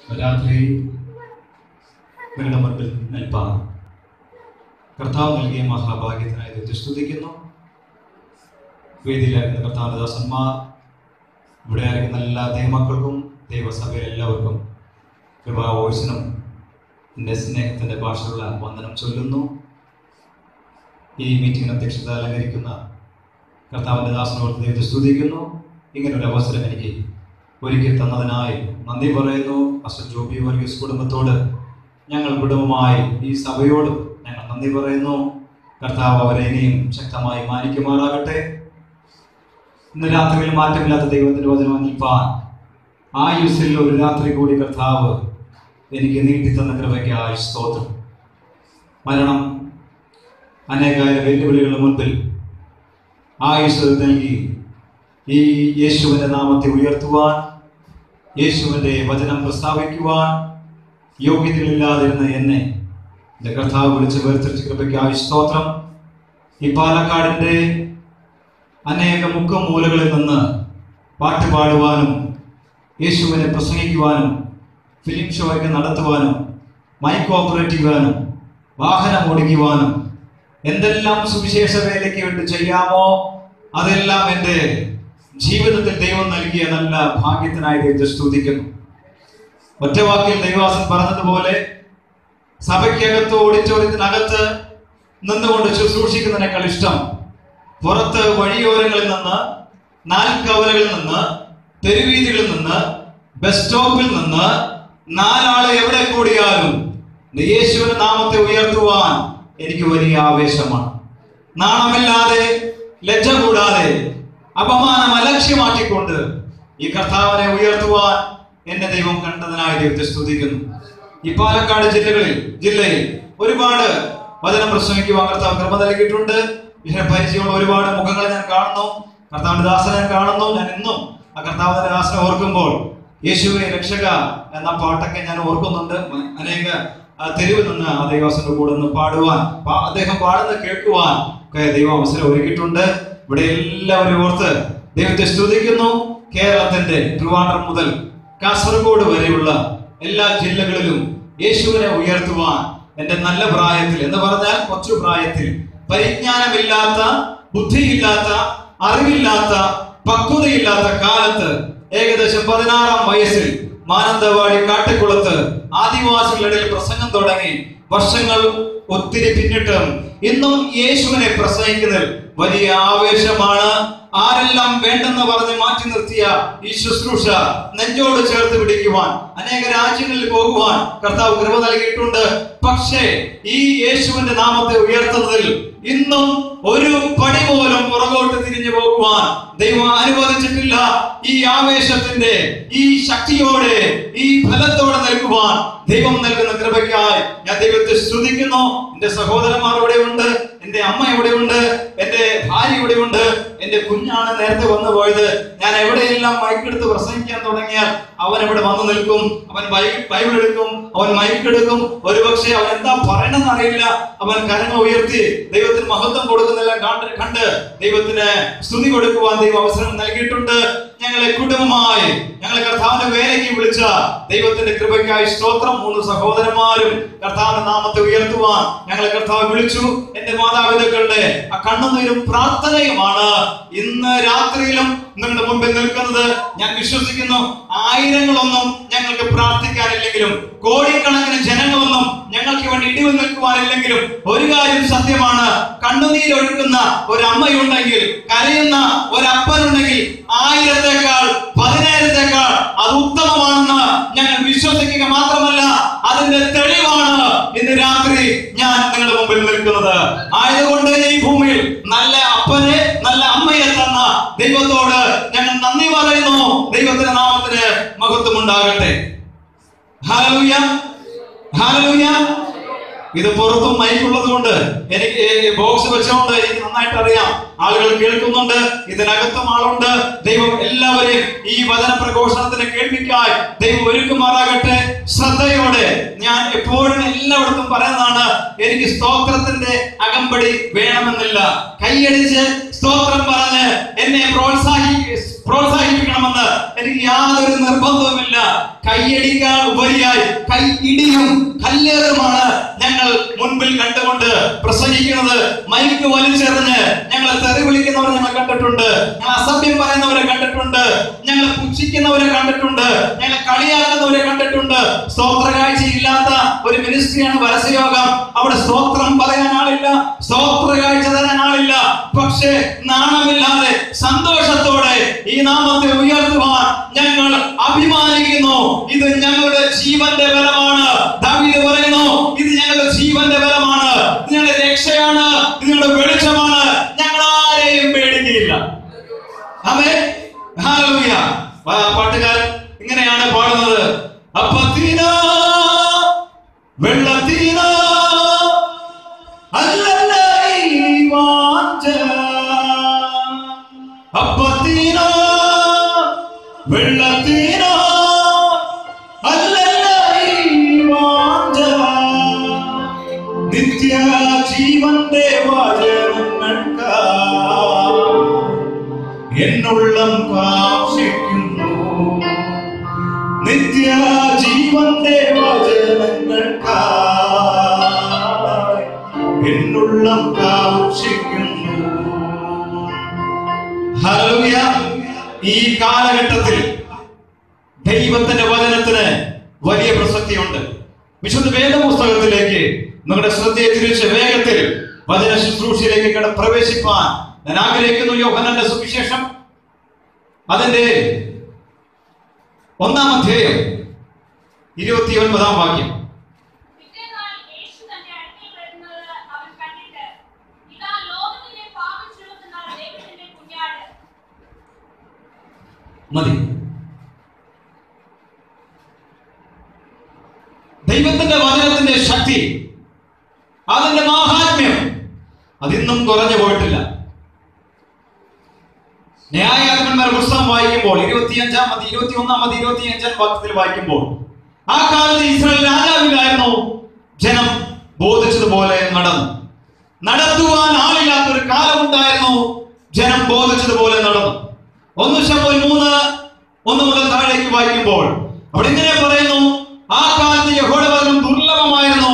രാത്രി നിങ്ങളുടെ മുൻപിൽ നിൽപ്പാൻ കർത്താവ് നൽകിയ മഹാഭാഗ്യത്തിനായി ദൈവത്തെ സ്തുതിക്കുന്നു വേദിയിലായിരുന്ന കർത്താവ് ദാസന്മാർ ഇവിടെ ആയിരിക്കുന്ന എല്ലാ ദൈവമക്കൾക്കും ദൈവസഭയിലെ എല്ലാവർക്കും കൃപാ വോയിസിനും എൻ്റെ സ്നേഹത്തിൻ്റെ ഭാഷയുള്ള വന്ദനം ചൊല്ലുന്നു ഈ മീറ്റിംഗിന് അധ്യക്ഷത അലങ്കരിക്കുന്ന കർത്താവിൻ്റെ ദാസനോട് ദൈവത്തെ സ്തുതിക്കുന്നു ഇങ്ങനെ ഒരു അവസരം എനിക്ക് ഒരുക്കി തന്നതിനായി നന്ദി പറയുന്നു അസൽ ജോബി വർഗീസ് കുടുംബത്തോട് ഞങ്ങൾ കുടുംബമായി ഈ സഭയോടും ഞങ്ങൾ നന്ദി പറയുന്നു കർത്താവ് അവരെ ഇനിയും ശക്തമായി മാനിക്കുമാറാകട്ടെ ഇന്ന് രാത്രിയിൽ മാറ്റമില്ലാത്ത ദൈവത്തിന്റെ വചനം അനിൽപ്പാൻ ആയുസ്സിൽ ഒരു രാത്രി കൂടി കർത്താവ് എനിക്ക് നീട്ടിത്തന്ന കൃപയ്ക്കായി സ്തോത്രം മരണം അനേകായിരം വെല്ലുവിളികളുടെ മുൻപിൽ ആയുസ് നൽകി ഈ യേശുവിന്റെ നാമത്തെ ഉയർത്തുവാൻ യേശുവിന്റെ വചനം പ്രസ്താവിക്കുവാൻ യോഗ്യതയില്ലാതിരുന്ന എന്നെ എൻ്റെ കർത്താവ് വിളിച്ച് വേർതിരിച്ച കൃപയ്ക്കായി സ്തോത്രം ഈ പാലക്കാടിൻ്റെ അനേക മുഖമൂലകളിൽ നിന്ന് പാട്ട് പാടുവാനും യേശുവിനെ പ്രസംഗിക്കുവാനും ഫിലിം ഷോയ്ക്ക് നടത്തുവാനും മൈക്ക് ഓപ്പറേറ്റ് ചെയ്യുവാനും വാഹനം ഓടിക്കുവാനും എന്തെല്ലാം സുവിശേഷ വേലയ്ക്ക് വേണ്ടി ചെയ്യാമോ അതെല്ലാം എൻ്റെ ജീവിതത്തിൽ ദൈവം നൽകിയ നല്ല ഭാഗ്യത്തിനായി ദൈവത്തെ സ്തുതിക്കുന്നു ഒറ്റവാക്കിൽ ദൈവാസൻ പറഞ്ഞതുപോലെ സഭയ്ക്കകത്ത് ഓഡിറ്റോറിയത്തിനകത്ത് നിന്നുകൊണ്ട് ശുശ്രൂഷിക്കുന്നതിനേക്കാൾ ഇഷ്ടം പുറത്ത് വഴിയോരങ്ങളിൽ നിന്ന് നാൽക്കവലകളിൽ നിന്ന് തെരുവീതികളിൽ നിന്ന് ബസ് സ്റ്റോപ്പിൽ നിന്ന് നാലാളെ എവിടെ കൂടിയാലും യേശുവിന്റെ നാമത്തെ ഉയർത്തുവാൻ എനിക്ക് വലിയ ആവേശമാണ് നാണമില്ലാതെ ലജ്ജ കൂടാതെ അപമാനം അലക്ഷ്യമാക്കിക്കൊണ്ട് ഈ കർത്താവിനെ ഉയർത്തുവാൻ എന്നെ ദൈവം കണ്ടതിനായി ദൈവത്തെ സ്തുതിക്കുന്നു ഈ പാലക്കാട് ജില്ലകളിൽ ജില്ലയിൽ ഒരുപാട് വചനം പ്രസംഗിക്കുവാൻ കർത്താവ് കൃപ നൽകിയിട്ടുണ്ട് ഇതിനെ പരിചയമുള്ള ഒരുപാട് മുഖങ്ങൾ ഞാൻ കാണുന്നു കർത്താവിന്റെ ദാസനെ ഞാൻ കാണുന്നു ഞാൻ ഇന്നും ആ കർത്താവിന്റെ ദാസനെ ഓർക്കുമ്പോൾ യേശുവെ രക്ഷക എന്ന പാട്ടൊക്കെ ഞാൻ ഓർക്കുന്നുണ്ട് അനേക ആ തെരുവിൽ നിന്ന് ആ ദൈവാസന്റെ കൂടെ നിന്ന് പാടുവാൻ പാ- അദ്ദേഹം പാടുന്നത് കേൾക്കുവാൻ ഒക്കെ ദൈവം അവസരം ഒരുക്കിയിട്ടുണ്ട് ഇവിടെ എല്ലാവരും ഓർത്ത് ദൈവത്തെ സ്തുതിക്കുന്നു കേരളത്തിന്റെ ട്രിവാൻഡ്രം മുതൽ കാസർഗോഡ് വരെയുള്ള എല്ലാ ജില്ലകളിലും യേശുവിനെ ഉയർത്തുവാൻ എന്റെ നല്ല പ്രായത്തിൽ എന്ന് പറഞ്ഞാൽ കൊച്ചു പ്രായത്തിൽ പരിജ്ഞാനമില്ലാത്ത ബുദ്ധിയില്ലാത്ത അറിവില്ലാത്ത പക്വതയില്ലാത്ത കാലത്ത് ഏകദേശം പതിനാറാം വയസ്സിൽ മാനന്തവാടി കാട്ടിക്കുളത്ത് ആദിവാസികളുടെ ഇടയിൽ പ്രസംഗം തുടങ്ങി വർഷങ്ങൾ ഒത്തിരി പിന്നിട്ടും ഇന്നും യേശുവിനെ പ്രസംഗിക്കുന്നതിൽ വലിയ ആവേശമാണ് ആരെല്ലാം വേണ്ടെന്ന് പറഞ്ഞ് മാറ്റി നിർത്തിയ ഈ ശുശ്രൂഷ നെഞ്ചോട് ചേർത്ത് പിടിക്കുവാൻ അനേക രാജ്യങ്ങളിൽ പോകുവാൻ കർത്താവ് കൃപ നൽകിയിട്ടുണ്ട് പക്ഷേ ഈ യേശുവിന്റെ നാമത്തെ ഉയർത്തുന്നതിൽ ഇന്നും ഒരു പടി പോലും പുറകോട്ട് തിരിഞ്ഞു പോകുവാൻ ദൈവം അനുവദിച്ചിട്ടില്ല ഈ ആവേശത്തിന്റെ ഈ ശക്തിയോടെ ഈ ഫലത്തോടെ നിൽക്കുവാൻ ദൈവം നൽകുന്ന കൃപയ്ക്കായി ഞാൻ ദൈവത്തെ സ്തുതിക്കുന്നു എന്റെ സഹോദരന്മാർ ഇവിടെ ഉണ്ട് എന്റെ അമ്മ ഇവിടെ ഉണ്ട് എന്റെ ഭാര്യ ഇവിടെ ഉണ്ട് എന്റെ കുഞ്ഞാണ് നേരത്തെ വന്നു പോയത് ഞാൻ എവിടെയെല്ലാം മൈക്കെടുത്ത് പ്രസംഗിക്കാൻ തുടങ്ങിയാൽ അവൻ ഇവിടെ വന്നു നിൽക്കും അവൻ ബൈ- ബൈബിൾ എടുക്കും അവൻ മൈക്ക് എടുക്കും ഒരുപക്ഷെ അവൻ എന്താ പറയണമെന്ന് അറിയില്ല അവൻ കരങ്ങൾ ഉയർത്തി ദൈവത്തിന് മഹത്വം കൊടുക്കുന്നില്ല കണ്ട് കണ്ട് ദൈവത്തിന് സ്തുതി കൊടുക്കുവാൻ ദൈവം അവസരം നൽകിയിട്ടുണ്ട് ഞങ്ങളെ കുടുംബമായി ഞങ്ങളെ കർത്താവിന്റെ വേലയ്ക്ക് വിളിച്ച ദൈവത്തിന്റെ കൃപയ്ക്കായി സ്തോത്രം മൂന്ന് സഹോദരന്മാരും കർത്താവിന്റെ നാമത്തെ ഉയർത്തുവാൻ ഞങ്ങളെ കർത്താവ് വിളിച്ചു എന്റെ മാതാപിതാക്കളുടെ ആ കണ്ണുനീരും പ്രാർത്ഥനയുമാണ് ഇന്ന് രാത്രിയിലും നിങ്ങളുടെ മുമ്പിൽ നിൽക്കുന്നത് ഞാൻ വിശ്വസിക്കുന്നു ആയിരങ്ങളൊന്നും ഞങ്ങൾക്ക് പ്രാർത്ഥിക്കാനില്ലെങ്കിലും കോടിക്കണക്കിന് ജനങ്ങളൊന്നും ഞങ്ങൾക്ക് വേണ്ടി ഇടിവ് നിൽക്കുവാനില്ലെങ്കിലും ഒരു കാര്യം സത്യമാണ് കണ്ണുനീരൊഴുക്കുന്ന ഒരു അമ്മയുണ്ടെങ്കിൽ കരയുന്ന ഒരു അപ്പനുണ്ടെങ്കിൽ ആയിരത്തെക്കാൾ പതിനായിരത്തെക്കാൾ അത് ഉത്തമമാണെന്ന് ഞങ്ങൾ വിശ്വസിക്കുക മാത്രമല്ല അതിന്റെ തെളിവാണ് ഇന്ന് രാത്രി ഞാൻ നിങ്ങളുടെ മുമ്പിൽ നിൽക്കുന്നത് ആയതുകൊണ്ട് ഈ ഭൂമിയിൽ നല്ല അപ്പനെ നല്ല അമ്മയെ തന്ന ദൈവത്തോട് ഞങ്ങൾ നന്ദി പറയുന്നു ദൈവത്തിന്റെ നാമത്തിന് മഹത്വം ഉണ്ടാകട്ടെ ഹല്ലേലൂയ ഹല്ലേലൂയ ഇത് പുറത്തും മൈക്കുള്ളത് കൊണ്ട് എനിക്ക് ബോക്സ് വെച്ചുകൊണ്ട് എനിക്ക് നന്നായിട്ട് അറിയാം ആളുകൾ കേൾക്കുന്നുണ്ട് ഇതിനകത്തും ആളുണ്ട് ദൈവം എല്ലാവരെയും ഈ വചന പ്രഘോഷണത്തിന് കേൾപ്പിക്കായി ദൈവം ഒരുക്കുമാറാകട്ടെ ശ്രദ്ധയോടെ ഞാൻ എപ്പോഴും എല്ലായിടത്തും പറയുന്നതാണ് എനിക്ക് സ്തോത്രത്തിന്റെ അകമ്പടി വേണമെന്നില്ല കൈയടിച്ച് സ്തോത്രം പറഞ്ഞ് എന്നെ പ്രോത്സാഹി പ്രോത്സാഹിപ്പിക്കണമെന്ന് എനിക്ക് യാതൊരു നിർബന്ധവുമില്ല കൈയടിക്കാൻ ഉപരിയായി കൈ ഇടിയും കല്ലേറുമാണ് ഞങ്ങൾ മുൻപിൽ കണ്ടുകൊണ്ട് പ്രസംഗിക്കുന്നത് മൈക്ക് വലിച്ചെറിഞ്ഞ് ഞങ്ങളെ തെറി വിളിക്കുന്നവരെ ഞങ്ങൾ കണ്ടിട്ടുണ്ട് ഞങ്ങൾ അസഭ്യം പറയുന്നവരെ കണ്ടിട്ടുണ്ട് ഞങ്ങൾ പുച്ഛിക്കുന്നവരെ കണ്ടിട്ടുണ്ട് ഞങ്ങൾ കളിയാക്കുന്നവരെ കണ്ടിട്ടുണ്ട് സ്തോത്ര കാഴ്ച ഇല്ലാത്ത ഒരു മിനിസ്ട്രിയാണ് പരസ്യയോഗം അവിടെ സ്തോത്രം പറയാൻ ആളില്ല സ്തോത്ര കാഴ്ച തരാൻ ആളില്ല പക്ഷേ നാണമില്ലാതെ സന്തോഷത്തോടെ ഈ നാമത്തെ ഉയർത്തുവാൻ ഞങ്ങൾ അഭിമാനിക്കുന്നു ഇത് ഞങ്ങളുടെ ജീവന്റെ ബലമാണ് ദാവീദ് പറയുന്നു ഇത് ഞങ്ങളുടെ ജീവന്റെ ബലമാണ് ഇത് ഞങ്ങളുടെ രക്ഷയാണ് ഇത് ഞങ്ങളുടെ വെളിച്ചമാണ് ഞങ്ങൾ ആരെയും പേടിക്കുകയില്ല ആമേൻ ഹല്ലേലൂയ പാ- പാട്ടുകാരൻ ഇങ്ങനെയാണ് പാടുന്നത് അപ്പത്തീന വെള്ളത്തീന അല്ലല്ല ഈ വാഞ്ച അപ്പത്തീന വെള്ളത്തീന അല്ലല്ല ഈ വാഞ്ച നിത്യ ജീവന്റെ വചനങ്ങൾക്കാ എന്നുള്ളം കാക്ഷിക്കുന്നു നിത്യ ജീവന്റെ വചനങ്ങൾക്കായി എന്നുള്ളം കാക്ഷിക്കുന്നു ഹല്ലേലൂയ ഈ കാലഘട്ടത്തിൽ ദൈവത്തിന്റെ വചനത്തിന് വലിയ പ്രസക്തിയുണ്ട് വിശുദ്ധ വേദപുസ്തകത്തിലേക്ക് നിങ്ങളുടെ ശ്രദ്ധയെ തിരിച്ച് വേഗത്തിൽ വചന ശുശ്രൂഷയിലേക്ക് കട പ്രവേശിപ്പാൻ ഞാൻ ആഗ്രഹിക്കുന്നു യോഹനന്റെ സുവിശേഷം അതിന്റെ ഒന്നാം അധ്യായം ഇരുപത്തി ഒൻപതാം വാക്യം പിറ്റേന്നാൾ യേശു തന്റെ അടുക്കൽ വരുന്നത് അവൻ കണ്ടിട്ട്, ഇതാ ലോകത്തിലെ പാപം ചുമക്കുന്ന ദൈവത്തിന്റെ കുഞ്ഞാട്. മതി ദൈവത്തിന്റെ വചനത്തിന്റെ ശക്തി അതിന്റെ മാഹാത്മ്യം അതിന്നും കുറഞ്ഞു പോയിട്ടില്ല ന്യായാധിപന്മാരുടെ പുസ്തകം വായിക്കുമ്പോൾ ഇരുപത്തിയഞ്ചാം മതി ഇരുപത്തി ഒന്നാം മതി ഇരുപത്തി അഞ്ചാം വാക്യത്തിൽ വായിക്കുമ്പോൾ ആ കാലത്ത് ഇസ്രായേൽ രാജാവിലായിരുന്നു ജനം ബോധിച്ചതുപോലെ നടന്നു നടത്തുവാൻ ആളില്ലാത്ത ഒരു കാലമുണ്ടായിരുന്നു ജനം ബോധിച്ചതുപോലെ നടന്നു ഒന്ന് ശമ്പോൾ മൂന്ന് ഒന്ന് മുതൽ താഴേക്ക് വായിക്കുമ്പോൾ അവിടെ ഇങ്ങനെ പറയുന്നു ആ കാലത്ത് യഹോയുടെ വചനം ദുർലഭമായിരുന്നു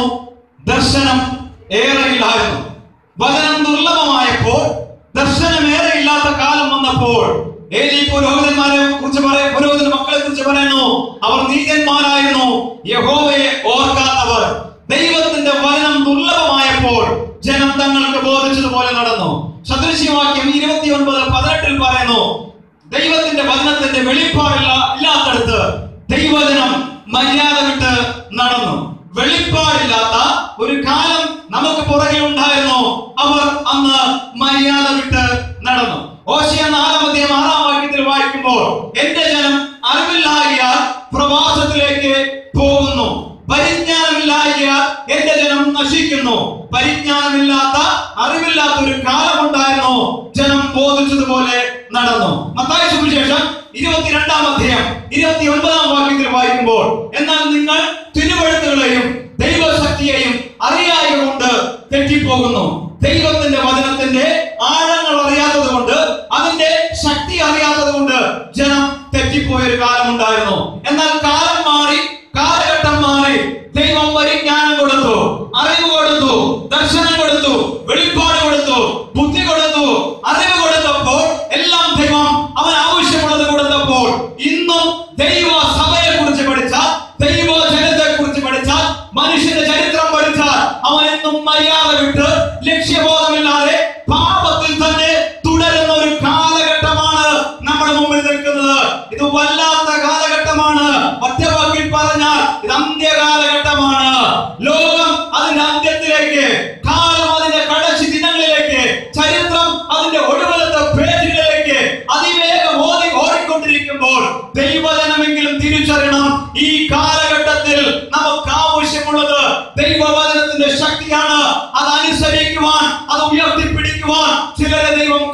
ദർശനം ഏറെയില്ലായിരുന്നു വചനം ദുർലഭമായപ്പോൾ ദർശനം ഏറെയില്ലാത്ത കാലം വന്നപ്പോൾ ഏലി പുരോഹിതന്മാരെ കുറിച്ച് പറയും പുരോഹിതന്റെ മക്കളെ കുറിച്ച് പറയുന്നു അവർ നീചന്മാരായിരുന്നു യഹോവയെ ഓർക്കാത്തവർ ദൈവത്തിന്റെ വചനം ദുർലഭമായപ്പോൾ ജനം തങ്ങൾക്ക് ബോധിച്ചതുപോലെ നടന്നു സദൃശ്യവാക്യം ഇരുപത്തി ഒൻപത് പതിനെട്ടിൽ പറയുന്നു ദൈവത്തിന്റെ വചനത്തിന്റെ വെളിപ്പാടില്ല ഇല്ലാത്തടത്ത് ദൈവജനം മര്യാദ വിട്ട് നടന്നു വെളിപ്പാടില്ലാത്ത ഒരു കാലം നമുക്ക് പുറകിൽ ഉണ്ടായിരുന്നു അവർ അന്ന് മര്യാദ വിട്ട് നടന്നു ഓശയ നാലാം അധ്യായം ആറാം വാക്യത്തിൽ വായിക്കുമ്പോൾ എന്റെ ജനം അറിവില്ലാകിയാൽ പ്രവാസത്തിലേക്ക് പോകുന്നു പരിജ്ഞാനമില്ലാകിയാൽ എന്റെ ജനം നശിക്കുന്നു പരിജ്ഞാനമില്ലാത്ത അറിവില്ലാത്ത ഒരു കാലമുണ്ടായിരുന്നു ജനം ബോധിച്ചതുപോലെ നടന്നു മത്തായി സുവിശേഷം ഇരുപത്തിരണ്ടാം അധ്യായം ഇരുപത്തി ഒൻപതാം വാക്യത്തിൽ വായിക്കുമ്പോൾ എന്നാൽ നിങ്ങൾ തിരുവഴുത്തുകളെയും ദൈവശക്തിയെയും അറിയായ കൊണ്ട് തെറ്റിപ്പോകുന്നു ദൈവത്തിന്റെ വചനത്തിന്റെ ആഴങ്ങൾ അറിയാത്തത് കൊണ്ട് അതിന്റെ ശക്തി അറിയാത്തത് കൊണ്ട് ജനം തെറ്റിപ്പോയ ഒരു കാലമുണ്ടായിരുന്നു എന്നാൽ കാലം മാറി കാലഘട്ടം മാറി ദൈവം പരിജ്ഞാനം കൊടുത്തു അറിവ് കൊടുത്തു ദർശനം കൊടുത്തു വെളിപ്പാട് കൊടുത്തു ബുദ്ധി കൊടുത്തു അറിവ് കൊടുത്തപ്പോൾ എല്ലാം ദൈവം അവൻ ആവശ്യമുള്ളത് കൊടുത്തപ്പോൾ ഇന്നും ദൈവ സഭയെ കുറിച്ച് പഠിച്ചാൽ ദൈവ ജനത്തെ കുറിച്ച് പഠിച്ചാൽ മനുഷ്യന്റെ ചരിത്രം പഠിച്ചാൽ അവൻ എന്നും മര്യാദ വിട്ട് ലക്ഷ്യബോധമില്ലാതെ പാപത്തിൽ തന്നെ തുടരുന്ന ഒരു കാലഘട്ടമാണ് നമ്മുടെ മുമ്പിൽ നിൽക്കുന്നത് ഇത് വല്ലാത്ത കാലഘട്ടമാണ് ഒറ്റവാക്കിൽ പറഞ്ഞാൽ ഇത് അന്ത്യകാലഘട്ടമാണ് ലോകം അതിന്റെ അന്ത്യത്തിലേക്ക് കാലം അതിന്റെ കടശി ദിനങ്ങളിലേക്ക് ചരിത്രം അതിന്റെ ഒടുവിലത്തെ പേജുകളിലേക്ക് അതിവേഗം ഓടി ഓടിക്കൊണ്ടിരിക്കുമ്പോൾ ദൈവജനമെങ്കിലും തിരിച്ചറിയണം ഈ കാലഘട്ടത്തിൽ നമുക്ക് ആവശ്യമുള്ളത് ദൈവവചനത്തിന്റെ ശക്തിയാണ് അത് അനുസരിക്കുവാൻ അത് ഉയർത്തിപ്പിടിക്കുവാൻ ചിലരെ ദൈവം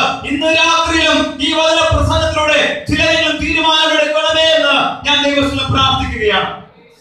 ഇന്ന് രാത്രിയിലും ഈ വചന പ്രസംഗത്തിലൂടെ ചിലരെങ്കിലും തീരുമാനമെടുക്കണമേ എന്ന് ഞാൻ ദൈവത്തിൽ പ്രാർത്ഥിക്കുകയാണ്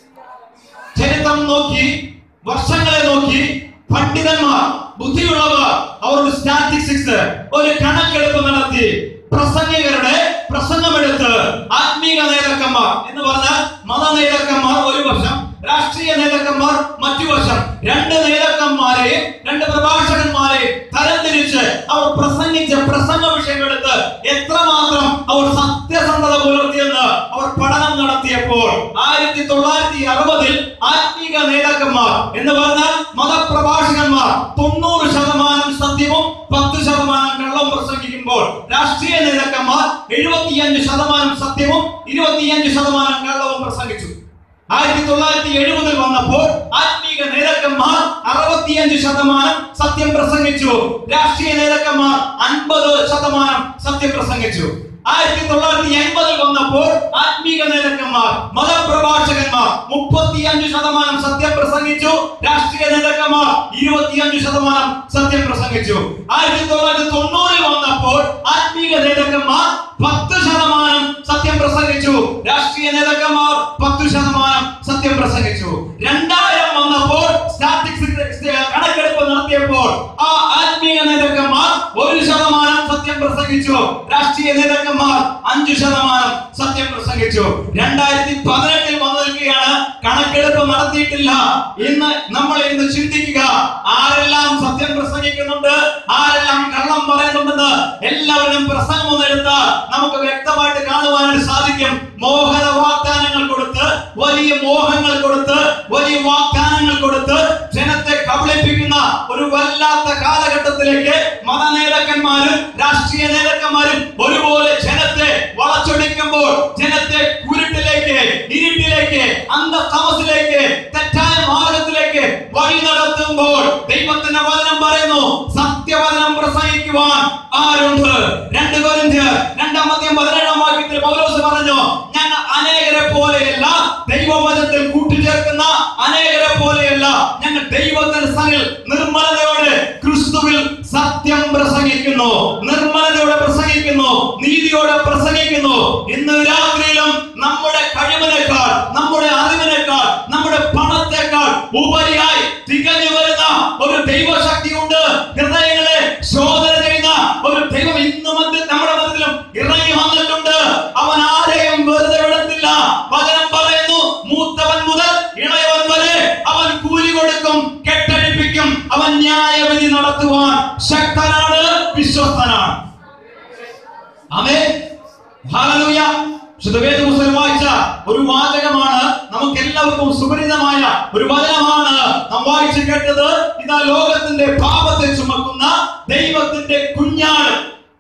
ചരിത്രം നോക്കി വർഷങ്ങളെ നോക്കി പണ്ഡിതന്മാർ ബുദ്ധിയുള്ളവർ അവരുടെ സ്റ്റാറ്റിസ്റ്റിക്സ് ഒരു കണക്കെടുപ്പ് നടത്തി പ്രസംഗികരുടെ പ്രസംഗമെടുത്ത് ആത്മീക നേതാക്കന്മാർ എന്ന് പറഞ്ഞാൽ മത നേതാക്കന്മാർ ഒരു വശം രാഷ്ട്രീയ നേതാക്കന്മാർ മറ്റു വശം രണ്ട് നേതാക്കന്മാരെയും രണ്ട് പ്രഭാഷകന്മാരെയും തരംതിരിച്ച് അവർ പ്രസംഗിച്ച പ്രസംഗ വിഷയമെടുത്ത് എത്രമാത്രം അവർ സത്യസന്ധത പുലർത്തിയെന്ന് അവർ പഠനം നടത്തിയപ്പോൾ ആയിരത്തി തൊള്ളായിരത്തി അറുപതിൽ ആത്മീക നേതാക്കന്മാർ എന്ന് പറഞ്ഞാൽ മതപ്രഭാഷകന്മാർ തൊണ്ണൂറ് ശതമാനം സത്യവും പത്ത് ശതമാനം കള്ളം പ്രസംഗിക്കുമ്പോൾ രാഷ്ട്രീയ നേതാക്കന്മാർ എഴുപത്തിയഞ്ച് ശതമാനം സത്യവും ഇരുപത്തിയഞ്ച് ശതമാനം കള്ളവും പ്രസംഗിച്ചു ആയിരത്തി തൊള്ളായിരത്തി എഴുപതിൽ വന്നപ്പോൾ ആത്മീക നേതാക്കന്മാർ അറുപത്തിയഞ്ച് ശതമാനം സത്യം പ്രസംഗിച്ചു രാഷ്ട്രീയ നേതാക്കന്മാർ അൻപത് ശതമാനം സത്യം പ്രസംഗിച്ചു ആയിരത്തി തൊള്ളായിരത്തി എൺപതിൽ വന്നപ്പോൾ ആത്മീക നേതാക്കന്മാർ മതപ്രഭാഷകന്മാർ മുപ്പത്തിയഞ്ച് ശതമാനം സത്യം പ്രസംഗിച്ചു രാഷ്ട്രീയ നേതാക്കന്മാർ ഇരുപത്തിയഞ്ച് ശതമാനം സത്യം പ്രസംഗിച്ചു ആയിരത്തി തൊള്ളായിരത്തി തൊണ്ണൂറിൽ വന്നപ്പോൾ ആത്മീക നേതാക്കന്മാർ പത്ത് ശതമാനം സത്യം പ്രസംഗിച്ചു രാഷ്ട്രീയ നേതാക്കന്മാർ പത്ത് ശതമാനം സത്യം പ്രസംഗിച്ചു രണ്ടായിരം വന്നപ്പോൾ സ്റ്റാറ്റിസ്റ്റിക്സ് കണക്കെടുപ്പ് നടത്തിയപ്പോൾ ആ ആത്മീയ നേതാക്കന്മാർ ഒരു ശതമാനം സത്യം പ്രസംഗിച്ചു രാഷ്ട്രീയ നേതാക്കന്മാർ അഞ്ചു ശതമാനം സത്യം പ്രസംഗിച്ചു രണ്ടായിരത്തി പതിനെട്ടിൽ വന്നു നിൽക്കുകയാണ് കണക്കെടുപ്പ് നടത്തിയിട്ടില്ല ഇന്ന് നമ്മൾ ഇന്ന് ചിന്തിക്കുക ആരെല്ലാം സത്യം പ്രസംഗിക്കുന്നുണ്ട് ആരെല്ലാം കള്ളം പറയുന്നുണ്ടെന്ന് എല്ലാവരും പ്രസംഗം ഒന്ന് എടുത്താൽ നമുക്ക് വ്യക്തമായിട്ട് കാണുവാനായിട്ട് സാധിക്കും മോഹന വാഗ്ദാനങ്ങൾ കൊടുത്ത് വലിയ മോഹങ്ങൾ കൊടുത്ത് വലിയ വാഗ്ദാനങ്ങൾ കൊടുത്ത് ജനത്തെ കബളിപ്പിക്കുന്ന ഒരു വല്ലാത്ത കാലഘട്ടത്തിലേക്ക് മതനേതാക്കന്മാരും രാഷ്ട്രീയ നേതാക്കന്മാരും ഒരുപോലെ ജനത്തെ വളച്ചൊടിക്കുമ്പോൾ ജനത്തെ കുരുട്ടിലേക്ക് ഇരുട്ടിലേക്ക് അന്ധതമസിലേക്ക് തെറ്റായ മാർഗത്തിലേക്ക് വഴി നടത്തുമ്പോൾ ദൈവത്തിന്റെ വചനം പറയുന്നു സത്യവചനം പ്രസംഗിക്കുവാൻ ആരുണ്ട് രണ്ട് കൊരിന്ത്യർ രണ്ടാം മധ്യം പതിനേഴാം വാക്യത്തിൽ പൗലോസ് പറഞ്ഞു ഞങ്ങൾ അനേകരെ പോലെയല്ല ദൈവവചനത്തിൽ കൂട്ടിച്ചേർക്കുന്ന അനേകരെ പോലെയല്ല ഞങ്ങൾ ദൈവത്തിന്റെ സനിൽ നിർമ്മലതയോടെ ക്രിസ്തുവിൽ സത്യം പ്രസംഗിക്കുന്നു നിർമ്മലതയോടെ പ്രസംഗിക്കുന്നു നീതിയോടെ പ്രസംഗിക്കുന്നു ഇന്ന് രാത്രിയിലും നമ്മുടെ കഴിവിനേക്കാൾ നമ്മുടെ അറിവിനേക്കാൾ നമ്മുടെ പണത്തെക്കാൾ ഉപരിയായി തികഞ്ഞു വരുന്ന ഒരു ദൈവശക്തിയുണ്ട് ഹൃദയങ്ങളെ ശോധന ചെയ്യുന്ന ഒരു ദൈവം ഇന്ന് മധ്യ നമ്മുടെ മധ്യത്തിലും ഇറങ്ങി വന്നിട്ടുണ്ട് അവൻ ആരെയും വെറുതെ വിടത്തില്ല പകരം പറയുന്നു മൂത്തവൻ മുതൽ ഇളയവൻ വരെ അവൻ കൂലി കൊടുക്കും കെട്ടഴിപ്പിക്കും അവൻ ന്യായവിധി നടത്തുവാൻ ശക്തനാണ് വിശ്വസ്തനാണ് ആമേ ഹല്ലേലൂയ ശുദ്ധവേദ പുസ്തകം വായിച്ച ഒരു വാചകമാണ് നമുക്ക് എല്ലാവർക്കും സുപരിതമായ ഒരു വചനമാണ് നാം വായിച്ചു കേട്ടത് ഇതാ ലോകത്തിന്റെ പാപത്തെ ചുമക്കുന്ന ദൈവത്തിന്റെ കുഞ്ഞാണ്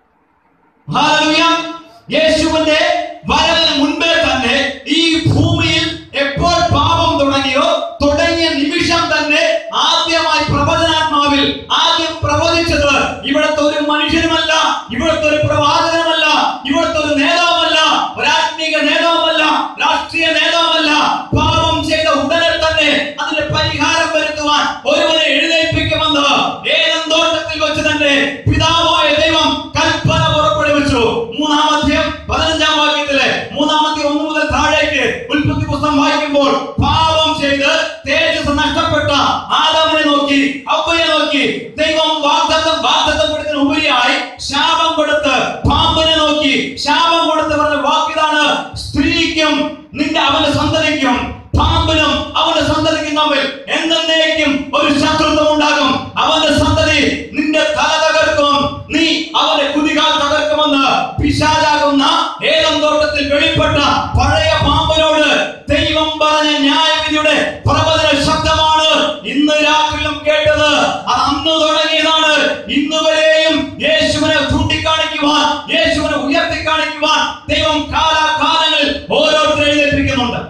ഹല്ലേലൂയ യേശുവിന്റെ വരവിന് മുൻപേ തന്നെ ഈ ഭൂമിയിൽ എപ്പോൾ പാപം തുടങ്ങിയോ തുടങ്ങിയ നിമിഷം തന്നെ ആദ്യമായി പ്രവചനാത്മാവിൽ ആദ്യം പ്രവചിച്ചത് ഇവിടുത്തെ ഒരു മനുഷ്യനുമല്ല ഇവിടുത്തെ ഒരു പ്രവാചകനമല്ല ഇവിടുത്തെ ഒരു നേതാവല്ല ഒരു ആത്മീക നേതാവല്ല രാഷ്ട്രീയ നേതാവല്ല പാപം ചെയ്ത ഉടനെ തന്നെ അതിന്റെ പരിഹാരം വരുത്തുവാൻ ഒരുവനെ എഴുന്നേൽപ്പിക്കുമെന്ന് ഏതൻ തോട്ടത്തിൽ വെച്ച് തന്നെ പിതാവായ ദൈവം കൽപ്പന പുറപ്പെടുവിച്ചു മൂന്നാം അധ്യായം പതിനഞ്ചാം വാക്യത്തിലെ മൂന്നാമത്തെ ഒന്ന് മുതൽ താഴേക്ക് ഉൽപ്പത്തി പുസ്തകം വായിക്കുമ്പോൾ പാപം ചെയ്ത് തേജസ് നഷ്ടപ്പെട്ട ആദാമിനെ നോക്കി അവയെ നോക്കി ദൈവം വാഗ്ദത്തം വാഗ്ദത്തം കൊടുക്കുന്ന ഉപരിയായി ശാപം കൊടുത്ത് പാമ്പിനെ നോക്കി ശാപം കൊടുത്ത് പറഞ്ഞ വാക്കിതാണ് സ്ത്രീക്കും നിന്റെ അവന്റെ സന്തതിക്കും പാമ്പിനും അവന്റെ സന്തതിക്കും തമ്മിൽ എന്നേക്കും ഒരു ശത്രുത്വം ഉണ്ടാകും അവന്റെ സന്തതി നിന്റെ തല തകർക്കും നീ അവന്റെ കുതികാൽ തകർക്കുമെന്ന് പിശാചാകുന്ന ഏതം തോട്ടത്തിൽ വെളിപ്പെട്ട പഴയ പാമ്പനോട് ദൈവം പറഞ്ഞ ന്യായവിധിയുടെ പ്രവചന ശബ്ദമാണ് ഇന്ന് രാത്രിയിലും കേട്ടത് അത് അന്ന് തുടങ്ങിയതാണ് ഇന്ന് വരെയും യേശുവിനെ ചൂണ്ടിക്കാണിക്കുവാൻ യേശുവിനെ ഉയർത്തി കാണിക്കുവാൻ ദൈവം കാലാകാലങ്ങളിൽ ഓരോരുത്തരെ എഴുന്നേൽപ്പിക്കുന്നുണ്ട്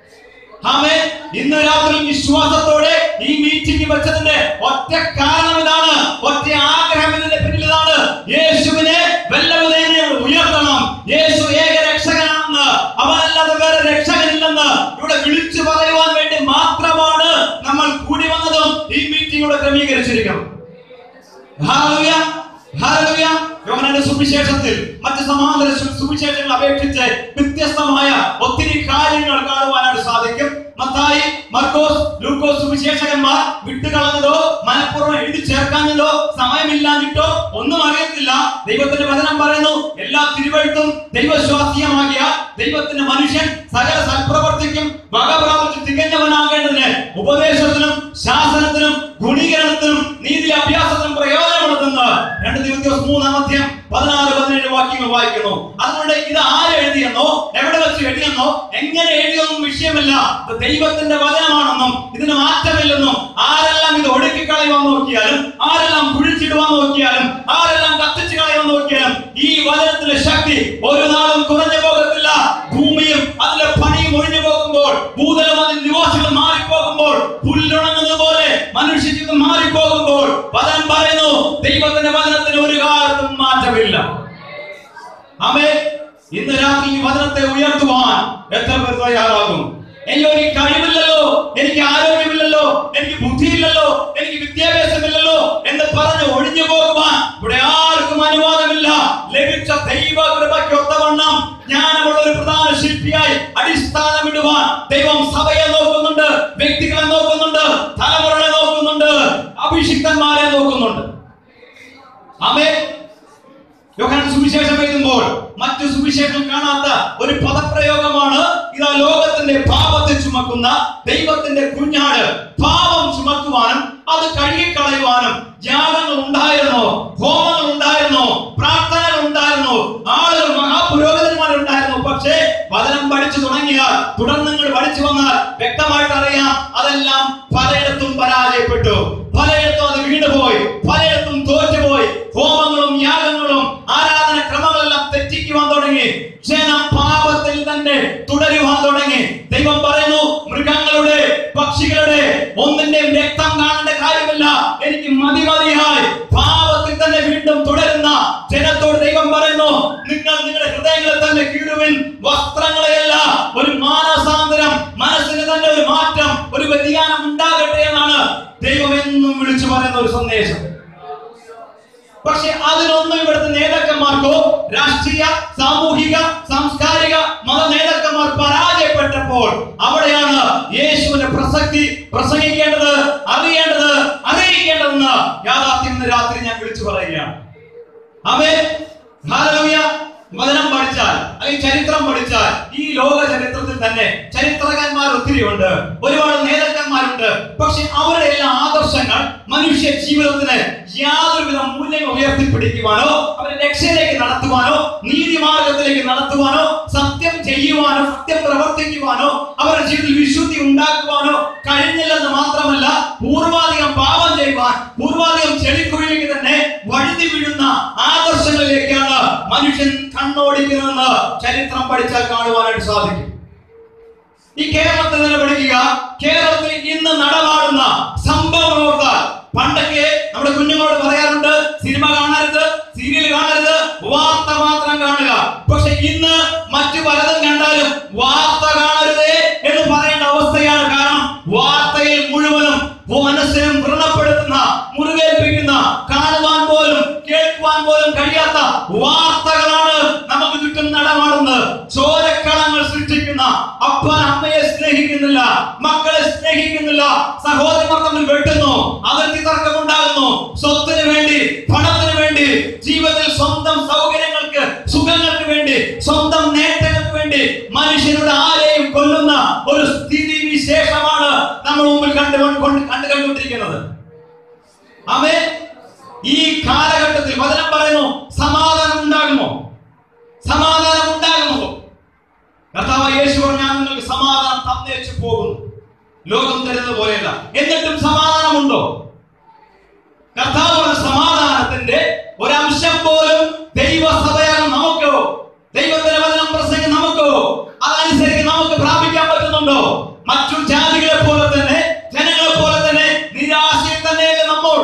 ആമേൻ ഇന്ന് രാത്രി വിശ്വാസത്തോടെ ഈ മീറ്റിംഗ് വെച്ചതിന്റെ ഒറ്റ കാരണം ഇതാണ് ഒറ്റ ആഗ്രഹം ഇതിന്റെ പിന്നിൽ ഇതാണ് യേശുവിനെ വല്ലവതേനെ ഉയർത്തണം യേശു ഏക രക്ഷകനാണെന്ന് അവനല്ലാതെ വേറെ രക്ഷകനില്ലെന്ന് ഇവിടെ വിളിച്ചു പറയുവാൻ വേണ്ടി മാത്രമാണ് നമ്മൾ കൂടി വന്നതും ഈ മീറ്റിംഗ് ഇവിടെ ക്രമീകരിച്ചിരിക്കണം ഹല്ലേലൂയ ഹല്ലേലൂയ യോഹന്നാന്റെ സുവിശേഷത്തിൽ മറ്റ് സമാന്തര സു- സുവിശേഷങ്ങൾ അപേക്ഷിച്ച് വ്യത്യസ്തമായ ഒത്തിരി കാര്യങ്ങൾ കാണുവാനായിട്ട് സാധിക്കും മത്തായി മർക്കോസ് ലൂക്കോസ് സുവിശേഷകന്മാർ വിട്ടുകളഞ്ഞതോ മനഃപൂർവ്വം എഴുതി ചേർക്കാഞ്ഞതോ സമയമില്ലാഞ്ഞിട്ടോ ഒന്നും അറിയത്തില്ല ദൈവത്തിന്റെ വചനം പറയുന്നു എല്ലാ തിരുവഴുത്തും ദൈവശ്വാസീയമാകിയ ദൈവത്തിന്റെ മനുഷ്യൻ സകല സൽപ്രവർത്തിക്കും വക പ്രാപിച്ച് തികഞ്ഞവനാകേണ്ടതിന് ഉപദേശത്തിനും ശാസനത്തിനും ഗുണീകരണത്തിനും നീതി അഭ്യാസത്തിനും പ്രയോജനപ്പെടുത്തുന്ന രണ്ട് ദിവസം മൂന്നാം അധ്യായം പതിനാറ് പതിനേഴ് വാക്യങ്ങൾ വായിക്കുന്നു അതുകൊണ്ട് ഇത് ആര് എഴുതിയെന്നോ എവിടെ വെച്ച് എഴുതിയെന്നോ എങ്ങനെ എഴുതിയൊന്നും വിഷയമല്ല ഇത് ദൈവത്തിന്റെ വചനമാണെന്നും ഇതിന് മാറ്റമില്ലെന്നും ആരെല്ലാം ഇത് ഒടുക്കിക്കളയുവാൻ നോക്കിയാലും ആരെല്ലാം കുഴിച്ചിടുവാൻ നോക്കിയാലും ആരെല്ലാം കത്തിച്ചു കളയാൻ നോക്കിയാലും ഈ വചനത്തിന്റെ ശക്തി ഒരു നാളും കുറഞ്ഞു പോകത്തില്ല ഭൂമിയും അതിലെ പണിയും ഒഴിഞ്ഞു പോകുമ്പോൾ ഭൂതലം അതിൽ നിവാസികൾ മാറിപ്പോകുമ്പോൾ പുല്ലുണങ്ങുന്നത് പോലെ മനുഷ്യ ജീവിതം മാറിപ്പോകുമ്പോൾ വചനം പറയുന്നു ദൈവത്തിന്റെ വചനത്തിന് ഒരു കാലത്തും മാറ്റമില്ല അമേ ഇന്ന് രാത്രി ഈ വചനത്തെ ഉയർത്തുവാൻ എത്ര പേർ തയ്യാറാകും എനിക്ക് ഒരു കഴിവില്ലല്ലോ എനിക്ക് ആരോഗ്യമില്ലല്ലോ എനിക്ക് ബുദ്ധിയില്ലല്ലോ എനിക്ക് വിദ്യാഭ്യാസമില്ലല്ലോ എന്ന് പറഞ്ഞ് ഒഴിഞ്ഞു പോകുവാൻ ഇവിടെ ആർക്കും അനുവാദമില്ല ലഭിച്ച ദൈവ കൃപയ്ക്ക് ഒത്തവണ്ണം ജ്ഞാനമുള്ള ഒരു പ്രധാന ശില്പിയായി അടിസ്ഥാനമിടുവാൻ ദൈവം സഭയെ നോക്കുന്നുണ്ട് വ്യക്തികളെ നോക്കുന്നുണ്ട് തലമുറകളെ നോക്കുന്നുണ്ട് അഭിഷിക്തന്മാരെ നോക്കുന്നുണ്ട് ആമേ യോഹന്നാൻ സുവിശേഷം എഴുതുമ്പോൾ മറ്റു സുവിശേഷം കാണാത്ത ഒരു പദപ്രയോഗമാണ് ഇതാ ലോകത്തിന്റെ പാപത്തെ ചുമക്കുന്ന ദൈവത്തിന്റെ കുഞ്ഞാട് പാപം ചുമക്കുവാനും അത് കഴുകിക്കളയുവാനും യാഗങ്ങൾ ഉണ്ടായിരുന്നോ ഹോമങ്ങൾ ഉണ്ടായിരുന്നോ പ്രാർത്ഥനകൾ ഉണ്ടായിരുന്നോ ആളുകൾ മഹാപുരോഹിതന്മാരുണ്ടായിരുന്നു പക്ഷേ വചനം പഠിച്ചു തുടങ്ങിയാൽ തുടർന്ന് നിങ്ങൾ പഠിച്ചു വന്നാൽ വ്യക്തമായിട്ട് അറിയാം അതെല്ലാം പലയിടത്തും പരാജയപ്പെട്ടു പലയിടത്തും അത് വീണുപോയി പലയിടത്തും തോറ്റുപോയി ഹോമങ്ങളും യാഗങ്ങളും ആരാധന ക്രമങ്ങളെല്ലാം തെറ്റിക്കുവാൻ തുടങ്ങി ജനം പാപത്തിൽ തന്നെ തുടരുവാൻ തുടങ്ങി ദൈവം പറയുന്നു മൃഗങ്ങളുടെ പക്ഷികളുടെ ഒന്നിന്റെയും രക്തം കാണേണ്ട കാര്യമില്ല എനിക്ക് മതി മതിയായി പാപത്തിൽ തന്നെ വീണ്ടും തുടരുന്ന ജനത്തോട് ദൈവം പറയുന്നു നിങ്ങൾ നിങ്ങളുടെ ഹൃദയങ്ങളെ തന്നെ കീഴുവിൻ വസ്ത്രങ്ങളെയല്ല ഒരു മാനസാന്തരം മനസ്സിന് തന്നെ ഒരു മാറ്റം ഒരു വ്യതിയാനം ഉണ്ടാകട്ടെ എന്നാണ് ദൈവം എന്നും വിളിച്ചു പറയുന്ന ഒരു സന്ദേശം പക്ഷെ അതിനൊന്നും ഇവിടുത്തെ നേതാക്കന്മാർക്കോ രാഷ്ട്രീയ സാമൂഹിക സാംസ്കാരിക മത നേതാക്കന്മാർ പരാജയപ്പെട്ടപ്പോൾ അവിടെയാണ് യേശുവിന്റെ പ്രസക്തി പ്രസംഗിക്കേണ്ടത് അറിയേണ്ടത് അറിയിക്കേണ്ടതെന്ന് യാഥാർത്ഥ്യം ഇന്ന് രാത്രി ഞാൻ വിളിച്ചു പറയുകയാണ് അവൻ ഹാലലൂയ വചനം പഠിച്ചാൽ അല്ലെങ്കിൽ ചരിത്രം പഠിച്ചാൽ ഈ ലോക ചരിത്രത്തിൽ തന്നെ ചരിത്രകാരന്മാർ ഒത്തിരി ഉണ്ട് ഒരുപാട് നേതാക്കന്മാരുണ്ട് പക്ഷെ അവരുടെ എല്ലാ ആദർശങ്ങൾ മനുഷ്യ ജീവിതത്തിന് യാതൊരുവിധ മൂല്യങ്ങൾ ഉയർത്തിപ്പിടിക്കുവാനോ അവരെ രക്ഷയിലേക്ക് നടത്തുവാനോ നീതിമാർഗത്തിലേക്ക് നടത്തുവാനോ സത്യം ചെയ്യുവാനോ സത്യം പ്രവർത്തിക്കുവാനോ അവരുടെ ജീവിതത്തിൽ വിശുദ്ധി ഉണ്ടാക്കുവാനോ കഴിഞ്ഞില്ലെന്ന് മാത്രമല്ല പൂർവാധികം പാപം ചെയ്യുവാൻ പൂർവാധികം ചെളിക്കുഴിയിലേക്ക് തന്നെ വഴുതി വീഴുന്ന ആദർശങ്ങളിലേക്കാണ് മനുഷ്യൻ കണ്ണോടിക്കുന്നതെന്ന് ചരിത്രം പഠിച്ചാൽ കാണുവാനായിട്ട് സാധിക്കും ഈ കേരളത്തിൽ തന്നെ പഠിക്കുക കേരളത്തിൽ ഇന്ന് നടമാടുന്ന സംഭവം ഓർത്താൽ പണ്ടൊക്കെ നമ്മുടെ കുഞ്ഞുങ്ങളോട് പറയാറുണ്ട് സിനിമ കാണരുത് സീരിയൽ കാണരുത് വാർത്ത മാത്രം കാണുക പക്ഷെ ഇന്ന് മറ്റു പലതും കണ്ടാലും വാർത്ത കാണരുതേ എന്ന് പറയേണ്ട അവസ്ഥയാണ് കാരണം വാർത്തയിൽ മുഴുവനും മനസ്സിനും വ്രണപ്പെടുത്തുന്ന മുറിവേൽപ്പിക്കുന്ന കാണുവാൻ പോലും കേൾക്കുവാൻ പോലും കഴിയാത്ത വാർത്തകളാണ് നമുക്ക് ചുറ്റും നടമാടുന്നത് ചോരക്കളങ്ങൾ സൃഷ്ടിക്കുന്ന അപ്പൻ അമ്മയെ സ്നേഹിക്കുന്നില്ല മക്കളെ സ്നേഹിക്കുന്നില്ല സഹോദരന്മാർ തമ്മിൽ വെട്ടുന്നു അതിർത്തി തർക്കം ഉണ്ടാകുന്നു സ്വത്തിന് വേണ്ടി പണത്തിന് വേണ്ടി ജീവിതത്തിൽ സ്വന്തം സൗകര്യങ്ങൾക്ക് സുഖങ്ങൾക്ക് വേണ്ടി സ്വന്തം നേട്ടങ്ങൾക്ക് വേണ്ടി മനുഷ്യരുടെ ആരെയും കൊല്ലുന്ന ഒരു സ്ഥിതി വിശേഷമാണ് നമ്മൾ മുമ്പിൽ കണ്ടു കൊണ്ട് കണ്ടു കണ്ടുകൊണ്ടിരിക്കുന്നത് അവൻ ഈ കാലഘട്ടത്തിൽ വചനം പറയുന്നു സമാധാനം ഉണ്ടാകുമോ സമാധാനം ഉണ്ടാകുമോ കർത്താവ് യേശു പറഞ്ഞു, ഞാൻ നിങ്ങൾക്ക് സമാധാനം തന്നേച്ചു പോകുന്നു ലോകം തരുന്നത് പോലെയല്ല എന്നിട്ടും സമാധാനമുണ്ടോ കർത്താവ് പറഞ്ഞ സമാധാനത്തിന്റെ ഒരംശം പോലും ദൈവസഭയാണ് നമുക്കോ ദൈവത്തിന്റെ വചനം പ്രസംഗം നമുക്കോ അതനുസരിച്ച് നമുക്ക് പ്രാപിക്കാൻ പറ്റുന്നുണ്ടോ മറ്റു ജാതികളെ പോലെ തന്നെ ജനങ്ങളെ പോലെ തന്നെ നിരാശയിൽ തന്നെയല്ലേ നമ്മൾ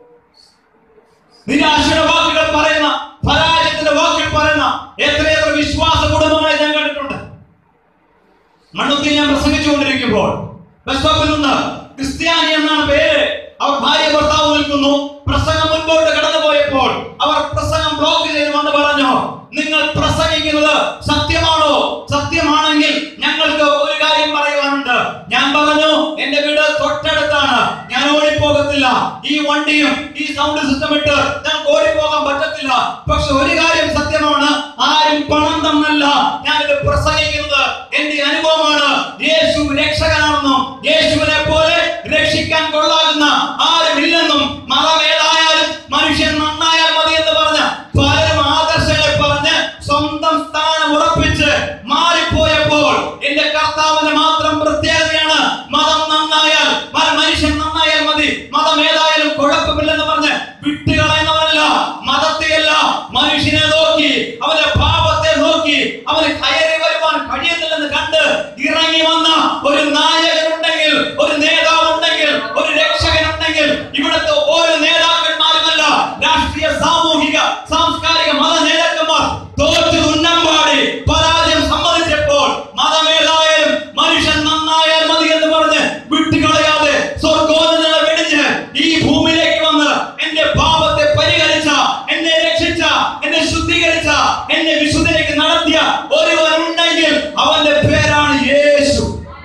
നിരാശയുടെ വാക്കുകൾ പറയുന്ന പരാജയത്തിന്റെ വാക്കുകൾ പറയുന്ന എത്രയെത്ര വിശ്വാസ കുടുംബങ്ങളെ ഞാൻ കണ്ടിട്ടുണ്ട് മണ്ണുത്തിൽ ഞാൻ പ്രസംഗിച്ചുകൊണ്ടിരിക്കുമ്പോൾ ബസ് സ്റ്റോപ്പിൽ നിന്ന് ക്രിസ്ത്യാനി എന്നാണ് പേര് അവർ ഭാര്യ ഭർത്താവ് നിൽക്കുന്നു പ്രസംഗം മുൻപോട്ട് കടന്നു പോയപ്പോൾ അവർ പ്രസംഗം ബ്ലോക്ക് ചെയ്ത് വന്ന് പറഞ്ഞു നിങ്ങൾ പ്രസംഗിക്കുന്നത് സത്യമാണോ സത്യമാണെങ്കിൽ ഞങ്ങൾക്ക് ഒരു കാര്യം പറയുവാനുണ്ട് ഞാൻ പറഞ്ഞു എന്റെ വീട് തൊട്ടടുത്താണ് ഞാൻ ഓടിപ്പോകത്തില്ല ഈ വണ്ടിയും ഈ സൗണ്ട് സിസ്റ്റം ഇട്ട് ഞങ്ങൾക്ക് ഓടിപ്പോകാൻ പറ്റത്തില്ല പക്ഷെ ഒരു കാര്യം സത്യമാണ് ആരും പണം തന്നല്ല ഞാനിത് പ്രസംഗിക്കുന്നത് എന്റെ അനുഭവമാണ് യേശു രക്ഷകനാണെന്നും യേശുവിനെ പോലെ രക്ഷിക്കാൻ കൊള്ളാകുന്ന ആരുമില്ലെന്നും മതം ഏതായാലും മനുഷ്യൻ നന്നായാൽ മതി എന്ന് പറഞ്ഞ പലരും ആദർശങ്ങളെ പറഞ്ഞ് സ്വന്തം സ്ഥാനം ഉറപ്പിച്ച് മാറിപ്പോയപ്പോൾ എന്റെ കർത്താവിന് മാത്രം പ്രത്യേകതയാണ് മതം നന്നായാൽ മ- മനുഷ്യൻ നന്നായാൽ മതി മതം ഏതായാലും കുഴപ്പമില്ലെന്ന് പറഞ്ഞ് വിട്ടുകളയുന്നവരല്ല മതത്തെയല്ല മനുഷ്യനെ നോക്കി അവന്റെ പാപത്തെ നോക്കി അവന് കയറി വരുവാൻ കഴിയുന്നില്ലെന്ന് കണ്ട് ഇറങ്ങി വന്ന ഒരു നായകനുണ്ടെങ്കിൽ ഒരു നേതാവുണ്ടെങ്കിൽ ഒരു രക്ഷകനുണ്ടെങ്കിൽ ഇവിടുത്തെ ഓരോ നേതാക്കന്മാരുമല്ല രാഷ്ട്രീയ സാമൂഹിക സാംസ്കാരിക മത നേതാക്കന്മാർ തോറ്റു ഉന്നമ്പാടി പരാജയം സമ്മതിച്ചപ്പോൾ മതമേതായാലും മനുഷ്യൻ നന്നായാൽ മതി എന്ന് പറഞ്ഞ് വിട്ടുകളയാതെ സ്വർഗോന്നതങ്ങളെ വെടിഞ്ഞ് ഈ ഭൂമിയിലേക്ക് വന്ന് എന്റെ പാപത്തെ പരിഹരിച്ച എന്നെ രക്ഷിച്ച എന്നെ ശുദ്ധീകരിച്ച എന്നെ വിശുദ്ധിലേക്ക് നടത്തിയ ഒരുവനുണ്ടെങ്കിൽ അവന്റെ പേരാണ് യേശു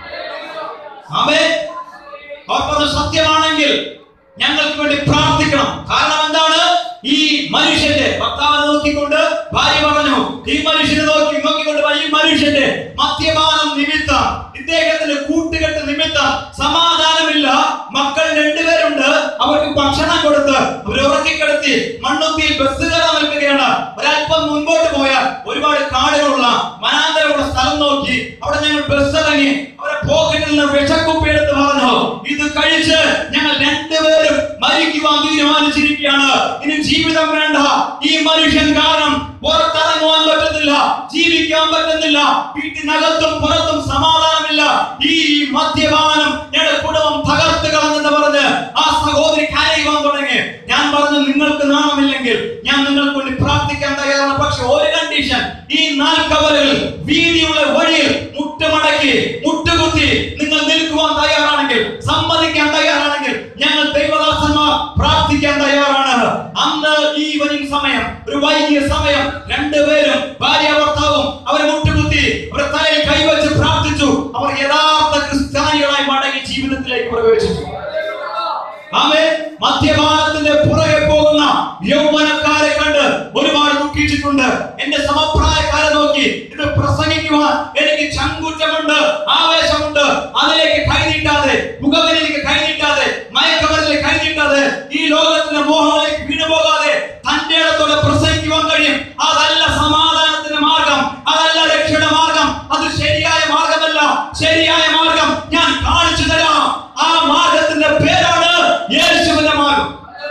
ആമേൻ ഓർപ്പത് സത്യമാണെങ്കിൽ ഞങ്ങൾക്ക് വേണ്ടി പ്രാർത്ഥിക്കണം കാരണം എന്താണ് ഈ മനുഷ്യന്റെ ഭർത്താവിനെ നോക്കിക്കൊണ്ട് ഭാര്യ പറഞ്ഞു ഈ മനുഷ്യനെ നോക്കി നോക്കിക്കൊണ്ട് ഈ മനുഷ്യന്റെ മദ്യപാനം നിമിത്തം ഇദ്ദേഹത്തിന്റെ കൂട്ടുകെട്ട് നിമിത്തം സമാധാനമില്ല മക്കൾ രണ്ടുപേരുണ്ട് അവർക്ക് ഭക്ഷണം കൊടുത്ത് അവരെ ഉറക്കിക്കിടത്തി മണ്ണുത്തിയിൽ ബസ് കയറാൻ നിൽക്കുകയാണ് ഒരല്പം മുൻപോട്ട് പോയാൽ ഒരുപാട് കാടുകളുള്ള വനാന്തരമുള്ള സ്ഥലം നോക്കി അവിടെ ഞങ്ങൾ ബസ് ഇറങ്ങി അവരെ പോക്കറ്റിൽ നിന്ന് വിഷക്കുപ്പി എടുത്ത് പറഞ്ഞു ഇത് കഴിച്ച് ഞങ്ങൾ രണ്ടുപേരും മരിക്കുവാൻ തീരുമാനിച്ചിരിക്കുകയാണ് ഇനി ജീവിതം വേണ്ട ഈ മനുഷ്യൻ കാരണം പുറത്തിറങ്ങുവാൻ പറ്റുന്നില്ല ജീവിക്കാൻ പറ്റുന്നില്ല വീട്ടിനകത്തും പുറത്തും സമാധാനമില്ല ഈ മദ്യപാനം ഞങ്ങളുടെ കുടുംബം തകർത്ത് കളഞ്ഞെന്ന് പറഞ്ഞ് ആ സഹോദരി കരയുവാൻ തുടങ്ങി ഞാൻ പറഞ്ഞു നിങ്ങൾക്ക് നാണമില്ലെങ്കിൽ ഞാൻ നിങ്ങൾക്ക് വേണ്ടി പ്രാർത്ഥിക്കാൻ തയ്യാറാണ് പക്ഷെ ഒരു കണ്ടീഷൻ ഈ നാൽക്കവലുകൾ വീതിയുള്ള വഴിയിൽ മുട്ടുമടക്കി മുട്ടുകുത്തി നിങ്ങൾ നിൽക്കുവാൻ തയ്യാറാണെങ്കിൽ സമ്മതിക്കാൻ തയ്യാറാണെങ്കിൽ ഞങ്ങൾ ദൈവദാസന്മാർ പ്രാർത്ഥിക്കാൻ തയ്യാറാണ് അന്ന് ഈ വരും സമയം ഒരു വൈകിയ സമയം രണ്ടുപേരും ഭാര്യ ഭർത്താവും അവരെ മുട്ടുകുത്തി അവരെ തലയിൽ കൈവച്ച് പ്രാർത്ഥിച്ചു അവർ യഥാർത്ഥ ക്രിസ്ത്യാനികളായി മടങ്ങി ജീവിതത്തിലേക്ക് പ്രവേശിച്ചു ആമേ മദ്യപാനത്തിന്റെ പുറകെ പോകുന്ന യൗവനക്കാരെ കണ്ട് ഒരുപാട് ദുഃഖിച്ചിട്ടുണ്ട് എന്റെ സമപ്രായക്കാരെ നോക്കി ഇത് പ്രസംഗിക്കുവാൻ എനിക്ക് ചങ്കുറ്റമുണ്ട് ആവേശമുണ്ട് അതിലേക്ക് കൈനീട്ടാതെ മുഖവരിലേക്ക് കൈനീട്ടാതെ മയക്കവരിലേക്ക് കൈനീട്ടാതെ ഈ ലോകത്തിന്റെ മോഹങ്ങളിലേക്ക് വീണുപോകാതെ തന്റെ ഇടത്തോടെ പ്രസംഗിക്കുവാൻ കഴിയും അതല്ല സമാധാനത്തിന്റെ മാർഗം അതല്ല രക്ഷയുടെ മാർഗം അത് ശരിയായ മാർഗമല്ല ശരിയായ മാർഗം ഞാൻ കാണിച്ചു തരാം ആ മാർഗത്തിന്റെ പേരാണ് യേശുവിന്റെ മാർഗം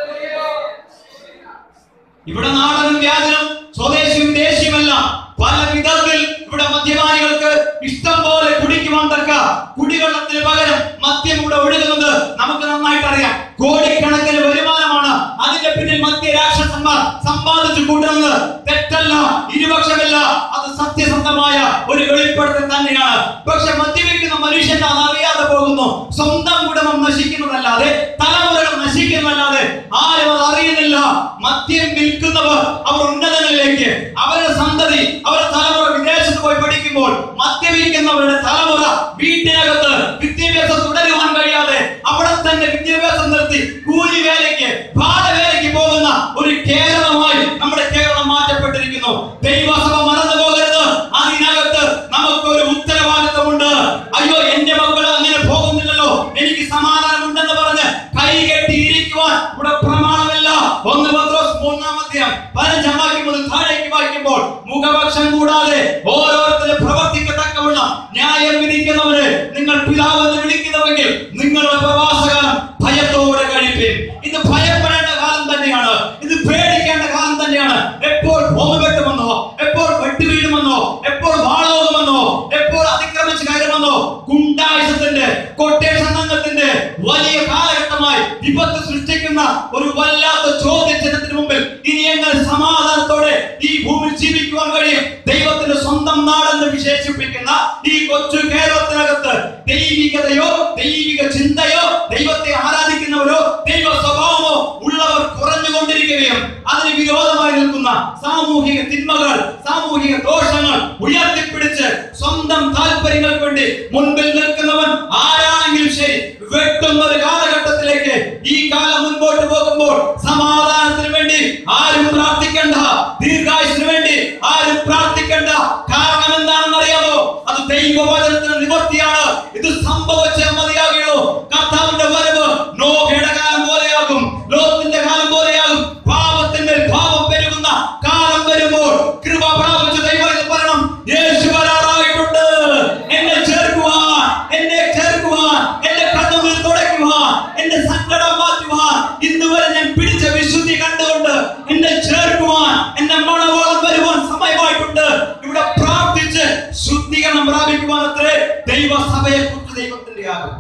ഇവിടെ നാടനും വ്യാജനും സ്വദേശിയും ദേശീയമല്ല പല വിധത്തിൽ ഇവിടെ മദ്യപാനികൾക്ക് ഇഷ്ടം പോലെ കുടിക്കുവാൻ തക്ക കുടിവെള്ളത്തിന് പകരം മദ്യം ഇവിടെ ഒഴുകുന്നത് നമുക്ക് നന്നായിട്ട് അറിയാം കോടിക്കണക്കിന് വരുമാനമാണ് അതിന്റെ പിന്നിൽ മദ്യ രാക്ഷസന്മാർ സമ്പാദിച്ചു കൂട്ടുന്നത് തെറ്റല്ല ഇരുപക്ഷമല്ല അത് സത്യസന്ധമായ ഒരു വെളിപ്പെടുത്തൽ തന്നെയാണ് പക്ഷെ മദ്യപിക്കുന്ന മനുഷ്യൻ അത് അറിയാതെ പോകുന്നു സ്വന്തം കുടുംബം നശിക്കുന്നതല്ലാതെ തലമുറകൾ നശിക്കുന്നതല്ലാതെ ആരും അത് അറിയുന്നില്ല മദ്യം വിൽക്കുന്നവർ അവർ ഉന്നതങ്ങളിലേക്ക് അവരുടെ സന്തതി അവരുടെ തലമുറ വിദേശത്ത് പോയി പഠിക്കുമ്പോൾ മദ്യപിക്കുന്നവരുടെ തലമുറ വീട്ടിനകത്ത് വിദ്യാഭ്യാസം തുടരുവാൻ കഴിയാതെ അവിടെ തന്നെ വിദ്യാഭ്യാസം നിർത്തി കൂലി വേലയ്ക്ക് പാഠവേലയ്ക്ക് പോകുന്ന ഒരു കേരളമായി നമ്മുടെ കേരളം മാറ്റപ്പെട്ടിരിക്കുന്നു ദൈവസഭ മറന്നു പോകരുത് അതിനകത്ത് നമുക്കൊരു ഉത്തരവാദിത്വമുണ്ട് അയ്യോ എന്റെ മക്കൾ അങ്ങനെ പോകുന്നില്ലല്ലോ എനിക്ക് സമാധാനമുണ്ടെന്ന് പറഞ്ഞ് കൈകെട്ടി ഇരിക്കുവാൻ ഇവിടെ പ്രമാണമില്ല ഒന്ന് പത്രോസ് മൂന്നാമത്തെ പതിനഞ്ചാം വാക്യം മുതൽ താഴേക്ക് വായിക്കുമ്പോൾ മുഖപക്ഷം കൂടാതെ ഓരോരുത്തരും പ്രവർത്തിക്കത്തക്കവണ്ണം ന്യായം വിധിക്കുന്നവരെ നിങ്ങൾ പിതാവ് എന്ന് വിളിക്കുന്നുവെങ്കിൽ നിങ്ങളുടെ പ്രവാസകാലം ഭയത്തോടെ കഴിപ്പിൻ ഇത് ഭയപ്പെടേണ്ട കാലം തന്നെയാണ് ഇത് പേടിക്കേണ്ട കാലം തന്നെയാണ് എപ്പോൾ ബോംബ് വെട്ടുമെന്നോ എപ്പോൾ വെട്ടി വീഴുമെന്നോ എപ്പോൾ വാളോകുമെന്നോ എപ്പോൾ അതിക്രമിച്ച് കയറുമെന്നോ ഗുണ്ടായുസത്തിന്റെ കൊട്ടേഷൻ സംഘത്തിന്റെ വലിയ കാലഘട്ടമായി വിപത്ത് സൃഷ്ടിക്കുന്ന ഒരു വല്ലാത്ത ചോദ്യചിഹ്നത്തിന് മുമ്പിൽ ഇനി എങ്ങനെ സമാധാനത്തോടെ ഈ ഭൂമിയിൽ ജീവിക്കുവാൻ കഴിയും ദൈവത്തിന്റെ സ്വന്തം നാടെന്ന് വിശേഷിപ്പിക്കുന്ന ഈ കൊച്ചു കേരളത്തിനകത്ത് ദൈവികതയോ ദൈവിക ചിന്തയോ ദൈവത്തെ ആരാധിക്കുന്നവരോ ദൈവ സ്വഭാവമോ ഉള്ളവർ കുറഞ്ഞുകൊണ്ടിരിക്കുന്നു ചിന്തിക്കുകയും അതിന് വിരോധമായി നിൽക്കുന്ന സാമൂഹിക തിന്മകൾ സാമൂഹിക ദോഷങ്ങൾ ഉയർത്തിപ്പിടിച്ച് സ്വന്തം താല്പര്യങ്ങൾക്ക് വേണ്ടി മുൻപിൽ നിൽക്കുന്നവൻ ആരാണെങ്കിലും ശരി വെട്ടുന്ന ഒരു കാലഘട്ടത്തിലേക്ക് ഈ കാലം മുൻപോട്ട് പോകുമ്പോൾ സമാധാനത്തിന് വേണ്ടി ആരും പ്രാർത്ഥിക്കണ്ട ദീർഘായുസിന് വേണ്ടി ആരും പ്രാർത്ഥിക്കണ്ട കാരണം എന്താണെന്ന് അറിയാമോ അത് ദൈവവചനത്തിന് നിവർത്തിയാണ് ഇത് സംഭവിച്ചേ മതിയാകുള്ളൂ കർത്താവിന്റെ വരവ് നോഹയുടെ കാലം പോലെയാകും ലോകത്തിന്റെ കാലം പോലെയാകും പാപത്തിന്റെ പാപം പെരുകുന്ന കാലം വരുമ്പോൾ കൃപ പ്രാപിച്ച ദൈവം എന്ന് പറയണം യേശു വരാറായിട്ടുണ്ട് എന്നെ ചേർക്കുവാൻ എന്നെ ചേർക്കുവാൻ എന്റെ കണ്ണുകൾ തുടയ്ക്കുവാൻ എന്റെ സങ്കടം മാറ്റുവാൻ ഇന്ന് വരെ ഞാൻ പിടിച്ച വിശുദ്ധി കണ്ടുകൊണ്ട് എന്നെ ചേർക്കുവാൻ എന്റെ മണവോളം വരുവാൻ സമയമായിട്ടുണ്ട് ഇവിടെ പ്രാർത്ഥിച്ച് ശുദ്ധീകരണം പ്രാപിക്കുവാൻ അത്രേ ദൈവസഭയെ കുറിച്ച് ദൈവത്തിന്റെ ആകും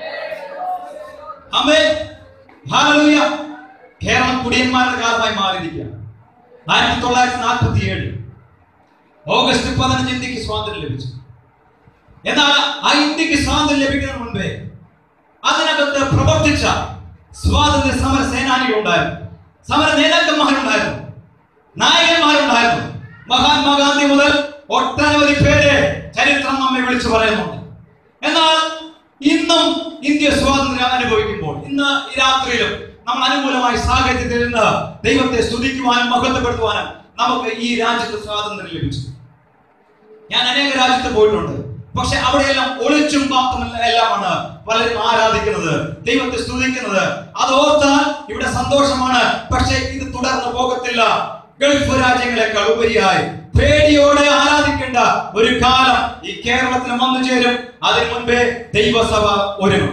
അമ്മേ ഹാലൂയ കേരളം കുടിയന്മാരുടെ കാലമായി മാറിയിരിക്കുക ആയിരത്തി തൊള്ളായിരത്തി നാൽപ്പത്തി ഏഴ് ഓഗസ്റ്റ് പതിനഞ്ച് ഇന്ത്യക്ക് സ്വാതന്ത്ര്യം ലഭിച്ചു എന്നാൽ ആ ഇന്ത്യക്ക് സ്വാതന്ത്ര്യം ലഭിക്കുന്നതിന് മുൻപേ അതിനകത്ത് പ്രവർത്തിച്ച സ്വാതന്ത്ര്യ സമര സേനാനികൾ ഉണ്ടായിരുന്നു സമര നേതാക്കന്മാരുണ്ടായിരുന്നു നായകന്മാരുണ്ടായിരുന്നു മഹാത്മാഗാന്ധി മുതൽ ഒട്ടനവധി പേര് ചരിത്രം നമ്മെ വിളിച്ചു പറയുന്നുണ്ട് എന്നാൽ ഇന്നും ഇന്ത്യ സ്വാതന്ത്ര്യം അനുഭവിക്കുമ്പോൾ ഇന്ന് ഈ രാത്രിയിലും നമ്മൾ അനുകൂലമായ സാഹചര്യത്തിൽ നിന്ന് ദൈവത്തെ സ്തുതിക്കുവാനും മഹത്വപ്പെടുത്തുവാനും നമുക്ക് ഈ രാജ്യത്ത് സ്വാതന്ത്ര്യം ലഭിച്ചു ഞാൻ അനേക രാജ്യത്ത് പോയിട്ടുണ്ട് പക്ഷെ അവിടെയെല്ലാം ഒളിച്ചും പാത്തും എല്ലാമാണ് പലരും ആരാധിക്കുന്നത് ദൈവത്തെ സ്തുതിക്കുന്നത് അത് ഓർത്താൽ ഇവിടെ സന്തോഷമാണ് പക്ഷെ ഇത് തുടർന്ന് പോകത്തില്ല ഗൾഫ് രാജ്യങ്ങളെക്കാൾ ഉപരിയായി പേടിയോടെ ആരാധിക്കേണ്ട ഒരു കാലം ഈ കേരളത്തിൽ വന്നു ചേരും അതിനു മുൻപേ ദൈവസഭ ഒരുങ്ങും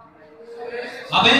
അവൻ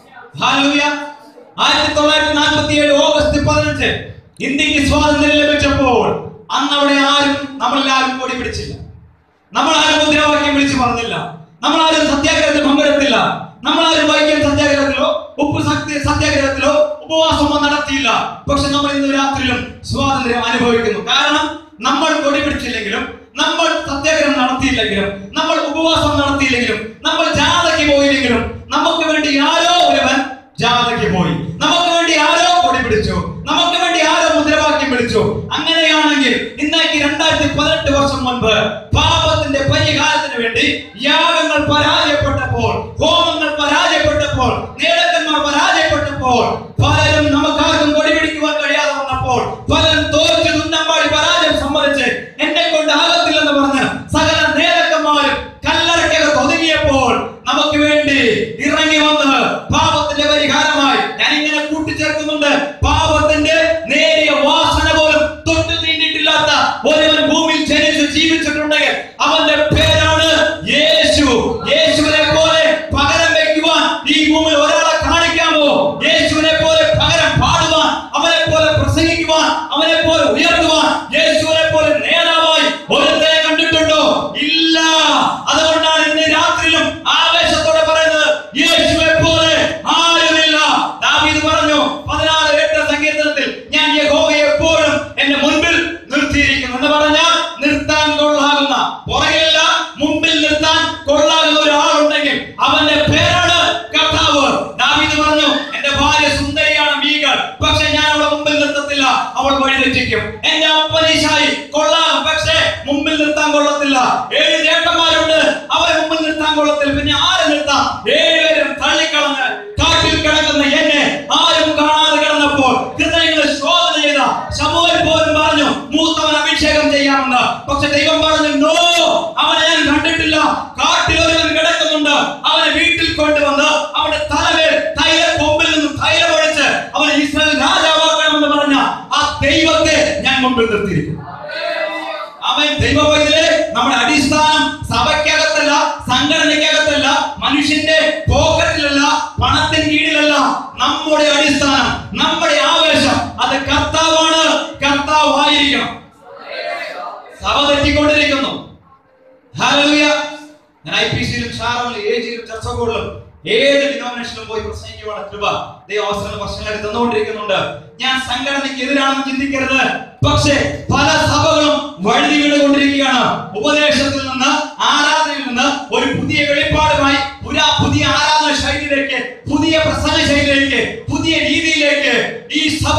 ഹാലൂയ ആയിരത്തി തൊള്ളായിരത്തി നാൽപ്പത്തി ഏഴ് ഓഗസ്റ്റ് പതിനഞ്ച് ഇന്ത്യക്ക് സ്വാതന്ത്ര്യം ലഭിച്ചപ്പോൾ അന്ന് അവിടെ ആരും നമ്മളെല്ലാവരും കൊടി പിടിച്ചില്ല നമ്മളാരും മുദ്രാവാക്യം വിളിച്ചു പറഞ്ഞില്ല നമ്മളാരും സത്യാഗ്രഹത്തിൽ പങ്കെടുത്തില്ല നമ്മളാരും വൈക്കം സത്യാഗ്രഹത്തിലോ ഉപ്പ് സത്യ സത്യാഗ്രഹത്തിലോ ഉപവാസമോ നടത്തിയില്ല പക്ഷെ നമ്മൾ ഇന്ന് രാത്രിയിലും സ്വാതന്ത്ര്യം അനുഭവിക്കുന്നു കാരണം നമ്മൾ കൊടി പിടിച്ചില്ലെങ്കിലും നമ്മൾ സത്യാഗ്രഹം നടത്തിയില്ലെങ്കിലും നമ്മൾ ഉപവാസം നടത്തിയില്ലെങ്കിലും നമ്മൾ ജാഥയ്ക്ക് പോയില്ലെങ്കിലും നമുക്ക് വേണ്ടി ആരോ ഒരുവൻ ജാഥയ്ക്ക് പോയി നമുക്ക് വേണ്ടി ആരോ കൊടി പിടിച്ചു നമുക്ക് വേണ്ടി ആരോ മുദ്രാവാക്യം വിളിച്ചു അങ്ങനെയാണെങ്കിൽ ഇന്നേക്ക് രണ്ടായിരത്തി പതിനെട്ട് വർഷം മുൻപ് പാപത്തിന്റെ പരിഹാരത്തിന് വേണ്ടി യാഗങ്ങൾ പരാജയപ്പെട്ടപ്പോൾ ഹോമങ്ങൾ പരാജയപ്പെട്ടപ്പോൾ നേതാക്കന്മാർ പരാജയപ്പെട്ടപ്പോൾ പലരും നമുക്കാർക്കും കൊടി പിടിക്കുവാൻ കഴിയാതെ വന്നപ്പോൾ പലരും തോറ്റ് തുന്നമ്പാടി പരാജയം സമ്മതിച്ച് എന്നെ കൊണ്ട് ആകത്തില്ലെന്ന് പറഞ്ഞ് സകല നേതാക്കന്മാരും കല്ലറക്കകത്ത് ഒതുങ്ങിയപ്പോൾ നമുക്ക് വേണ്ടി ഇറങ്ങി വന്ന് പാപത്തിന്റെ പരിഹാരമായി ഞാൻ ഇങ്ങനെ കൂട്ടിച്ചേർക്കുന്നുണ്ട് പാപത്തിന്റെ നേരിയ വാസന പോലും തൊട്ടു നീണ്ടിട്ടില്ലാത്ത ഒരുവൻ ഭൂമിയിൽ ജനിച്ച് ജീവിച്ചിട്ടുണ്ടെങ്കിൽ അവന്റെ പേരാണ് യേശു യേശുവിനെ പോലെ പകരം വെക്കുവാൻ ഈ ഭൂമിയിൽ ഒരാളെ കാണിക്കാമോ യേശുവിനെ പോലെ പകരം പാടുവാൻ അവനെ പോലെ പ്രസംഗിക്കുവാൻ അവനെ പോലെ ഉയർത്തുവാൻ യേശുവിനെ പോലെ നേതാവായി ഒരുത്തനെ കണ്ടിട്ടുണ്ടോ ഇല്ല അതുകൊണ്ടാണ് ഇന്ന് രാത്രിയിലും ആവേശത്തോടെ പറയുന്നത് യേശുവെ പോലെ ആരുമില്ല ദാവീദ് പറഞ്ഞു പതിനാറ് എട്ട് സങ്കീർത്തനത്തിൽ ഞാൻ യഹോവയെ എപ്പോഴും എന്റെ മുൻപിൽ നിർത്തിയിരിക്കുന്നു എന്ന് പറഞ്ഞാൽ നിർത്താൻ കൊള്ളാകുന്ന പുറകിലല്ല മുമ്പിൽ നിർത്താൻ കൊള്ളാകുന്ന ഒരാളുണ്ടെങ്കിൽ അവന്റെ പേരാണ് കർത്താവ് ദാവീദ് പറഞ്ഞു എന്റെ ഭാര്യ സുന്ദരിയാണ് മീകൾ പക്ഷെ ഞാൻ അവളെ മുമ്പിൽ നിർത്തത്തില്ല അവൾ വഴിതെറ്റിക്കും എന്റെ അപ്പനീശായി കൊള്ളാം പക്ഷേ മുമ്പിൽ നിർത്താൻ കൊള്ളത്തില്ല ഏഴ് ചേട്ടന്മാരുണ്ട് അവരെ മുമ്പിൽ നിർത്താൻ കൊള്ളത്തില്ല പിന്നെ ആരെ നിർത്താം ഏഴുപേരും തള്ളിക്കളഞ്ഞ് കാട്ടിൽ കിടക്കുന്ന എന്നെ ആരും കാണാതെ കിടന്നപ്പോൾ ഹൃദയങ്ങളെ ശോധന ചെയ്ത ശമൂഹൻ പോലും പറഞ്ഞു മൂത്തവൻ അഭിഷേകം ചെയ്യാമെന്ന് പക്ഷെ ദൈവം പറഞ്ഞു നോ അവനെ ഞാൻ കണ്ടിട്ടില്ല കാട്ടിൽ ഒരുവൻ കിടക്കുന്നുണ്ട് അവനെ വീട്ടിൽ കൊണ്ടുവന്ന് അവന്റെ തലവേൽ തൈല കൊമ്പിൽ നിന്നും തൈലം ഒഴിച്ച് അവനെ ഇസ്രായേൽ രാജാവാക്കണമെന്ന് പറഞ്ഞ ആ ദൈവത്തെ ഞാൻ മുമ്പിൽ നിർത്തിയിരിക്കുന്നു അവൻ ദൈവവൈദ്യരെ നമ്മുടെ അടിസ്ഥാനം സഭയ്ക്കകത്തല്ല സംഘടനയ്ക്കകത്തല്ല മനുഷ്യന്റെ പോക്കറ്റിലല്ല പണത്തിന് കീഴിലല്ല നമ്മുടെ അടിസ്ഥാനം നമ്മുടെ ആവേശം അത് കർത്താവാണ് കർത്താവായിരിക്കണം സഭ തെറ്റിക്കൊണ്ടിരിക്കുന്നു ഹല്ലേലൂയ ഞാൻ ഐ പി സിയിലും ഷാറോയിലും എ ജിയിലും ചർച്ചകളിലും ഏത് ഡിനോമിനേഷനിലും പോയി പ്രസംഗിക്കുവാണ് കൃപ ദൈവ അവസരങ്ങൾ വർഷങ്ങളായി തന്നുകൊണ്ടിരിക്കുന്നുണ്ട് ഞാൻ സംഘടനയ്ക്ക് എതിരാണെന്ന് ചിന്തിക്കരുത് പക്ഷേ പല സഭകളും വഴുതി വീണുകൊണ്ടിരിക്കുകയാണ് ഉപദേശത്തിൽ നിന്ന് ആരാധനയിൽ നിന്ന് ഒരു പുതിയ വെളിപ്പാടുമായി പുരാ പുതിയ ആരാധന ശൈലിയിലേക്ക് പുതിയ പ്രസംഗ ശൈലിയിലേക്ക് പുതിയ രീതിയിലേക്ക് ഈ സഭ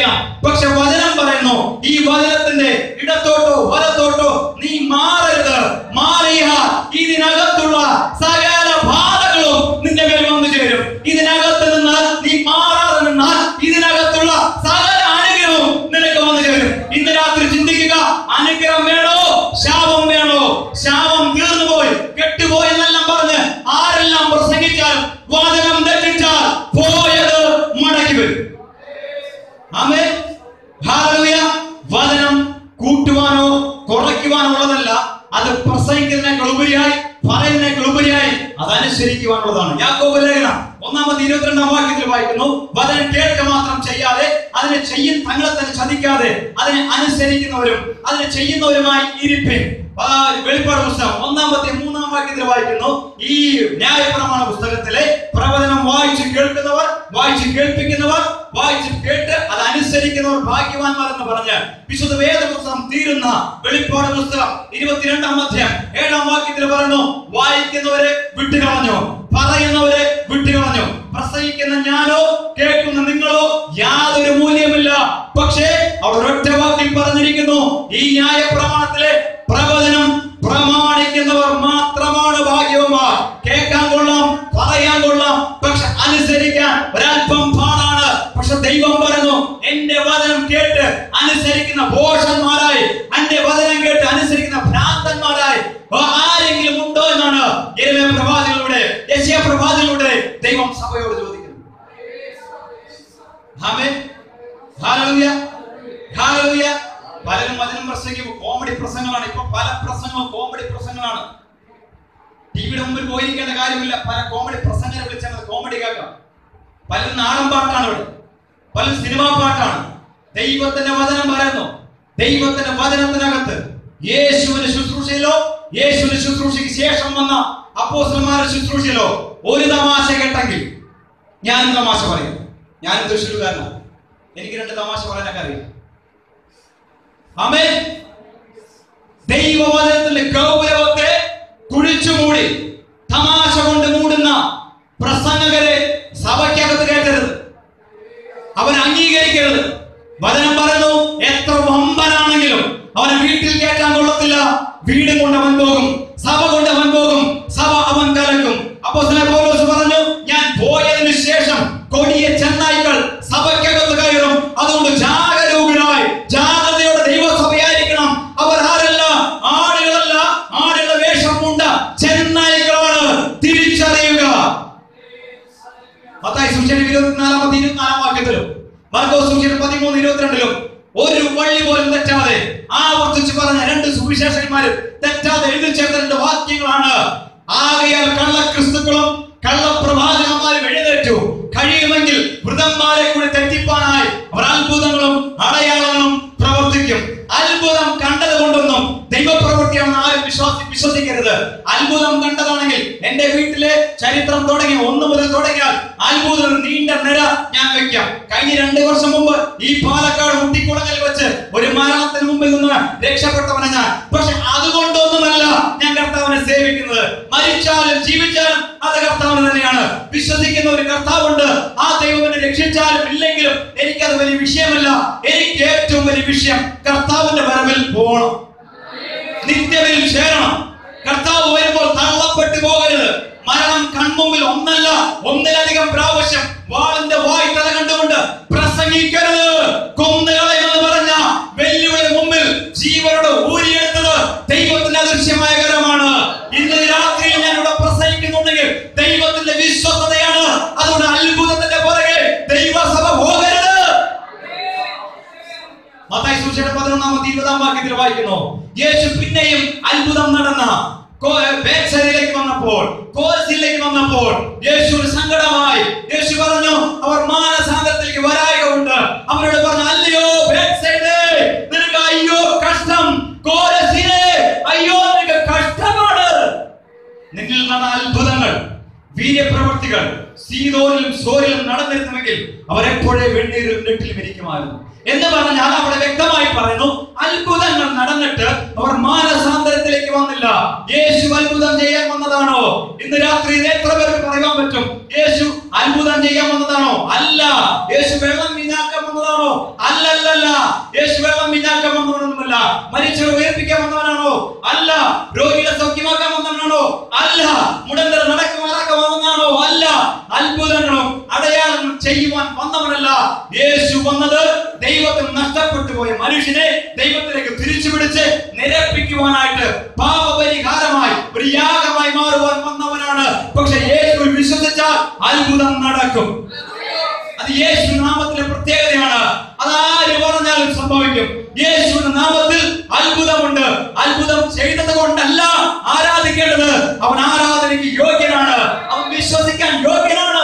ചെയ്യാം പക്ഷെ വചനം പറയുന്നു ഈ വചനത്തിന്റെ ഇടത്തോട്ടോ വലത്തോട്ടോ നീ മാറരുത് മാറിയ ഇതിനകത്തുള്ള സകല ബാധകളും നിന്റെ മേൽ വന്നു ചേരും ഇതിനകത്ത് നിന്ന് നീ മാറാതെ നിന്നാൽ ഇതിനകത്തുള്ള സകല അനുഗ്രഹവും നിനക്ക് വന്നു ചേരും ഇന്ന് രാത്രി ചിന്തിക്കുക അനുഗ്രഹം വേണോ ശാപം വേണോ ശാപം തീർന്നു പോയി കെട്ടുപോയി എന്നെല്ലാം പറഞ്ഞ് ആരെല്ലാം പ്രസംഗിച്ചാൽ വാചകം തെറ്റിച്ചാൽ പോയത് മടക്കി വരും ആമേൻ ഹല്ലേലൂയ വചനം കൂട്ടുവാനോ കുറയ്ക്കുവാനോ ഉള്ളതല്ല അത് പ്രസംഗിക്കുന്നതിനേക്കാൾ ഉപരിയായി പറയുന്നതിനേക്കാൾ ഉപരിയായി അത് അനുസരിക്കുവാനുള്ളതാണ് യാക്കോബ് ലേഖനം ഒന്നാമത് ഇരുപത്തിരണ്ടാം വാക്യത്തിൽ വായിക്കുന്നു വചനം കേൾക്ക മാത്രം ചെയ്യാതെ അതിനെ ചെയ്യും തങ്ങളെ തന്നെ ചതിക്കാതെ അതിനെ അനുസരിക്കുന്നവരും അതിനെ ചെയ്യുന്നവരുമായി ഇരിപ്പിൻ ആ, വെളിപ്പാട് പുസ്തകം ഒന്നാമത്തെ മൂന്നാം വാക്യത്തിൽ വായിക്കുന്നു ഈ ന്യായപ്രമാണ പുസ്തകത്തിലെ പ്രവചനം വായിച്ച് കേൾക്കുന്നവർ വായിച്ച് കേൾപ്പിക്കുന്നവർ വായിച്ച് കേട്ട് അത് അനുസരിക്കുന്നവർ ഭാഗ്യവാന്മാർ എന്ന് പറഞ്ഞ് വിശുദ്ധ വേദ പുസ്തകം തീരുന്ന വെളിപ്പാട് പുസ്തകം ഇരുപത്തിരണ്ടാം അധ്യായം ഏഴാം വാക്യത്തിൽ പറഞ്ഞു വായിക്കുന്നവരെ വിട്ടുകളഞ്ഞു പറയുന്നവരെ വിട്ടുകളഞ്ഞു പ്രസംഗിക്കുന്ന ഞാനോ കേൾക്കുന്ന നിങ്ങളോ യാതൊരു മൂല്യമില്ല പക്ഷേ അവിടെ ഒറ്റ വാക്കിൽ പറഞ്ഞിരിക്കുന്നു ഈ ന്യായ പ്രമാണത്തിലെ പ്രവചനം പ്രമാണിക്കുന്നവർ മാത്രമാണ് ഭാഗ്യവന്മാർ കേൾക്കാൻ കൊള്ളാം പറയാൻ കൊള്ളാം പക്ഷെ അനുസരിക്കാൻ ഒരല്പം പാടാണ് പക്ഷെ ദൈവം പറഞ്ഞു എന്റെ വചനം കേട്ട് അനുസരിക്കുന്ന ഭോഷന്മാരായി എന്റെ വചനം കേട്ട് അനുസരിക്കുന്ന ഭ്രാന്തന്മാരായി ആരെങ്കിലും ഉണ്ടോ എന്നാണ് യെരമ്യാ പ്രവാചകനിലൂടെ യെശയ്യാ പ്രവാചകനിലൂടെ ദൈവം സഭയോട് ചോദിക്കുന്നത് ആമേൻ ഹല്ലേലൂയ ഹല്ലേലൂയ പലരും വചനം പ്രസംഗിക്കും കോമഡി പ്രസംഗങ്ങളാണ് ഇപ്പൊ പല പ്രസംഗങ്ങളും കോമഡി പ്രസംഗങ്ങളാണ് ടിവിയുടെ മുമ്പിൽ പോയിരിക്കേണ്ട കാര്യമില്ല പല കോമഡി പ്രസംഗരെ വിളിച്ചാൽ മതി കോമഡി കേൾക്കാം പലരും നാടൻ പാട്ടാണ് ഇവിടെ പലരും സിനിമാ പാട്ടാണ് ദൈവത്തിന്റെ വചനം പറയുന്നു ദൈവത്തിന്റെ വചനത്തിനകത്ത് യേശുവിന്റെ ശുശ്രൂഷയിലോ യേശുവിന്റെ ശുശ്രൂഷയ്ക്ക് ശേഷം വന്ന അപ്പോസ്റ്റലന്മാരുടെ ശുശ്രൂഷയിലോ ഒരു തമാശ കേട്ടെങ്കിൽ ഞാനും തമാശ പറയും ഞാനും തൃശ്ശൂർകാരനാണ് എനിക്ക് രണ്ട് തമാശ പറയാനൊക്കെ അറിയാം ആമേൻ ദൈവവചനത്തിന്റെ ഗൗരവത്തെ കുഴിച്ചു മൂടി തമാശ കൊണ്ട് മൂടുന്ന പ്രസംഗകരെ സഭയ്ക്കകത്ത് കയറ്റരുത് അവൻ അംഗീകരിക്കരുത് വചനം പറയുന്നു എത്ര വമ്പനാണെങ്കിലും അവനെ വീട്ടിൽ കയറ്റാൻ കൊള്ളത്തില്ല വീട് കൊണ്ട് അവൻ പോകും സഭ കൊണ്ട് അവൻ പോകും സഭ അവൻ കലക്കും അപ്പോ പൗലോസ് പറഞ്ഞു ഞാൻ പോയതിനു ശേഷം കൊടിയ ചെന്നായ്ക്കൾ സഭയ്ക്കകത്ത് കയറും അതുകൊണ്ട് ജാഗരൂകരായി ജാഗ്രതയോടെ ദൈവസഭയായിരിക്കണം അവർ ആരല്ല ആടുകളല്ല ആടുകളുടെ വേഷം പൂണ്ട ചെന്നായ്ക്കളാണ് തിരിച്ചറിയുക മത്തായി സുവിശേഷം ഇരുപത്തിനാലാമത്തെ ഇരുപത്തിനാലാം വാക്യത്തിലും മാർക്കോസ് സുവിശേഷം പതിമൂന്ന് ഇരുപത്തിരണ്ടിലും ഒരു വള്ളി പോലും തെറ്റാതെ ആവർത്തിച്ച് പറഞ്ഞ രണ്ട് സുവിശേഷന്മാരും തെറ്റാതെ എഴുതി ചേർത്ത രണ്ട് വാക്യങ്ങളാണ് ആകയാൽ കള്ള ക്രിസ്തുക്കളും കള്ളപ്രവാചകന്മാരും എഴുന്നേറ്റു കഴിയുമെങ്കിൽ വൃതന്മാരെ കൂടി തെറ്റിപ്പാനായി അവർ അത്ഭുതങ്ങളും അടയാളങ്ങളും പ്രവർത്തിക്കും അത്ഭുതം കണ്ടത് കൊണ്ടൊന്നും ദൈവപ്രവൃത്തിയാണെന്ന് ആരും വിശ്വാസി വിശ്വസിക്കരുത് അത്ഭുതം കണ്ടതാണെങ്കിൽ എന്റെ വീട്ടിലെ ചരിത്രം തുടങ്ങി ഒന്ന് മുതൽ തുടങ്ങിയാൽ അത്ഭുതം നീണ്ട നിര ഞാൻ വെക്കാം കഴിഞ്ഞ രണ്ട് വർഷം മുമ്പ് ഈ പാലക്കാട് മുട്ടിക്കുളങ്ങളിൽ വെച്ച് ഒരു മരണത്തിന് മുമ്പിൽ നിന്ന് രക്ഷപ്പെട്ടവനെ ഞാൻ പക്ഷെ അതുകൊണ്ടൊന്നുമല്ല ഞാൻ കർത്താവിനെ സേവിക്കുന്നത് മരിച്ചാലും ജീവിച്ചാലും അത് കർത്താവിന് തന്നെയാണ് വിശ്വസിക്കുന്ന ഒരു കർത്താവുണ്ട് ആ ദൈവത്തിനെ രക്ഷിച്ചാലും ഇല്ലെങ്കിലും എനിക്കത് വലിയ വിഷയമല്ല എനിക്ക് ഏറ്റവും വലിയ വിഷയം കർത്താവിന്റെ വരവിൽ പോകണം നിത്യതയിൽ ചേരണം കർത്താവ് വരുമ്പോൾ തള്ളപ്പെട്ടു പോകരുത് മരണം കൺമുമ്പിൽ ഒന്നല്ല ഒന്നിലധികം പ്രാവശ്യം വാളിന്റെ വായ് തല കണ്ടുകൊണ്ട് പ്രസംഗിക്കരുത് കൊന്നുകളയെന്ന് പറഞ്ഞ വെല്ലുവിളി മുമ്പിൽ ജീവനോട് ഊരിയെടുത്തത് ദൈവത്തിന്റെ അദൃശ്യമായ കരമാണ് ഇന്ന് രാത്രിയിൽ ഞാൻ ഇവിടെ പ്രസംഗിക്കുന്നുണ്ടെങ്കിൽ ദൈവത്തിന്റെ വിശ്വസതയാണ് അതുകൊണ്ട് അത്ഭുതത്തിന്റെ പുറകെ ദൈവസഭ പോകരുത് മത്തായി സുവിശേഷം പതിനൊന്നാമത്തെ ഇരുപതാം വാക്യത്തിൽ വായിക്കുന്നു യേശു പിന്നെയും അത്ഭുതം നടന്ന കോ- ബേത്സയിലേക്ക് വന്നപ്പോൾ കോരസിലേക്ക് വന്നപ്പോൾ യേശു സങ്കടമായി യേശു പറഞ്ഞു അവർ മാനസാന്തരത്തിലേക്ക് വരായകൊണ്ട് അവരോട് പറഞ്ഞു അല്ലയോ ബേത്സയിലേ, നിനക്ക് അയ്യോ കഷ്ടം കോരസിനെ അയ്യോ നിനക്ക് കഷ്ടമാണ് നിന്നിൽ നടന്ന അത്ഭുതങ്ങൾ വീര്യപ്രവർത്തികൾ സീതോനിലും സോരിലും നടന്നിരുന്നുവെങ്കിൽ അവരെപ്പോഴേ വെണ്ണീരിലും നെട്ടിലും ഇരിക്കുമായിരുന്നു എന്ന് പറഞ്ഞാൽ അവിടെ വ്യക്തമായി പറയുന്നു അത്ഭുതങ്ങൾ നടന്നിട്ട് അവർ മാനസാന്തരത്തിലേക്ക് വന്നില്ല യേശു അത്ഭുതം ചെയ്യാൻ വന്നതാണോ ഇന്ന് രാത്രി ഇത് എത്ര പേർക്ക് പറയാൻ പറ്റും യേശു അത്ഭുതം ചെയ്യാൻ വന്നതാണോ അല്ല യേശു വെള്ളം വീഞ്ഞാക്കാൻ വന്നതാണോ അല്ല വന്നവനല്ല മരിച്ചവരെ ഉയർപ്പിക്കാൻ വന്നവനാണോ അല്ല രോഗികളെ സൗഖ്യമാക്കാൻ വന്നവനാണോ അല്ല മുടന്തർ നടക്കുമാറാക്കാൻ വന്നവനാണോ അല്ല അത്ഭുതങ്ങളും അടയാളങ്ങളും ചെയ്യുവാൻ വന്നവനല്ല യേശു വന്നത് ദൈവത്തിൽ നഷ്ടപ്പെട്ടു പോയ മനുഷ്യനെ ദൈവത്തിലേക്ക് തിരിച്ചു പിടിച്ച് നിരപ്പിക്കുവാനായിട്ട് പാപപരിഹാരമായി ഒരു യാഗമായി മാറുവാൻ വന്നവനാണ് പക്ഷെ യേശു വിശ്വസിച്ചാൽ അത്ഭുതം നടക്കും അത് യേശു നാമത്തിലെ പ്രത്യേകതയാണ് അതാര് പറഞ്ഞാലും സംഭവിക്കും യേശുവിന്റെ നാമത്തിൽ അത്ഭുതമുണ്ട് അത്ഭുതം ചെയ്തത് കൊണ്ടല്ല ആരാധിക്കേണ്ടത് അവൻ ആരാധനയ്ക്ക് യോഗ്യനാണ് അവൻ വിശ്വസിക്കാൻ യോഗ്യനാണ്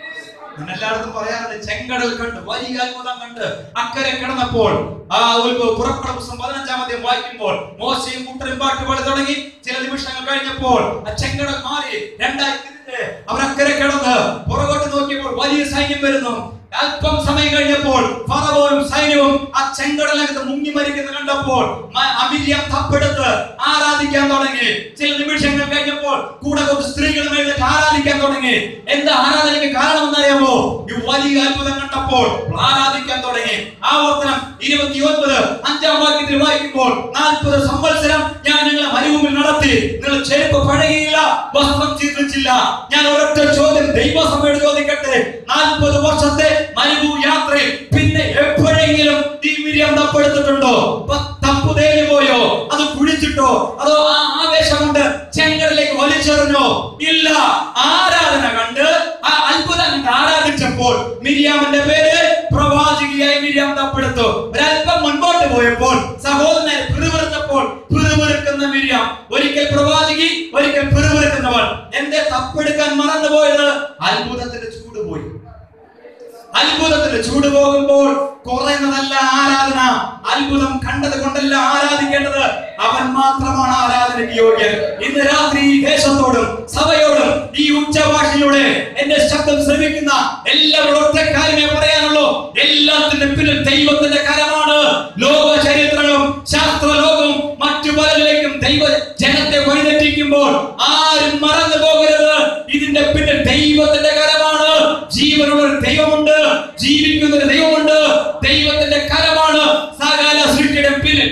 ഞാൻ എല്ലായിടത്തും പറയാറുണ്ട് ചെങ്കടൽ കണ്ട് വലിയ അത്ഭുതം കണ്ട് അക്കരെ കിടന്നപ്പോൾ ആ ഒരു പുറപ്പെട്ട പുസ്തകം പതിനഞ്ചാം അധ്യായം വായിക്കുമ്പോൾ മോശയും കൂട്ടരും പാട്ട് പാടി തുടങ്ങി ചില നിമിഷങ്ങൾ കഴിഞ്ഞപ്പോൾ ആ ചെങ്കടൽ മാറി രണ്ടായി തിരിഞ്ഞ് അവർ അക്കരെ കിടന്ന് പുറകോട്ട് നോക്കിയപ്പോൾ വലിയ സൈന്യം വരുന്നു അല്പം സമയം കഴിഞ്ഞപ്പോൾ ഫറവോനും സൈന്യവും ആ ചെങ്കടലകത്ത് മുങ്ങി മരിക്കുന്ന കണ്ടപ്പോൾ മ- അമിരിയം തപ്പെടുത്ത് ആരാധിക്കാൻ തുടങ്ങി ചില നിമിഷങ്ങൾ കഴിഞ്ഞപ്പോൾ കൂടെ കുറച്ച് സ്ത്രീകളും എഴുന്നേറ്റ് ആരാധിക്കാൻ തുടങ്ങി എന്താ ആരാധനയ്ക്ക് കാരണം എന്നറിയാമോ ഈ വലിയ അത്ഭുതം കണ്ടപ്പോൾ ആരാധിക്കാൻ തുടങ്ങി ആവർത്തനം ഇരുപത്തി ഒൻപത് അഞ്ചാം വാക്യത്തിൽ വായിക്കുമ്പോൾ നാൽപ്പത് സംവത്സരം ഞാൻ നിങ്ങളെ മരുഭൂമിയിൽ നടത്തി നിങ്ങൾ ചെരുപ്പ് പഴകിയില്ല വസ്ത്രം ചീർണിച്ചില്ല ഞാൻ ഒരൊറ്റ ചോദ്യം ദൈവസഭയോട് ചോദിക്കട്ടെ നാൽപ്പത് വർഷത്തെ മരുഭൂ യാത്രയിൽ പിന്നെ എപ്പോഴെങ്കിലും ഈ മിരിയം തപ്പെടുത്തിട്ടുണ്ടോ പ- തപ്പു തേഞ്ഞു പോയോ അത് കുഴിച്ചിട്ടോ അതോ ആ ആവേശം കൊണ്ട് ചെങ്കടലേക്ക് വലിച്ചെറിഞ്ഞോ ഇല്ല ആരാധന കണ്ട് ആ അത്ഭുതം കണ്ട് ആരാധിച്ചപ്പോൾ മിരിയാമിന്റെ പേര് പ്രവാചകിയായി മിരിയാം തപ്പെടുത്തു ഒരല്പം മുൻപോട്ട് പോയപ്പോൾ സഹോദരനെ പിറുപിറുത്തപ്പോൾ പിറുപിറുക്കുന്ന മിരിയാം ഒരിക്കൽ പ്രവാചകി ഒരിക്കൽ പിറുപിറുക്കുന്നവൾ എന്റെ തപ്പെടുക്കാൻ മറന്നുപോയത് അത്ഭുതത്തിന്റെ ചൂട് പോയി അത്ഭുതത്തിന്റെ ചൂട് പോകുമ്പോൾ കുറയുന്നതല്ല ആരാധന അത്ഭുതം കണ്ടത് കൊണ്ടല്ല ആരാധിക്കേണ്ടത് അവൻ മാത്രമാണ് ആരാധനയ്ക്ക് യോഗ്യൻ ഇന്ന് രാത്രി ഈ ദേശത്തോടും സഭയോടും ഈ ഉച്ചഭാഷയിലൂടെ എന്റെ ശബ്ദം ശ്രമിക്കുന്ന എല്ലാവരും ഒറ്റ കാര്യമേ പറയാനുള്ളൂ എല്ലാത്തിന്റെ പിന്നിൽ ദൈവത്തിന്റെ കരമാണ് ലോക ചരിത്രങ്ങളും ശാസ്ത്ര ലോകവും മറ്റു പലരിലേക്കും ദൈവ ജനത്തെ വഴിതെറ്റിക്കുമ്പോൾ ആരും മറന്നു പോകരുത് ഇതിന്റെ പിന്നിൽ ദൈവത്തിന്റെ കരമാണ് ജീവനുള്ള ഒരു ദൈവമുണ്ട് ജീവിക്കുന്ന ഒരു ദൈവമുണ്ട് ദൈവത്തിന്റെ കരമാണ് സകല സൃഷ്ടിയുടെ പിന്നിൽ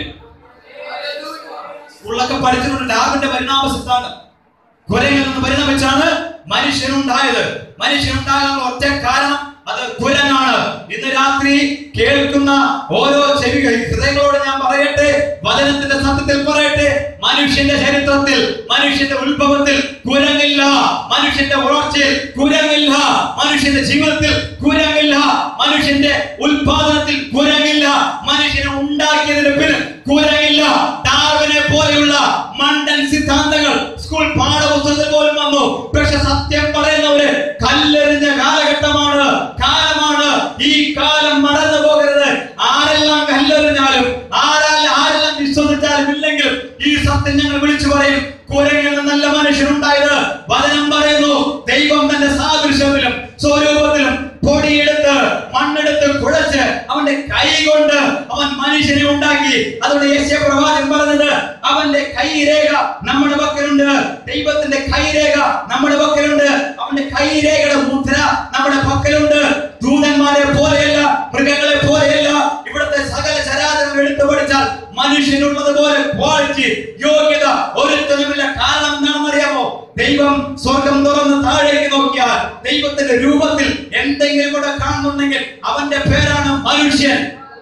ഉള്ളൊക്കെ പഠിച്ചിട്ടുണ്ട് ഡാർവിന്റെ പരിണാമ സിദ്ധാന്തം കുരങ്ങിൽ നിന്ന് പരിണമിച്ചാണ് മനുഷ്യനുണ്ടായത് മനുഷ്യനുണ്ടാകാനുള്ള ഒറ്റ കാരണം അത് കുരങ്ങാണ് ഇന്ന് രാത്രി കേൾക്കുന്ന ഓരോ ചെവി ഹൃദയങ്ങളോട് ഞാൻ പറയട്ടെ വചനത്തിന്റെ സത്യത്തിൽ പറയട്ടെ മനുഷ്യന്റെ ചരിത്രത്തിൽ മനുഷ്യന്റെ ഉത്ഭവത്തിൽ കുരങ്ങില്ല മനുഷ്യന്റെ വളർച്ചയിൽ കുരങ്ങില്ല മനുഷ്യന്റെ ജീവിതത്തിൽ കുരങ്ങില്ല മനുഷ്യന്റെ ഉത്പാദനത്തിൽ കുരങ്ങില്ല മനുഷ്യനെ ഉണ്ടാക്കിയതിന് പിന്നിൽ കുരങ്ങില്ല ഡാർവിനെ പോലെയുള്ള മണ്ടൻ സിദ്ധാന്തങ്ങൾ സ്കൂൾ പാഠപുസ്തകത്തിൽ പോലും വന്നു പക്ഷെ സത്യം പറയുന്നവര് കല്ലെറിഞ്ഞ കാലഘട്ടമാണ് കാലമാണ് ഈ കാലം മറന്നു പോകരുത് ആരെല്ലാം കല്ലെറിഞ്ഞാലും ആരെല്ലാം ആരെല്ലാം വിശ്വസിച്ചാലും ഇല്ലെങ്കിൽ ഈ സത്യം ഞങ്ങൾ വിളിച്ചു പറയും കുരങ്ങിൽ നിന്നല്ല മനുഷ്യനുണ്ടായത് വചനം പറയുന്നു ദൈവം തന്റെ സാദൃശ്യത്തിലും സ്വരൂപത്തിലും പൊടിയെടുത്ത് മണ്ണെടുത്ത് കുഴച്ച് അവന്റെ കൈ കൊണ്ട് അവൻ മനുഷ്യനെ ഉണ്ടാക്കി അതുകൊണ്ട് യേശയ പ്രവാചകൻ പറഞ്ഞത് അവന്റെ കൈരേഖ നമ്മുടെ പക്കലുണ്ട് ദൈവത്തിന്റെ കൈരേഖ നമ്മുടെ പക്കലുണ്ട് അവന്റെ കൈരേഖയുടെ മുദ്ര നമ്മുടെ പക്കലുണ്ട് ദൂതന്മാരെ പോലെയല്ല മൃഗങ്ങളെ പോലെയല്ല ഇവിടുത്തെ സകല ചരാചരങ്ങൾ എടുത്തു പഠിച്ചാൽ മനുഷ്യനുള്ളത് പോലെ ക്വാളിറ്റി യോഗ്യത ഒരുത്തനുമില്ല കാരണം എന്താണെന്ന് അറിയാമോ ദൈവം സ്വർഗം തുറന്ന് താഴേക്ക് നോക്കിയാൽ ദൈവത്തിന്റെ രൂപത്തിൽ എന്തെങ്കിലും കൂടെ കാണുന്നുണ്ടെങ്കിൽ അവന്റെ പേരാണ് മനുഷ്യൻ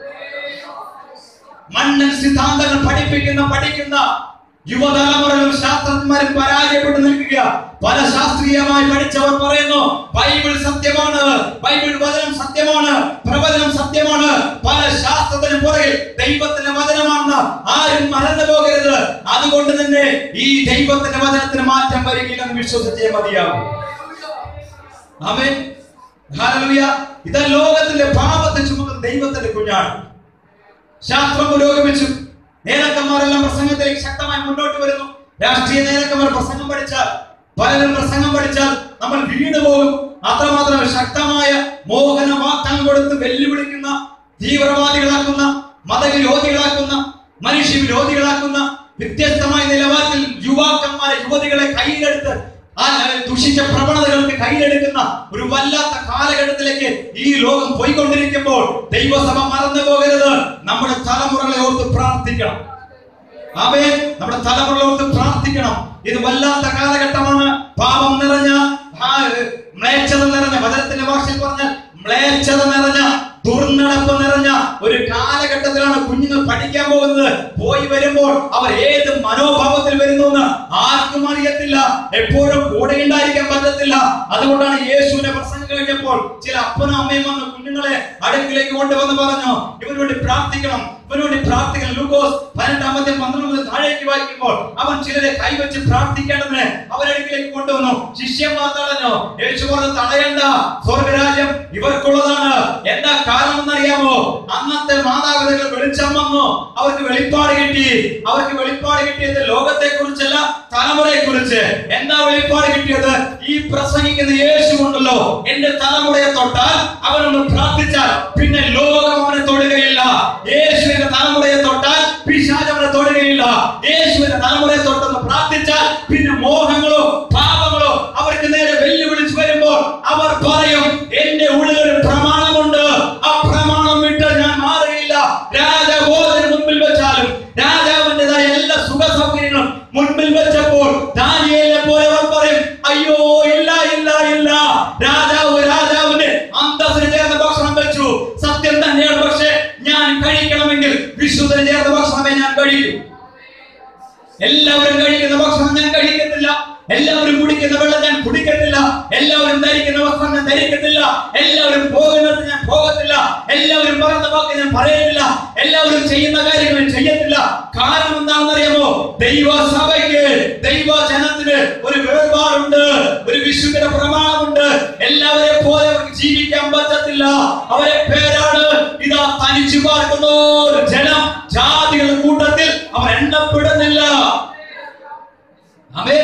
മണ്ണൻ സിദ്ധാന്തങ്ങൾ പഠിപ്പിക്കുന്ന പഠിക്കുന്ന യുവതലമുറകളും ശാസ്ത്രജ്ഞന്മാരും പരാജയപ്പെട്ടു നിൽക്കുക പല ശാസ്ത്രീയമായി പഠിച്ചവർ പറയുന്നു ബൈബിൾ സത്യമാണ് ബൈബിൾ വചനം സത്യമാണ് പ്രവചനം സത്യമാണ് പല ശാസ്ത്രത്തിന് പുറകിൽ ദൈവത്തിന്റെ വചനമാണെന്ന് ആരും മറന്നു പോകരുത് അതുകൊണ്ട് തന്നെ ഈ ദൈവത്തിന്റെ വചനത്തിന് മാറ്റം വരികയില്ലെന്ന് വിശ്വസിച്ചേ മതിയാകും ആമേൻ ഹല്ലേലൂയ ഇത് ലോകത്തിന്റെ പാപത്തെ ചുമക്കുന്ന ദൈവത്തിന്റെ കുഞ്ഞാണ് ശാസ്ത്രം പുരോഗമിച്ചു നേതാക്കന്മാരെല്ലാം പ്രസംഗത്തിലേക്ക് ശക്തമായി മുന്നോട്ട് വരുന്നു രാഷ്ട്രീയ നേതാക്കന്മാർ പ്രസംഗം പഠിച്ചാൽ പലരും പ്രസംഗം പഠിച്ചാൽ നമ്മൾ വീണ് പോകും അത്രമാത്രം ശക്തമായ മോഹന വാക്തങ്ങൾ കൊടുത്ത് വെല്ലുവിളിക്കുന്ന തീവ്രവാദികളാക്കുന്ന മതവിരോധികളാക്കുന്ന മനുഷ്യ വിരോധികളാക്കുന്ന വ്യത്യസ്തമായ നിലവാരത്തിൽ യുവാക്കന്മാരെ യുവതികളെ കയ്യിലെടുത്ത് ആ ദുഷിച്ച പ്രവണതകൾക്ക് കയ്യിലെടുക്കുന്ന ഒരു വല്ലാത്ത കാലഘട്ടത്തിലേക്ക് ഈ ലോകം പോയിക്കൊണ്ടിരിക്കുമ്പോൾ ദൈവസഭ മറന്നു പോകരുത് നമ്മുടെ തലമുറകളെ ഓർത്ത് പ്രാർത്ഥിക്കണം അവേ നമ്മുടെ തലമുറകളെ ഓർത്ത് പ്രാർത്ഥിക്കണം ഇത് വല്ലാത്ത കാലഘട്ടമാണ് പാപം നിറഞ്ഞ ആ, മ്ലേച്ഛത നിറഞ്ഞ വചനത്തിന്റെ ഭാഷയിൽ പറഞ്ഞ മ്ലേച്ഛത നിറഞ്ഞ ദുർനടപ്പ് നിറഞ്ഞ ഒരു കാലഘട്ടത്തിലാണ് കുഞ്ഞുങ്ങൾ പഠിക്കാൻ പോകുന്നത് പോയി വരുമ്പോൾ അവർ ഏത് മനോഭാവത്തിൽ വരുന്നു എന്ന് ആർക്കും അറിയത്തില്ല എപ്പോഴും കൂടെ ഉണ്ടായിരിക്കാൻ പറ്റത്തില്ല അതുകൊണ്ടാണ് യേശുവിന്റെ പ്രസംഗം കഴിഞ്ഞപ്പോൾ ചില അപ്പനും അമ്മയും വന്ന് കുഞ്ഞുങ്ങളെ അടുക്കിലേക്ക് കൊണ്ടുവന്ന് പറഞ്ഞു ഇവന് വേണ്ടി പ്രാർത്ഥിക്കണം ഇവന് വേണ്ടി പ്രാർത്ഥിക്കണം ലൂക്കോസ് പതിനെട്ടാമത്തെ പന്ത്രണ്ട് മുതൽ താഴേക്ക് വായിക്കുമ്പോൾ അവൻ ചിലരെ കൈവച്ച് പ്രാർത്ഥിക്കേണ്ടതിന് അവരടുക്കിലേക്ക് കൊണ്ടുവന്നു ശിഷ്യന്മാർ തടഞ്ഞു യേശു പറഞ്ഞു തടയണ്ട സ്വർഗരാജ്യം ഇവർക്കുള്ളതാണ് എന്താ കാരണം എന്നറിയാമോ അന്നത്തെ മാതാപിതാക്കൾ വെളിച്ചം വന്നു അവർക്ക് വെളിപ്പാട് കിട്ടി അവർക്ക് വെളിപ്പാട് കിട്ടിയത് ലോകത്തെ കുറിച്ചല്ല തലമുറയെ കുറിച്ച് എന്താ വെളിപ്പാട് കിട്ടിയത് ഈ പ്രസംഗിക്കുന്ന യേശു ഉണ്ടല്ലോ എന്റെ തലമുറയെ തൊട്ടാൽ അവനൊന്ന് പ്രാർത്ഥിച്ചാൽ പിന്നെ ലോകം അവനെ തൊടുകയില്ല യേശുവിന്റെ തലമുറയെ തൊട്ടാൽ പിശാച് അവനെ തൊടുകയില്ല യേശുവിന്റെ തലമുറയെ തൊട്ടെന്ന് പ്രാർത്ഥിച്ചാൽ പിന്നെ മോഹങ്ങളോ പാപങ്ങളോ അവർക്ക് നേരെ വെല്ലുവിളിച്ച് വരുമ്പോൾ അവർ പറയും എന്റെ ഉള്ളിൽ ഒരു പ്രമാണമുണ്ട് ആ പ്രമാണം വിട്ട് ഞാൻ മാറുകയില്ല രാജബോധന മുൻപിൽ വെച്ചാലും രാജാവിൻ്റെതായ എല്ലാ സുഖ സൗകര്യങ്ങളും മുൻപിൽ വെച്ചപ്പോൾ ദാനിയേലിനെ പോലെ അവർ പറയും അയ്യോ ഇല്ല ഇല്ല ഇല്ല രാജാവ് രാജാവിന്റെ അന്തസ്സിന് ചേർന്ന ഭക്ഷണം കഴിച്ചു സത്യം തന്നെയാണ് പക്ഷേ ഞാൻ കഴിക്കണമെങ്കിൽ വിശുദ്ധന് ചേർന്ന ഭക്ഷണമേ ഞാൻ കഴിക്കൂ എല്ലാവരും കഴിക്കുന്ന ഭക്ഷണം ഞാൻ കഴിക്കത്തില്ല എല്ലാവരും കുടിക്കുന്ന വെള്ളം ഞാൻ കുടിക്കത്തില്ല എല്ലാവരും ധരിക്കുന്ന വസ്ത്രം ഞാൻ ധരിക്കത്തില്ല എല്ലാവരും പോകുന്നത് ഞാൻ പോകത്തില്ല എല്ലാവരും പറയുന്ന വാക്ക് ഞാൻ പറയത്തില്ല എല്ലാവരും ചെയ്യുന്ന കാര്യങ്ങൾ ഞാൻ ചെയ്യത്തില്ല കാരണം എന്താണെന്ന് അറിയാമോ ദൈവസഭയ്ക്ക് ദൈവജനത്തിന് ഒരു വേർപാടുണ്ട് ഒരു വിശുദ്ധ പ്രമാണമുണ്ട് എല്ലാവരെ പോലെ അവർക്ക് ജീവിക്കാൻ പറ്റത്തില്ല അവരെ പേരാണ് ഇതാ തനിച്ചു പാർക്കുന്ന ഒരു ജനം ജാതികളുടെ കൂട്ടത്തിൽ അവർ എണ്ണപ്പെടുന്നില്ല അമേ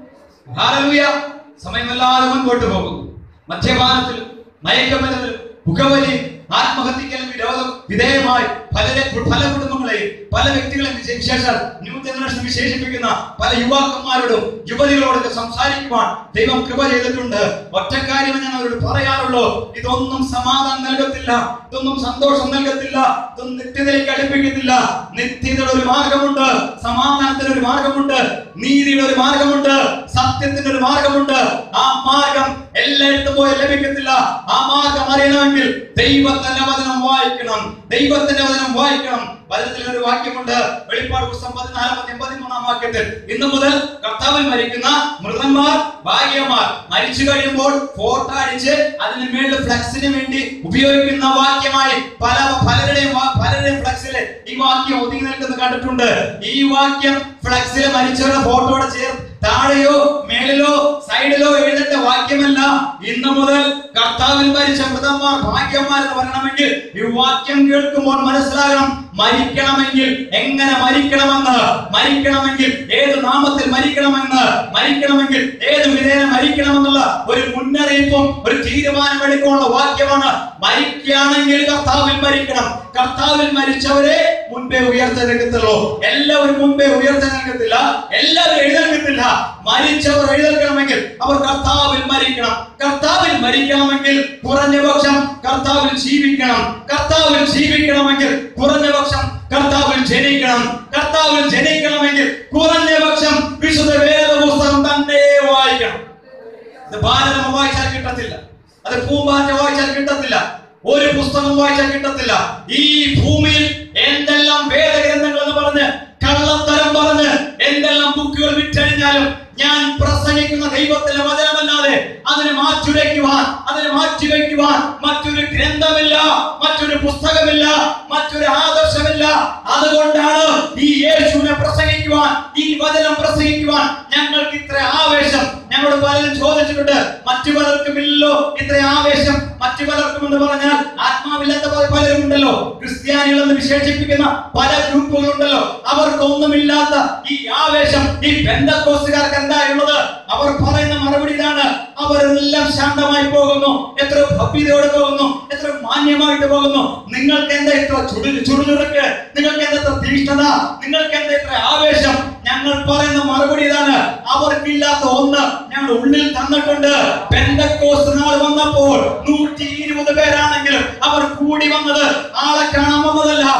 ഹാലലൂയ സമയമല്ലാതെ മുൻപോട്ട് പോകുന്നു മദ്യപാനത്തിലും മയക്കമരുന്നിലും പുകവലി ആത്മഹത്യക്കലും വിരോധം വിധേയമായി പലരെ പല കുടുംബങ്ങളെയും പല വ്യക്തികളെയും വിശേഷാൽ ന്യൂ ജനറേഷൻ വിശേഷിപ്പിക്കുന്ന പല യുവാക്കന്മാരോടും യുവതികളോടൊക്കെ സംസാരിക്കുവാൻ ദൈവം കൃപ ചെയ്തിട്ടുണ്ട് ഒറ്റ കാര്യം ഞാൻ അവരോട് പറയാറുള്ളൂ ഇതൊന്നും സമാധാനം നൽകത്തില്ല ഇതൊന്നും സന്തോഷം നൽകത്തില്ല ഇതൊന്നും നിത്യതയിലേക്ക് അടുപ്പിക്കത്തില്ല നിത്യതയുടെ ഒരു മാർഗമുണ്ട് സമാധാനത്തിന് ഒരു മാർഗമുണ്ട് നീതിയുടെ ഒരു മാർഗമുണ്ട് സത്യത്തിന്റെ ഒരു മാർഗമുണ്ട് ആ മാർഗം എല്ലായിടത്തും പോയി ലഭിക്കത്തില്ല ആ മാർഗം അറിയണമെങ്കിൽ ദൈവത്തിന്റെ വചനം വായിക്കണം ദൈവത്തിന്റെ വചനം വായിക്കണം വചനത്തിൽ ഒരു വാക്യമുണ്ട് വെളിപ്പാട് പുസ്തകം പതിനാലാമത്തെ പതിമൂന്നാം വാക്യത്തിൽ ഇന്നു മുതൽ കർത്താവിൽ മരിക്കുന്ന മൃതന്മാർ ഭാഗ്യമാർ മരിച്ചു കഴിയുമ്പോൾ ഫോട്ടോ അടിച്ച് അതിന് മേളിൽ ഫ്ലക്സിന് വേണ്ടി ഉപയോഗിക്കുന്ന വാക്യമായി പല പലരുടെയും വാ- പലരുടെയും ഫ്ലക്സിൽ ഈ വാക്യം ഒതുങ്ങി നിൽക്കുന്നത് കണ്ടിട്ടുണ്ട് ഈ വാക്യം ഫ്ലക്സിൽ മരിച്ചവരുടെ ഫോട്ടോയുടെ ചേർ താഴെയോ മേളിലോ സൈഡിലോ എഴുതേണ്ട വാക്യമല്ല ഇന്നു മുതൽ കർത്താവിൽ മരിച്ച മൃതന്മാർ ഭാഗ്യന്മാർ എന്ന് പറയണമെങ്കിൽ ഈ വാക്യം കേൾക്കുമ്പോൾ മനസ്സിലാകണം മരിക്കണമെങ്കിൽ എങ്ങനെ മരിക്കണമെന്ന് മരിക്കണമെങ്കിൽ ഏത് നാമത്തിൽ മരിക്കണമെന്ന് മരിക്കണമെങ്കിൽ ഏത് വിധേന മരിക്കണമെന്നുള്ള ഒരു മുന്നറിയിപ്പും ഒരു തീരുമാനമെടുക്കാനുള്ള വാക്യമാണ് മരിക്കുകയാണെങ്കിൽ കർത്താവിൽ മരിക്കണം കർത്താവിൽ മരിച്ചവരെ മുൻപേ ഉയർത്തെടുക്കത്തുള്ളൂ എല്ലാവരും മുൻപേ ഉയർത്തെടുക്കത്തില്ല എല്ലാവരും എഴുന്നേൽക്കത്തില്ല മരിച്ചവർ എഴുന്നേൽക്കണമെങ്കിൽ അവർ കർത്താവിൽ മരിക്കണം കർത്താവിൽ മരിക്കണമെങ്കിൽ കുറഞ്ഞ പക്ഷം കർത്താവിൽ ജീവിക്കണം കർത്താവിൽ ജീവിക്കണമെങ്കിൽ കുറഞ്ഞ പക്ഷം കർത്താവിൽ ജനിക്കണം കർത്താവിൽ ജനിക്കണമെങ്കിൽ കുറഞ്ഞ പക്ഷം വിശുദ്ധ വേദ പുസ്തകം തന്നെ വായിക്കണം ഇത് ഭാരതം വായിച്ചാൽ കിട്ടത്തില്ല അത് പൂമ്പാറ്റ വായിച്ചാൽ കിട്ടത്തില്ല ഒരു പുസ്തകം വായിച്ചാൽ കിട്ടത്തില്ല ഈ ഭൂമിയിൽ എന്തെല്ലാം വേദഗ്രന്ഥങ്ങൾ എന്ന് പറഞ്ഞ് കള്ളത്തരം പറഞ്ഞ് എന്തെല്ലാം ബുക്കുകൾ വിറ്റഴിഞ്ഞാലും ഞാൻ പ്രസംഗിക്കുന്ന ദൈവത്തിന്റെ വചനമല്ലാതെ അതിനെ മാറ്റുരയ്ക്കുവാൻ അതിനെ മാറ്റിവെക്കുവാൻ മറ്റൊരു ഗ്രന്ഥമില്ല മറ്റൊരു പുസ്തകമില്ല മറ്റൊരു ആദർശമില്ല അതുകൊണ്ടാണ് ഈ യേശുവിനെ പ്രസംഗിക്കുവാൻ ഈ വചനം പ്രസംഗിക്കുവാൻ ഞങ്ങൾക്ക് ഇത്ര ആവേശം ഞങ്ങളോട് പലരും ചോദിച്ചിട്ടുണ്ട് മറ്റു പലർക്കും ഇല്ലല്ലോ ഇത്ര ആവേശം മറ്റു പലർക്കും എന്ന് പറഞ്ഞാൽ ആത്മാവില്ലാത്ത പല പലരും ഉണ്ടല്ലോ ക്രിസ്ത്യാനികൾ എന്ന് വിശേഷിപ്പിക്കുന്ന പല ഗ്രൂപ്പുകളുണ്ടല്ലോ അവർക്കൊന്നുമില്ലാത്ത ഈ ആവേശം ഈ ബന്ധക്കോസുകാർക്ക് എന്തായുള്ളത് അവർ പറയുന്ന മറുപടി ഇതാണ് അവരെല്ലാം ശാന്തമായി പോകുന്നു എത്ര ഭവ്യതയോടെ പോകുന്നു എത്ര മാന്യമായിട്ട് പോകുന്നു നിങ്ങൾക്ക് എന്താ ഇത്ര ചുടു ചുടുചുടുക്ക് നിങ്ങൾക്ക് എന്താ ഇത്ര തീഷ്ണത നിങ്ങൾക്ക് എന്താ ഇത്ര ആവേശം ഞങ്ങൾ പറയുന്ന മറുപടി ഇതാണ് അവർക്കില്ലാത്ത ഒന്ന് ഞങ്ങൾ ഉള്ളിൽ തന്നിട്ടുണ്ട് പെന്തക്കോസ് നാൾ വന്നപ്പോൾ നൂറ്റി ഇരുപത് പേരാണെങ്കിലും അവർ കൂടി വന്നത് ആളെ കാണാൻ വന്നതല്ല ആരെ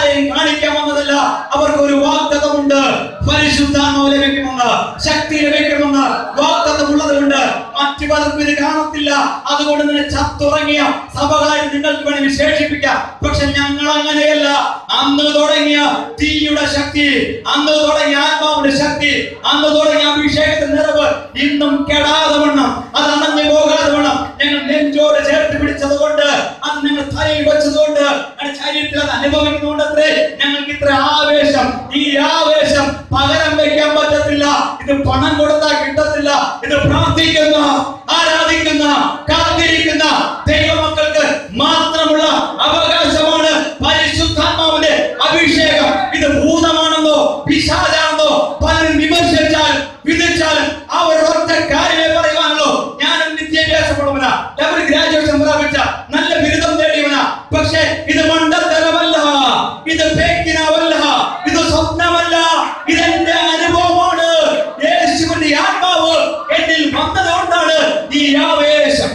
ആരെയും കാണിക്കാൻ വന്നതല്ല അവർക്ക് ഒരു വാഗ്ദത്തമുണ്ട് പരിശുദ്ധാത്മാവ് ലഭിക്കുമെന്ന് ശക്തി ലഭിക്കുമെന്ന് വാഗ്ദത്തമുള്ളത് കൊണ്ട് മറ്റു പലർക്കും ഇത് കാണത്തില്ല അതുകൊണ്ട് തന്നെ ചത്തുറങ്ങിയ സഭകളായി നിങ്ങൾക്ക് വേണ്ടി വിശേഷിപ്പിക്കാം പക്ഷെ ഞങ്ങൾ അങ്ങനെയല്ല അന്ന് തുടങ്ങിയ തീയുടെ ശക്തി അന്ന് തുടങ്ങിയ ആത്മാവിന്റെ ശക്തി അന്ന് തുടങ്ങിയ അഭിഷേകത്തിന്റെ നിറവ് ഇന്നും കെടാതെ വണ്ണം അത് അണഞ്ഞു പോകാതെ വണ്ണം ഞങ്ങൾ നെഞ്ചോട് ചേർത്ത് പിടിച്ചത് കൊണ്ട് അത് ഞങ്ങൾ തലയിൽ വെച്ചതുകൊണ്ട് ഞങ്ങളുടെ ശരീരത്തിൽ അത് അനുഭവിക്കുന്നതുകൊണ്ട് അത്രേ ഞങ്ങൾക്ക് ഇത്ര ആവേശം ഈ ആവേശം പകരം വെക്കാൻ പറ്റത്തില്ല ഇത് പണം കൊടുത്താൽ കിട്ടത്തില്ല ഇത് പ്രാർത്ഥിക്കുന്ന ആരാധിക്കുന്ന കാത്തിരിക്കുന്ന ദൈവമക്കൾക്ക് മാത്രമുള്ള അവകാശമാണ് പരിശുദ്ധാത്മാവിന്റെ അഭിഷേകം ഇത് ഭൂതമാണെന്നോ പിശാചാണെന്നോ പലരും വിമർശിച്ചാൽ വിധിച്ചാൽ അവർ ഒറ്റ കാര്യമേ പറയുവാനുള്ളൂ ഞാനും വിദ്യാഭ്യാസമുള്ളവനാ ഡബിൾ ഗ്രാജുവേഷൻ പ്രാപിച്ച നല്ല ബിരുദം നേടിയവനാ പക്ഷേ ഇത് മണ്ടത്തരമല്ല ഇത് ഫേക്കിനാവല്ല ഇത് സ്വപ്നമല്ല ഇതെന്റെ അനുഭവമാണ് യേശുവിന്റെ ആത്മാവ് എന്നിൽ വന്നതുകൊണ്ടാണ് ഈ ആവേശം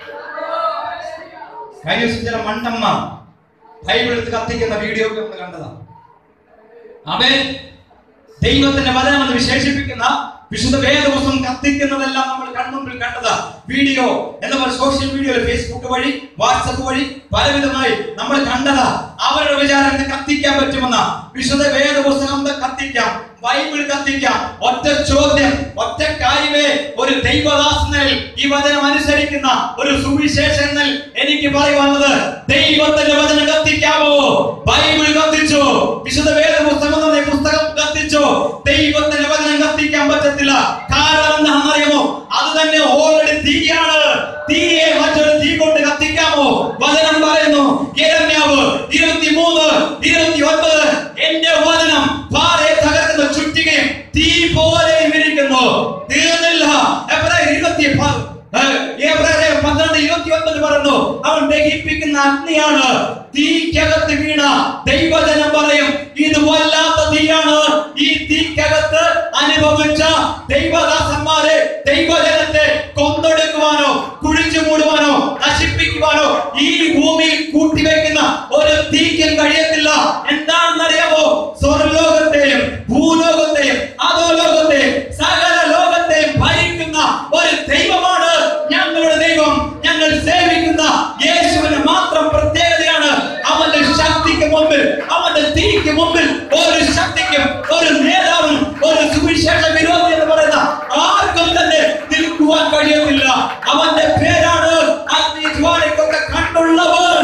കഴിഞ്ഞ ദിവസം ചില മണ്ടമ്മ ബൈബിൾ എടുത്ത് കത്തിക്കുന്ന വീഡിയോ ഒക്കെ നമ്മൾ കണ്ടതാണ് അവൻ ദൈവത്തിന്റെ വചനം എന്ന് വിശേഷിപ്പിക്കുന്ന വിശുദ്ധ വേദപുസ്തകം കത്തിക്കുന്നതെല്ലാം നമ്മൾ കൺമുമ്പിൽ കണ്ടതാ വീഡിയോ എന്ന് പറഞ്ഞ സോഷ്യൽ മീഡിയയിൽ ഫേസ്ബുക്ക് വഴി വാട്സപ്പ് വഴി പലവിധമായി നമ്മൾ കണ്ടതാ അവരുടെ വിചാരം ഇത് കത്തിക്കാൻ പറ്റുമെന്ന വിശുദ്ധ വേദപുസ്തകം ഇത് കത്തിക്കാം ബൈബിൾ കത്തിക്കാം ഒറ്റ ചോദ്യം ഒറ്റ കാര്യമേ ഒരു ദൈവദാസനിൽ ഈ വചനം അനുസരിക്കുന്ന ഒരു സുവിശേഷനിൽ എനിക്ക് പറയുവാനുള്ളത് ദൈവത്തിന്റെ വചനം കത്തിക്കാമോ ബൈബിൾ കത്തിച്ചോ വിശുദ്ധ വേദപുസ്തകം എന്ന ഈ പുസ്തകം കത്തിച്ചോ ദൈവത്തിന്റെ വചനം കത്തിക്കാൻ പറ്റത്തില്ല കാരണം എന്താണെന്നറിയാമോ അത് തന്നെ ഓൾറെഡി തീയാണ് തീയെ മറ്റൊരു തീ കൊണ്ട് കത്തിക്കാമോ വചനം പറയുന്നു യെരമ്യാവ് ഇരുപത്തിമൂന്ന് ഇരുപത്തി ഒൻപത് എന്റെ വചനം പാറയെ തകർക്കുന്ന ചുറ്റികയും തീ പോലെ ഇരിക്കുന്നു തീർന്നില്ല എബ്രായർ ഇരുപത്തി പ- ഏഹ്, എബ്രായർ പന്ത്രണ്ട് ഇരുപത്തി ഒൻപത് പറഞ്ഞു അവൻ ദഹിപ്പിക്കുന്ന അഗ്നിയാണ് തീക്കകത്ത് വീണ ദൈവജനം പറയും ഇത് വല്ലാത്ത തീയാണ് ഈ തീക്കകത്ത് അനുഭവിച്ച ദൈവദാസന്മാരെ ദൈവജനത്തെ കൊന്നൊടുക്കുവാനോ കുഴിച്ചു മൂടുവാനോ നശിപ്പിക്കുവാനോ ഈ ഭൂമിയിൽ കൂട്ടിവെക്കുന്ന ഒരു തീക്കും കഴിയത്തില്ല എന്താണെന്നറിയാമോ സ്വർലോകത്തെയും ഭൂലോകത്തെയും അധോലോകത്തെയും സകല ലോകത്തെയും ഭരിക്കുന്ന ഒരു ദൈവമാണ് ഞങ്ങളുടെ ദൈവം ഞങ്ങൾ സേവിക്കുന്ന യേശുവിന് മാത്രം പ്രത്യേകതയാണ് അവന്റെ ശക്തിക്ക് മുമ്പിൽ അവന്റെ തീക്ക് മുമ്പിൽ ഒരു ശക്തിക്കും ഒരു നേതാവും ഒരു സുവിശേഷ വിരോധി എന്ന് പറയുന്ന ആർക്കും തന്നെ നിൽക്കുവാൻ കഴിയുന്നില്ല അവന്റെ പേരാണ് അഗ്നി ജ്വാലയ്ക്കൊക്കെ കണ്ടുള്ളവർ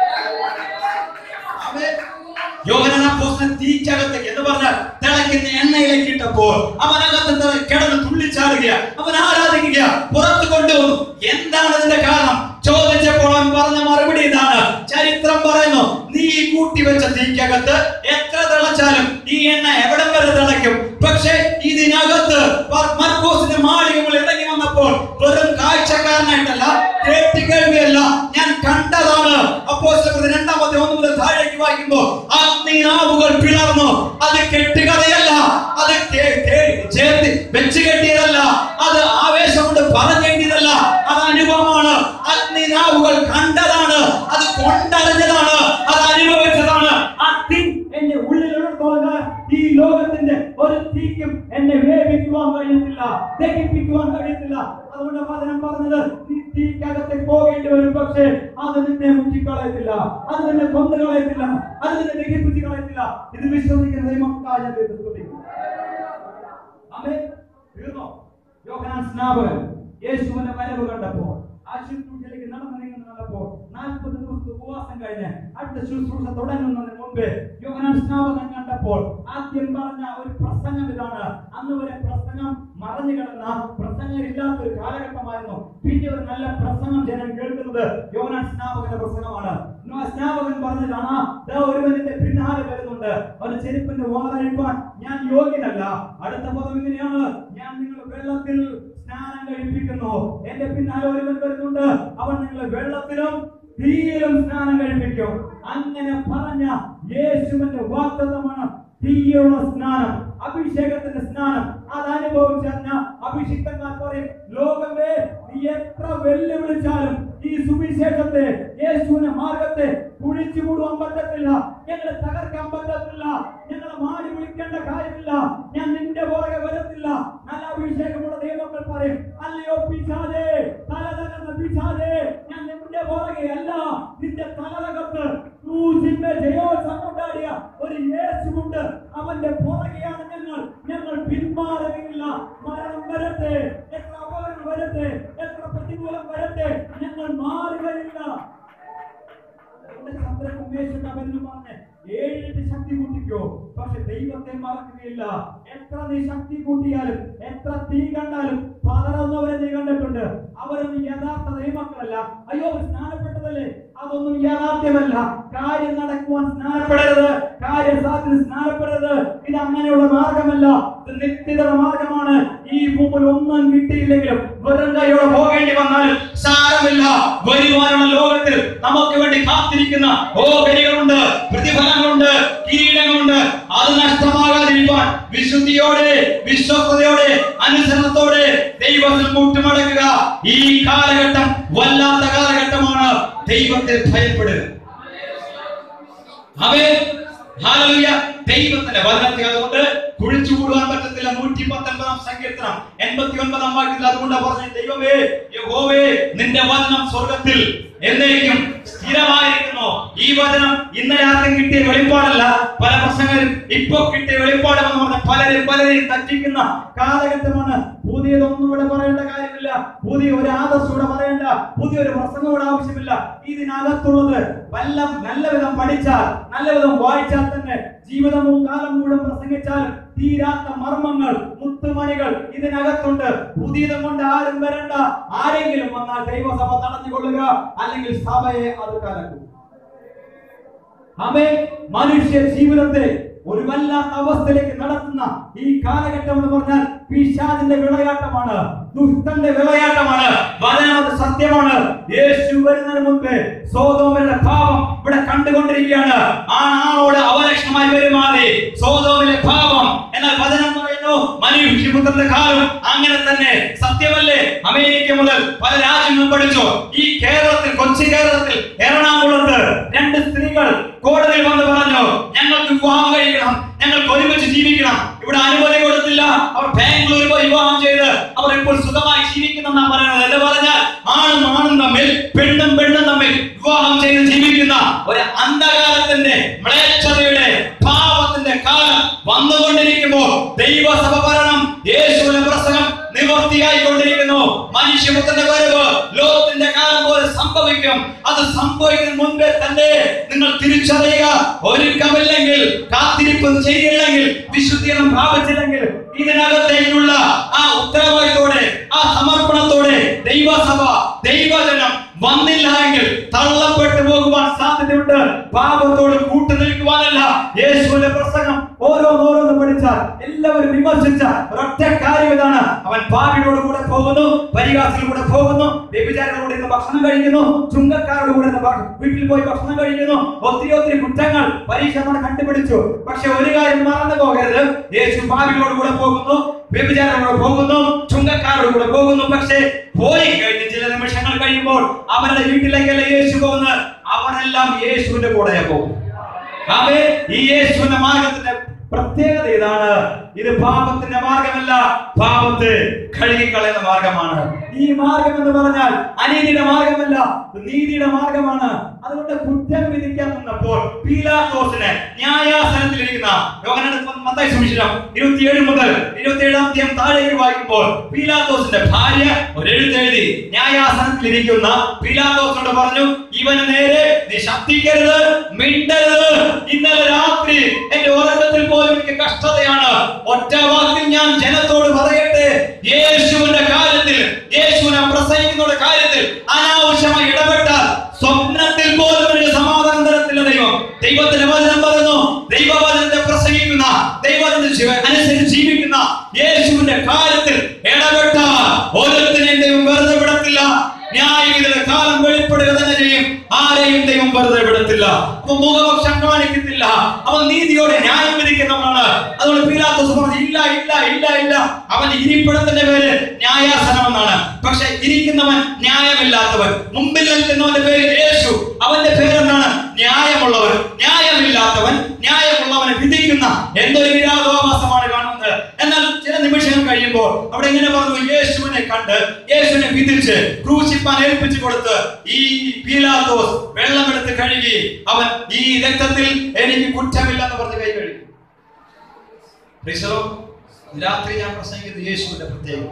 ആമേൻ. യോഹന്നാൻ അപ്പോസ്തലൻ തീക്കകത്ത് എന്ന് പറഞ്ഞാൽ തിളയ്ക്കുന്ന എണ്ണയിലേക്ക് ഇട്ടപ്പോൾ അവനകത്ത് ത- കിടന്ന് തുള്ളിച്ചാടുക അവൻ ആരാധിക്കുക പുറത്തു കൊണ്ടുവന്നു എന്താണ് ഇതിന്റെ കാരണം ചോദിച്ചപ്പോൾ അവൻ പറഞ്ഞ മറുപടി ഇതാണ് ചരിത്രം പറയുന്നു നീ ഈ കൂട്ടിവെച്ച തീക്കകത്ത് എത്ര തിളച്ചാലും ഈ എണ്ണ എവിടം വരെ തിളയ്ക്കും പക്ഷേ ഇതിനകത്ത് പ- മർക്കോസിന്റെ മാളികകൾ ഇറങ്ങി വന്നപ്പോൾ വെറും കാഴ്ചക്കാരനായിട്ടല്ല കേട്ടുകേൾവിയല്ല ഞാൻ കണ്ടതാണ് അപ്പോൾ രണ്ടാമത്തെ ഒന്ന് മുതൽ താഴേക്ക് വായിക്കുമ്പോൾ അഗ്നിനാവുകൾ പിളർന്നു അത് കെട്ടുകഥയല്ല അത് കേ- കേ- ചേർത്ത് വെച്ച് കെട്ടിയതല്ല അത് ആവേശം കൊണ്ട് പറഞ്ഞേണ്ടിയതല്ല അത് അനുഭവമാണ് അഗ്നിനാവുകൾ കണ്ടതാണ് അത് കൊണ്ടറിഞ്ഞതാണ് അത് അനുഭവിച്ചതാണ് ആ തീ എന്റെ ഉള്ളിലുള്ളതോളം ഈ ലോകത്തിന്റെ ഒരു തീക്കും എന്നെ വേവിക്കുവാൻ കഴിയത്തില്ല ദഹിപ്പിക്കുവാൻ കഴിയത്തില്ല അതുകൊണ്ട് വചനം പറഞ്ഞത് നീ തീക്കകത്ത് പോകേണ്ടി വരും പക്ഷേ അത് നിന്നെ മുക്കിക്കളയത്തില്ല അത് നിന്നെ കൊന്നു കളയത്തില്ല അത് നിന്നെ ദഹിപ്പിച്ച് കളയത്തില്ല ഇത് വിശ്വസിക്കുന്ന ദൈവമക്കായ ഞാൻ ദൈവത്തെ സ്തുതിക്കുന്നു. ആമേൻ. തീർന്നോ യോഹന്നാൻ സ്നാപകൻ യേശുവിന്റെ വരവ് കണ്ടപ്പോൾ ആശുപത്രിയിലേക്ക് നടന്നിറങ്ങുന്നത് കണ്ടപ്പോൾ നാൽപ്പത് ദിവസത്തെ ഉപവാസം കഴിഞ്ഞ് അടുത്ത ശുശ്രൂഷ തുടങ്ങുന്നതിന് മുമ്പ് യോഹന്നാൻ സ്നാപകൻ കണ്ടപ്പോൾ ആദ്യം പറഞ്ഞ ഒരു പ്രസംഗം ഇതാണ് അന്ന് വരെ പ്രസംഗം മറഞ്ഞു കിടന്ന പ്രസംഗമില്ലാത്ത ഒരു കാലഘട്ടമായിരുന്നു പിന്നെ ഒരു നല്ല പ്രസംഗം ജനം കേൾക്കുന്നത് യോഹന്നാൻ സ്നാപകന്റെ പ്രസംഗമാണ് നോ- സ്നാപകൻ പറഞ്ഞതാണ് ദാ ഒരുവൻ എന്റെ പിന്നാലെ വരുന്നുണ്ട് അവന് ചെരുപ്പിന്റെ വാറഴിപ്പാൻ ഞാൻ യോഗ്യനല്ല അടുത്ത പദം ഇങ്ങനെയാണ് ഞാൻ നിങ്ങൾ വെള്ളത്തിൽ സ്നാനം കഴിപ്പിക്കുന്നു എന്റെ പിന്നാലെ ഒരുവൻ വരുന്നുണ്ട് അവൻ നിങ്ങളെ വെള്ളത്തിലും തീയിലും സ്നാനം കഴിപ്പിക്കും അങ്ങനെ പറഞ്ഞ യേശുവിന്റെ വാഗ്ദത്തമാണ് തീയുള്ള സ്നാനം അഭിഷേകത്തിന്റെ സ്നാനം അത് അനുഭവിച്ചറിഞ്ഞ അഭിഷിക്തന്മാർ പറയും ലോകമേ നീ എത്ര വെല്ലുവിളിച്ചാലും ഈ സുവിശേഷത്തെ യേശുവിന്റെ മാർഗത്തെ കുഴിച്ചു മൂടുവാൻ പറ്റത്തില്ല ഞങ്ങളെ തകർക്കാൻ നടക്കാൻ പറ്റത്തില്ല ഞങ്ങളെ മാടി വിളിക്കേണ്ട കാര്യമില്ല ഞാൻ നിന്റെ പുറകെ വരത്തില്ല നല്ല അഭിഷേകമുള്ള ദൈവങ്ങൾ പറയും അല്ലയോ പിശാചേ തല തകർന്ന പിശാചേ ഞാൻ നിന്റെ പുറകെ അല്ല നിന്റെ തല തകർത്ത് ക്രൂശിന്റെ ജയോത്സവം കൊണ്ടാടിയ ഒരു യേശുണ്ട് അവന്റെ പുറകെയാണ് ഞങ്ങൾ ഞങ്ങൾ പിന്മാറുകയില്ല മരണം വരട്ടെ എത്ര അപകടം വരട്ടെ എത്ര പ്രതികൂലം വരട്ടെ ഞങ്ങൾ മാറുകയില്ല ചന്ദ്രൻ ഉമേഷ് അവനും പറഞ്ഞ് ഏഴിട്ട് ശക്തി കൂട്ടിക്കോ പക്ഷെ ദൈവത്തെ മറക്കുകയില്ല എത്ര നീ ശക്തി കൂട്ടിയാലും എത്ര തീ കണ്ടാലും പതറുന്നവരെ നീ കണ്ടിട്ടുണ്ട് അവരൊന്നും യഥാർത്ഥ ദൈവമക്കളല്ല അയ്യോ സ്നാനപ്പെട്ടതല്ലേ അതൊന്നും യാഥാർത്ഥ്യമല്ല കാര്യം നടക്കുവാൻ സ്നാനപ്പെടരുത് കാര്യസാധ്യത സ്നാനപ്പെടരുത് ഇത് അങ്ങനെയുള്ള മാർഗമല്ല ഇത് നിത്യതയുടെ മാർഗമാണ് ഈ ഭൂമിയിൽ ഒന്നും കിട്ടിയില്ലെങ്കിലും വെറും കൈയോടെ പോകേണ്ടി വന്നാലും സാരമില്ല വരുവാനുള്ള ലോകത്തിൽ നമുക്ക് വേണ്ടി കാത്തിരിക്കുന്ന ഓഹരികളുണ്ട് പ്രതിഫലങ്ങളുണ്ട് കിരീടങ്ങളുണ്ട് അത് നഷ്ടമാകാതിരിക്കാൻ വിശുദ്ധിയോടെ വിശ്വസ്തയോടെ അനുസരണത്തോടെ ദൈവത്തിൽ കൂട്ടുമടക്കുക ഈ കാലഘട്ടം വല്ലാത്ത കാലഘട്ടമാണ് ദൈവത്തെ ഭയപ്പെടുക അവൻ ഹാലലുയ ദൈവത്തിന്റെ വചനത്തെ അതുകൊണ്ട് കുഴിച്ചു കൂടുവാൻ പറ്റത്തില്ല നൂറ്റി പത്തൊൻപതാം സങ്കീർത്തനം എൺപത്തി ഒൻപതാം വാക്യത്തിൽ അതുകൊണ്ട് പറഞ്ഞു ദൈവമേ യഹോവേ നിന്റെ വചനം സ്വർഗത്തിൽ എന്നേക്കും സ്ഥിരമായിരിക്കുന്നു ഈ വചനം ഇന്നലെ ആർക്കും കിട്ടിയ വെളിപ്പാടല്ല പല പ്രസംഗരും ഇപ്പൊ കിട്ടിയ വെളിപ്പാടെന്ന് പറഞ്ഞ പലരും പലരെയും തറ്റിക്കുന്ന കാലഘട്ടമാണ് പുതിയതൊന്നും ഇവിടെ പറയേണ്ട കാര്യമില്ല പുതിയ ഒരു ആദർശം ഇവിടെ പറയേണ്ട പുതിയ ഒരു പ്രസംഗം ഇവിടെ ആവശ്യമില്ല ഇതിനകത്തുള്ളത് വല്ല നല്ല വിധം പഠിച്ചാൽ നല്ല വിധം വായിച്ചാൽ തന്നെ ജീവിതവും കാലം മുഴുവൻ പ്രസംഗിച്ചാൽ തീരാത്ത മർമ്മങ്ങൾ മുത്തുമണികൾ ഇതിനകത്തുണ്ട് പുതിയതും കൊണ്ട് ആരും വരണ്ട ആരെങ്കിലും വന്നാൽ ദൈവസഭ തടഞ്ഞുകൊള്ളുക അല്ലെങ്കിൽ സഭയെ അത് കലക്കും അവൻ മനുഷ്യ ജീവിതത്തെ ഒരു വല്ലാത്ത അവസ്ഥയിലേക്ക് നടത്തുന്ന ഈ കാലഘട്ടം എന്ന് പറഞ്ഞാൽ പിശാചിന്റെ വിളയാട്ടമാണ് ദുഷ്ടന്റെ വിളയാട്ടമാണ് വചനം അത് സത്യമാണ് യേശു വരുന്നതിന് മുൻപ് സോതോമിന്റെ ഭാവം ഇവിടെ കണ്ടുകൊണ്ടിരിക്കുകയാണ് ആ ആളോട് അവലക്ഷണമായി പെരുമാറി സോതോമിലെ ഭാവം എന്നാൽ വചനം പറയുന്നു മനുഷ്യപുത്രന്റെ കാലം അങ്ങനെ തന്നെ സത്യമല്ലേ അമേരിക്ക മുതൽ പല രാജ്യങ്ങളും പഠിച്ചു ഈ കേരളത്തിൽ കൊച്ചി കേരളത്തിൽ എറണാകുളത്ത് രണ്ട് സ്ത്രീകൾ കോടതിയിൽ വന്ന് പറഞ്ഞു ഞങ്ങൾക്ക് വിവാഹം കഴിക്കണം ഞങ്ങൾക്ക് ഒരുമിച്ച് ജീവിക്കണം ഇവിടെ അനുമതി കൊടുത്തില്ല അവർ ബാംഗ്ലൂരിൽ പോയി വിവാഹം ചെയ്ത് അവർ ഇപ്പോൾ സുഖമായി ജീവിക്കുന്നെന്നാണ് പറയുന്നത് എന്ന് പറഞ്ഞാൽ ആണും ആണും തമ്മിൽ പെണ്ണും പെണ്ണും തമ്മിൽ വിവാഹം ചെയ്ത് ജീവിക്കുന്ന ഒരു അന്ധകാലത്തിന്റെ മ്ലേച്ഛതയുടെ പാപത്തിന്റെ കാലം വന്നുകൊണ്ടിരിക്കുമ്പോൾ ദൈവസഭ ഭരണം യേശുവിന്റെ പ്രസംഗം നിവർത്തിയായി കൊണ്ടിരിക്കുന്നു മനുഷ്യപുത്രന്റെ വരവ് ലോകത്തിന്റെ കാലം പോലെ സംഭവിക്കും അത് സംഭവിക്കുന്നതിന് മുൻപേ തന്നെ നിങ്ങൾ തിരിച്ചറിയുക ഒരുക്കമില്ലെങ്കിൽ കാത്തിരിപ്പ് ചെയ്തില്ലെങ്കിൽ വിശുദ്ധീകരണം പ്രാപിച്ചില്ലെങ്കിൽ ഇതിനകത്തേക്കുള്ള ആ ഉത്തരവാദിത്തോടെ ആ സമർപ്പണത്തോടെ ദൈവസഭ ദൈവജനം വന്നില്ല എങ്കിൽ തള്ളപ്പെട്ടു പോകുവാൻ സാധ്യതയുണ്ട് പാപത്തോട് കൂട്ടു നിൽക്കുവാനല്ല യേശുവിന്റെ പ്രസംഗം ഓരോന്നോരോന്ന് പഠിച്ചാൽ എല്ലാവരും വിമർശിച്ച ഒരൊറ്റ കാര്യം ഇതാണ് അവൻ പാപിയോട് കൂടെ പോകുന്നു പരിഹാസിൽ കൂടെ പോകുന്നു വ്യഭിചാരികളോട് ഇന്ന് ഭക്ഷണം കഴിക്കുന്നു ചുങ്കക്കാരോട് കൂടെ ഇന്ന് ഭക്ഷ- വീട്ടിൽ പോയി ഭക്ഷണം കഴിക്കുന്നു ഒത്തിരി ഒത്തിരി കുറ്റങ്ങൾ പരീക്ഷ നമ്മൾ കണ്ടുപിടിച്ചു പക്ഷെ ഒരു കാര്യം മറന്നു പോകരുത് യേശു പാപിയോട് കൂടെ പോകുന്നു വ്യഭിചാരങ്ങളോട് പോകുന്നു ചുങ്കക്കാരോട് കൂടെ പോകുന്നു പക്ഷേ പോയി കഴിഞ്ഞ് ചില നിമിഷങ്ങൾ കഴിയുമ്പോൾ അവരുടെ വീട്ടിലേക്കല്ല യേശു പോകുന്നത് അവരെല്ലാം യേശുവിന്റെ കൂടെ പോകും അവേ ഈ യേശുവിന്റെ മാർഗത്തിന്റെ പ്രത്യേകത ഇതാണ് ഇത് പാപത്തിന്റെ മാർഗമല്ല പാപത്തെ കഴുകിക്കളയുന്ന മാർഗമാണ് ഈ മാർഗം എന്ന് പറഞ്ഞാൽ അനീതിയുടെ മാർഗമല്ല ഇത് നീതിയുടെ മാർഗമാണ് അതുകൊണ്ട് കുറ്റം വിധിക്കാൻ നിന്നപ്പോൾ പീലാത്തോസിന് ന്യായാസനത്തിലിരിക്കുന്ന യോഹന്നാന്റെ മത്തായി സുവിശേഷം ഇരുപത്തിയേഴ് മുതൽ ഇരുപത്തിയേഴാം തീയതി താഴേക്ക് വായിക്കുമ്പോൾ പീലാത്തോസിന്റെ ഭാര്യ ഒരു എഴുത്തെഴുതി ന്യായാസനത്തിലിരിക്കുന്ന പീലാത്തോസിനോട് പറഞ്ഞു ഇവന് നേരെ നീ ശബ്ദിക്കരുത് മിണ്ടരുത് ഇന്നലെ രാത്രി എന്റെ ഉറക്കത്തിൽ പോലും എനിക്ക് കഷ്ടതയാണ് ഒറ്റ വാക്കിൽ ഞാൻ ജനത്തോട് പറയട്ടെ യേശുവിന്റെ കാര്യത്തിൽ യേശുവിനെ പ്രസംഗിക്കുന്നവരുടെ കാര്യത്തിൽ അനാവശ്യമായി ഇടപെട്ടാൽ സ്വപ്നത്തിൽ പോലും എനിക്ക് സമാധാനം തരത്തില്ല ദൈവം ദൈവത്തിന്റെ വചനം പറയുന്നു ദൈവവചനത്തെ പ്രസംഗിക്കുന്ന ദൈവത്തിന്റെ ജീവ- അനുസരിച്ച് ജീവിക്കുന്ന യേശുവിന്റെ കാര്യത്തിൽ ഇടപെട്ടാൽ ഓരോരുത്തരെയും ദൈവം വെറുതെ വിടത്തില്ല ന്യായവിധിയുടെ കാലം വെളിപ്പെടുക തന്നെ ചെയ്യും ആരെയും ദൈവം വെറുതെ വിടത്തില്ല അപ്പൊ മുഖപക്ഷം കാണിക്കത്തില്ല അവൻ നീതിയോടെ ന്യായം വിധിക്കുന്നവനാണ് അതുകൊണ്ട് പീലാത്തോസ് പറഞ്ഞു ഇല്ല ഇല്ല ഇല്ല ഇല്ല അവൻ ഇരിപ്പിടത്തിന്റെ പേര് ന്യായാസനം എന്നാണ് പക്ഷെ ഇരിക്കുന്നവൻ ന്യായമില്ലാത്തവൻ മുമ്പിൽ നിൽക്കുന്നവന്റെ പേര് യേശു അവന്റെ പേരെന്താണ് ന്യായമുള്ളവൻ ന്യായമില്ലാത്തവൻ ന്യായം എന്തൊരു വിരോധാഭാസമാണ് കാണുന്നത് എന്നാൽ ചില നിമിഷങ്ങൾ കഴിയുമ്പോൾ അവിടെ ഇങ്ങനെ പറഞ്ഞു യേശുവിനെ കണ്ട് യേശുവിനെ വിധിച്ച് ക്രൂശിപ്പാൻ ഏൽപ്പിച്ചു കൊടുത്ത് ഈ പീലാത്തോസ് വെള്ളമെടുത്ത് കഴുകി അവൻ ഈ രക്തത്തിൽ എനിക്ക് കുറ്റമില്ലെന്ന് പറഞ്ഞ് കൈ കഴുകി Praise the Lord. രാത്രി ഞാൻ പ്രസംഗിക്കുന്നത് യേശുവിന്റെ പ്രത്യേകം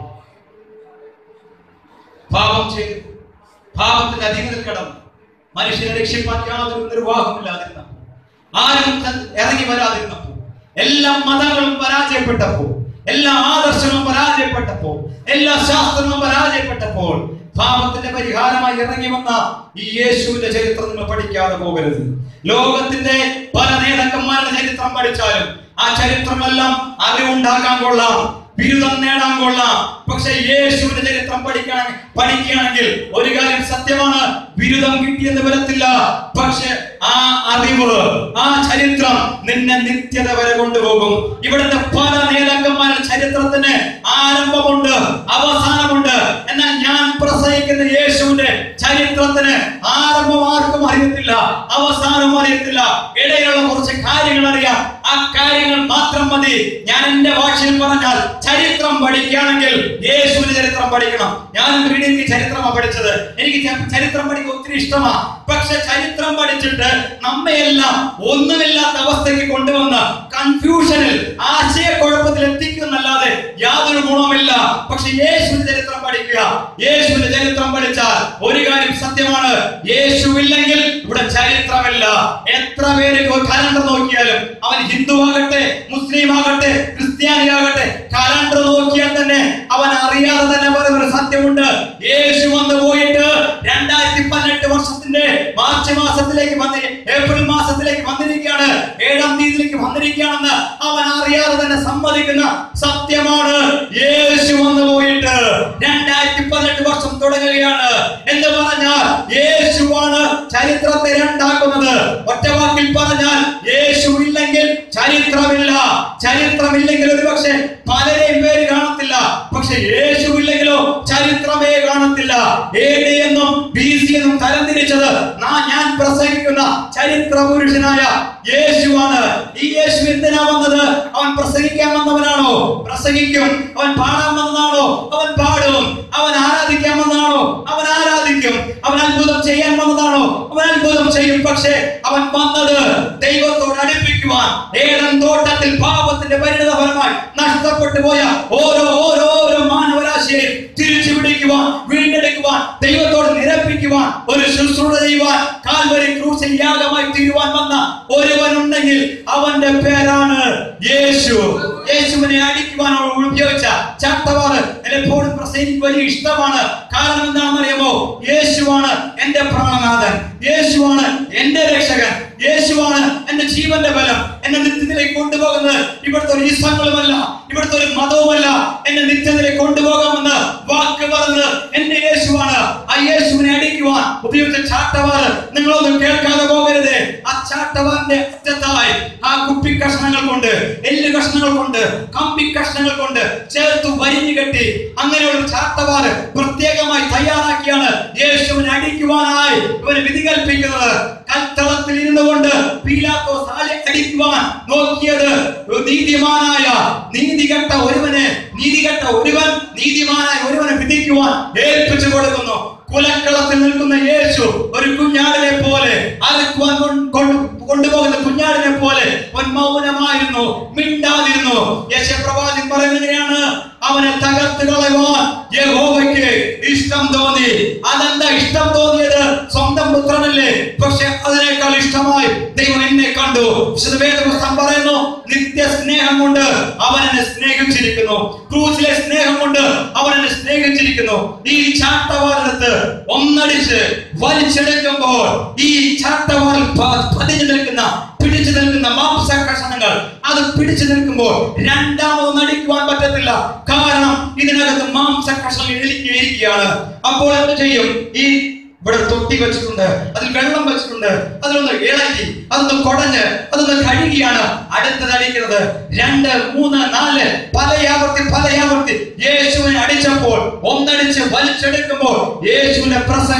പാപം ചെയ്തു പാപത്തിന്റെ അധീനത്തിൽ കടന്നു മനുഷ്യനെ രക്ഷിപ്പാൻ യാതൊരു നിർവാഹമില്ലാതിരുന്നപ്പോൾ ആരും ത- ഇറങ്ങി വരാതിരുന്നപ്പോൾ എല്ലാ മതങ്ങളും പരാജയപ്പെട്ടപ്പോൾ എല്ലാ ആദർശങ്ങളും പരാജയപ്പെട്ടപ്പോൾ എല്ലാ ശാസ്ത്രങ്ങളും പരാജയപ്പെട്ടപ്പോൾ പാപത്തിന്റെ പരിഹാരമായി ഇറങ്ങി വന്ന ഈ യേശുവിന്റെ ചരിത്രം നിങ്ങൾ പഠിക്കാതെ പോകരുത് ലോകത്തിന്റെ പല നേതാക്കന്മാരുടെ ചരിത്രം പഠിച്ചാലും ആ ചരിത്രമെല്ലാം അറിവുണ്ടാക്കാൻ കൊള്ളാം ബിരുദം നേടാൻ കൊള്ളാം പക്ഷെ യേശുവിന്റെ ചരിത്രം പഠിക്കണം പഠിക്കുകയാണെങ്കിൽ ഒരു കാര്യം സത്യമാണ് ബിരുദം കിട്ടിയെന്ന് വരത്തില്ല പക്ഷെ ആ അറിവ് ആ ചരിത്രം നിന്നെ നിത്യത വരെ കൊണ്ടുപോകും ഇവിടുത്തെ പല നേതാക്കന്മാരുടെ ചരിത്രത്തിന് ആരംഭമുണ്ട് അവസാനമുണ്ട് എന്നാൽ ഞാൻ പ്രസംഗിക്കുന്ന യേശുവിന്റെ ചരിത്രത്തിന് ആരംഭം ആർക്കും അറിയത്തില്ല അവസാനം അറിയത്തില്ല ഇടയിലുള്ള കുറച്ച് കാര്യങ്ങൾ അറിയാം ആ കാര്യങ്ങൾ മാത്രം മതി ഞാൻ എന്റെ ഭാഷയിൽ പറഞ്ഞാൽ ചരിത്രം പഠിക്കുകയാണെങ്കിൽ യേശുവിന്റെ ചരിത്രം പഠിക്കണം ഞാൻ എനിക്ക് ചരിത്രമാണ് പഠിച്ചത് എനിക്ക് ച- ചരിത്രം പഠിക്കാൻ ഒത്തിരി ഇഷ്ടമാണ് പക്ഷെ ചരിത്രം പഠിച്ചിട്ട് നമ്മയെല്ലാം ഒന്നുമില്ലാത്ത അവസ്ഥയ്ക്ക് കൊണ്ടുവന്ന് കൺഫ്യൂഷനിൽ ആശയക്കുഴപ്പത്തിൽ എത്തിക്കുന്നല്ലാതെ യാതൊരു ഗുണമില്ല പക്ഷെ യേശുവിന്റെ ചരിത്രം പഠിക്കുക യേശുവിന്റെ ചരിത്രം പഠിച്ചാൽ ഒരു കാര്യം സത്യമാണ് യേശു ഇല്ലെങ്കിൽ ഇവിടെ ചരിത്രമില്ല എത്ര പേര് കലണ്ടർ നോക്കിയാലും അവൻ ഹിന്ദു ആകട്ടെ മുസ്ലിം ആകട്ടെ ക്രിസ്ത്യാനി ആകട്ടെ കലണ്ടർ നോക്കിയാൽ തന്നെ അവൻ അറിയാതെ തന്നെ പറയുന്ന ഒരു സത്യമുണ്ട് യേശു വന്നു പോയിട്ട് രണ്ടായിരത്തി പതിനെട്ട് വർഷത്തിന്റെ മാർച്ച് മാസത്തിലേക്ക് വന്ന് ഏപ്രിൽ മാസത്തിലേക്ക് വന്നിരിക്കുകയാണ് ഏഴാം തീയതിയിലേക്ക് വന്നിരിക്കുകയാണെന്ന് അവൻ അറിയാതെ തന്നെ സമ്മതിക്കുന്ന സത്യമാണ് യേശു വന്നു പോയിട്ട് രണ്ടായിരത്തി പതിനെട്ട് വർഷം തുടങ്ങുകയാണ് എന്ന് പറഞ്ഞാൽ യേശുവാണ് ചരിത്രത്തെ രണ്ടാക്കുന്നത് ഒറ്റ വാക്കിൽ പറഞ്ഞാൽ യേശു ഇല്ലെങ്കിൽ ചരിത്രമില്ല ചരിത്രമില്ലെങ്കിൽ ഒരു പക്ഷേ പലരെയും പേര് കാണത്തില്ല പക്ഷെ യേശു ഇല്ലെങ്കിലോ ചരിത്രമേ കാണത്തില്ല എ ഡി എന്നും ബി സി എന്നും തരംതിരിച്ചത് നാ- ഞാൻ പ്രസംഗിക്കുന്ന ചരിത്ര പുരുഷനായ യേശുവാണ് ഈ യേശു എന്തിനാ വന്നത് അവൻ പ്രസംഗിക്കാൻ വന്നവനാണോ പ്രസംഗിക്കും അവൻ പാടാൻ വന്നതാണോ അവൻ പാടും അവൻ ആരാധിക്കാൻ വന്നതാണോ അവൻ ആരാധിക്കും അവൻ അത്ഭുതം ചെയ്യാൻ വന്നതാണോ അവൻ അത്ഭുതം ചെയ്യും പക്ഷേ അവൻ വന്നത് ദൈവത്തോട് അടുപ്പിക്കുവാൻ ഏഴം തോട്ടത്തിൽ പാപത്തിന്റെ പരിണിത ഫലമായി നഷ്ടപ്പെട്ടു പോയ ഓരോ ഓരോ ഓരോ മാനവരാശിയെ തിരിച്ചു പിടിക്കുവാൻ വീണ്ടെടുക്കുവാൻ ദൈവത്തോട് നിരപ്പിക്കുവാൻ ഒരു ശുശ്രൂഷ ചെയ്യുവാൻ കാൽവരി ക്രൂസിൽ യാഗമായി തീരുവാൻ വന്ന ഒരുവനുണ്ടെങ്കിൽ അവന്റെ പേരാണ് യേശു യേശുവിനെ അടിക്കുവാൻ അവൾ ഉപയോഗിച്ച ചാട്ടവാറ് എപ്പോഴും പ്രസംഗിക്ക് വലിയ ഇഷ്ടമാണ് കാരണം എന്താണെന്ന് അറിയാമോ യേശുവാണ് എന്റെ പ്രാണനാഥൻ യേശുവാണ് എന്റെ രക്ഷകൻ യേശുവാണ് എന്റെ ജീവന്റെ ബലം എന്നെ നിത്യത്തിലേക്ക് കൊണ്ടുപോകുന്നത് ഇവിടുത്തെ ഒരു ഈസങ്ങളുമല്ല ഇവിടുത്തെ ഒരു മതവുമല്ല എന്നെ നിത്യത്തിലേക്ക് കൊണ്ടുപോകാമെന്ന് വാക്ക് പറഞ്ഞത് എന്റെ യേശുവാണ് ആ യേശുവിനെ അടിക്കുവാൻ ഉപയോഗിച്ച ചാട്ടവാറ് നിങ്ങളൊന്നും കേൾക്കാതെ പോകരുത് ആ ചാട്ടവാറിന്റെ അറ്റത്തായി ആ കുപ്പി കഷ്ണങ്ങൾ കൊണ്ട് എല്ല് കഷ്ണങ്ങൾ കൊണ്ട് കമ്പി കഷ്ണങ്ങൾ കൊണ്ട് ചേർത്ത് വരിഞ്ഞു കെട്ടി അങ്ങനെ ഒരു ചാട്ടവാറ് പ്രത്യേകമായി തയ്യാറാക്കിയാണ് യേശുവിനെ അടിക്കുവാനായി ഇവന് വിധി കൽപ്പിക്കുന്നത് കൽത്തളത്തിൽ ഇരുന്നു കൊണ്ട് പീലാത്തോസ് ആളെ അടിക്കുവാൻ നോക്കിയത് ഒരു നീതിമാനായ നീതികെട്ട ഒരുവനെ നീതികെട്ട ഒരുവൻ നീതിമാനായ ഒരുവനെ വിധിക്കുവാൻ ഏൽപ്പിച്ചു കൊടുക്കുന്നു കുലക്കളത്തിൽ നിൽക്കുന്ന യേശു ഒരു കുഞ്ഞാടിനെ പോലെ അറുക്കുവാൻ കൊ- കൊണ്ട് കൊണ്ടുപോകുന്ന കുഞ്ഞാടിനെ പോലെ അവൻ മൗനമായിരുന്നു മിണ്ടാതിരുന്നു യശപ്രവാചകൻ പറയുന്നതിനെയാണ് അവനെ തകർത്ത് കളയുവാൻ യഹോവയ്ക്ക് ഇഷ്ടം തോന്നി അതെന്താ ഇഷ്ടം തോന്നിയത് സ്വന്തം പുത്രനല്ലേ പക്ഷെ അതിനേക്കാൾ ഇഷ്ടമായി ദൈവം എന്നെ കണ്ടു വിശുദ്ധ വേദപുസ്തകം പറയുന്നു നിത്യ സ്നേഹം കൊണ്ട് അവൻ എന്നെ സ്നേഹിച്ചിരിക്കുന്നു ക്രൂസിലെ സ്നേഹം കൊണ്ട് അവൻ എന്നെ സ്നേഹിച്ചിരിക്കുന്നു ഈ ചാട്ടവാറെടുത്ത് ഒന്നടിച്ച് വലിച്ചെടുക്കുമ്പോൾ ഈ ചാട്ടവാറിൽ പ- പതിഞ്ഞു നിൽക്കുന്ന പിടിച്ചു നിൽക്കുന്ന മാംസ കഷണങ്ങൾ അത് പിടിച്ചു നിൽക്കുമ്പോൾ രണ്ടാമത് നടിക്കുവാൻ പറ്റത്തില്ല കാരണം ഇതിനകത്ത് മാംസ കഷണങ്ങൾ ഇരിക്കുകയാണ് അപ്പോൾ എന്ത് ചെയ്യും ഈ ഇവിടെ തൊട്ടി വെച്ചിട്ടുണ്ട് അതിൽ വെള്ളം വെച്ചിട്ടുണ്ട് അതിലൊന്ന് ഇളക്കി അതൊന്ന് കുടഞ്ഞ് അതൊന്ന് കഴുകിയാണ് അടുത്തത് അടിക്കുന്നത് രണ്ട് മൂന്ന് നാല് പലയാവർത്തി പലയാവർത്തി യേശുവിനെ അടിച്ചപ്പോൾ ഒന്നടിച്ച് വലിച്ചെടുക്കുമ്പോൾ യേശുവിന്റെ പ്രസംഗം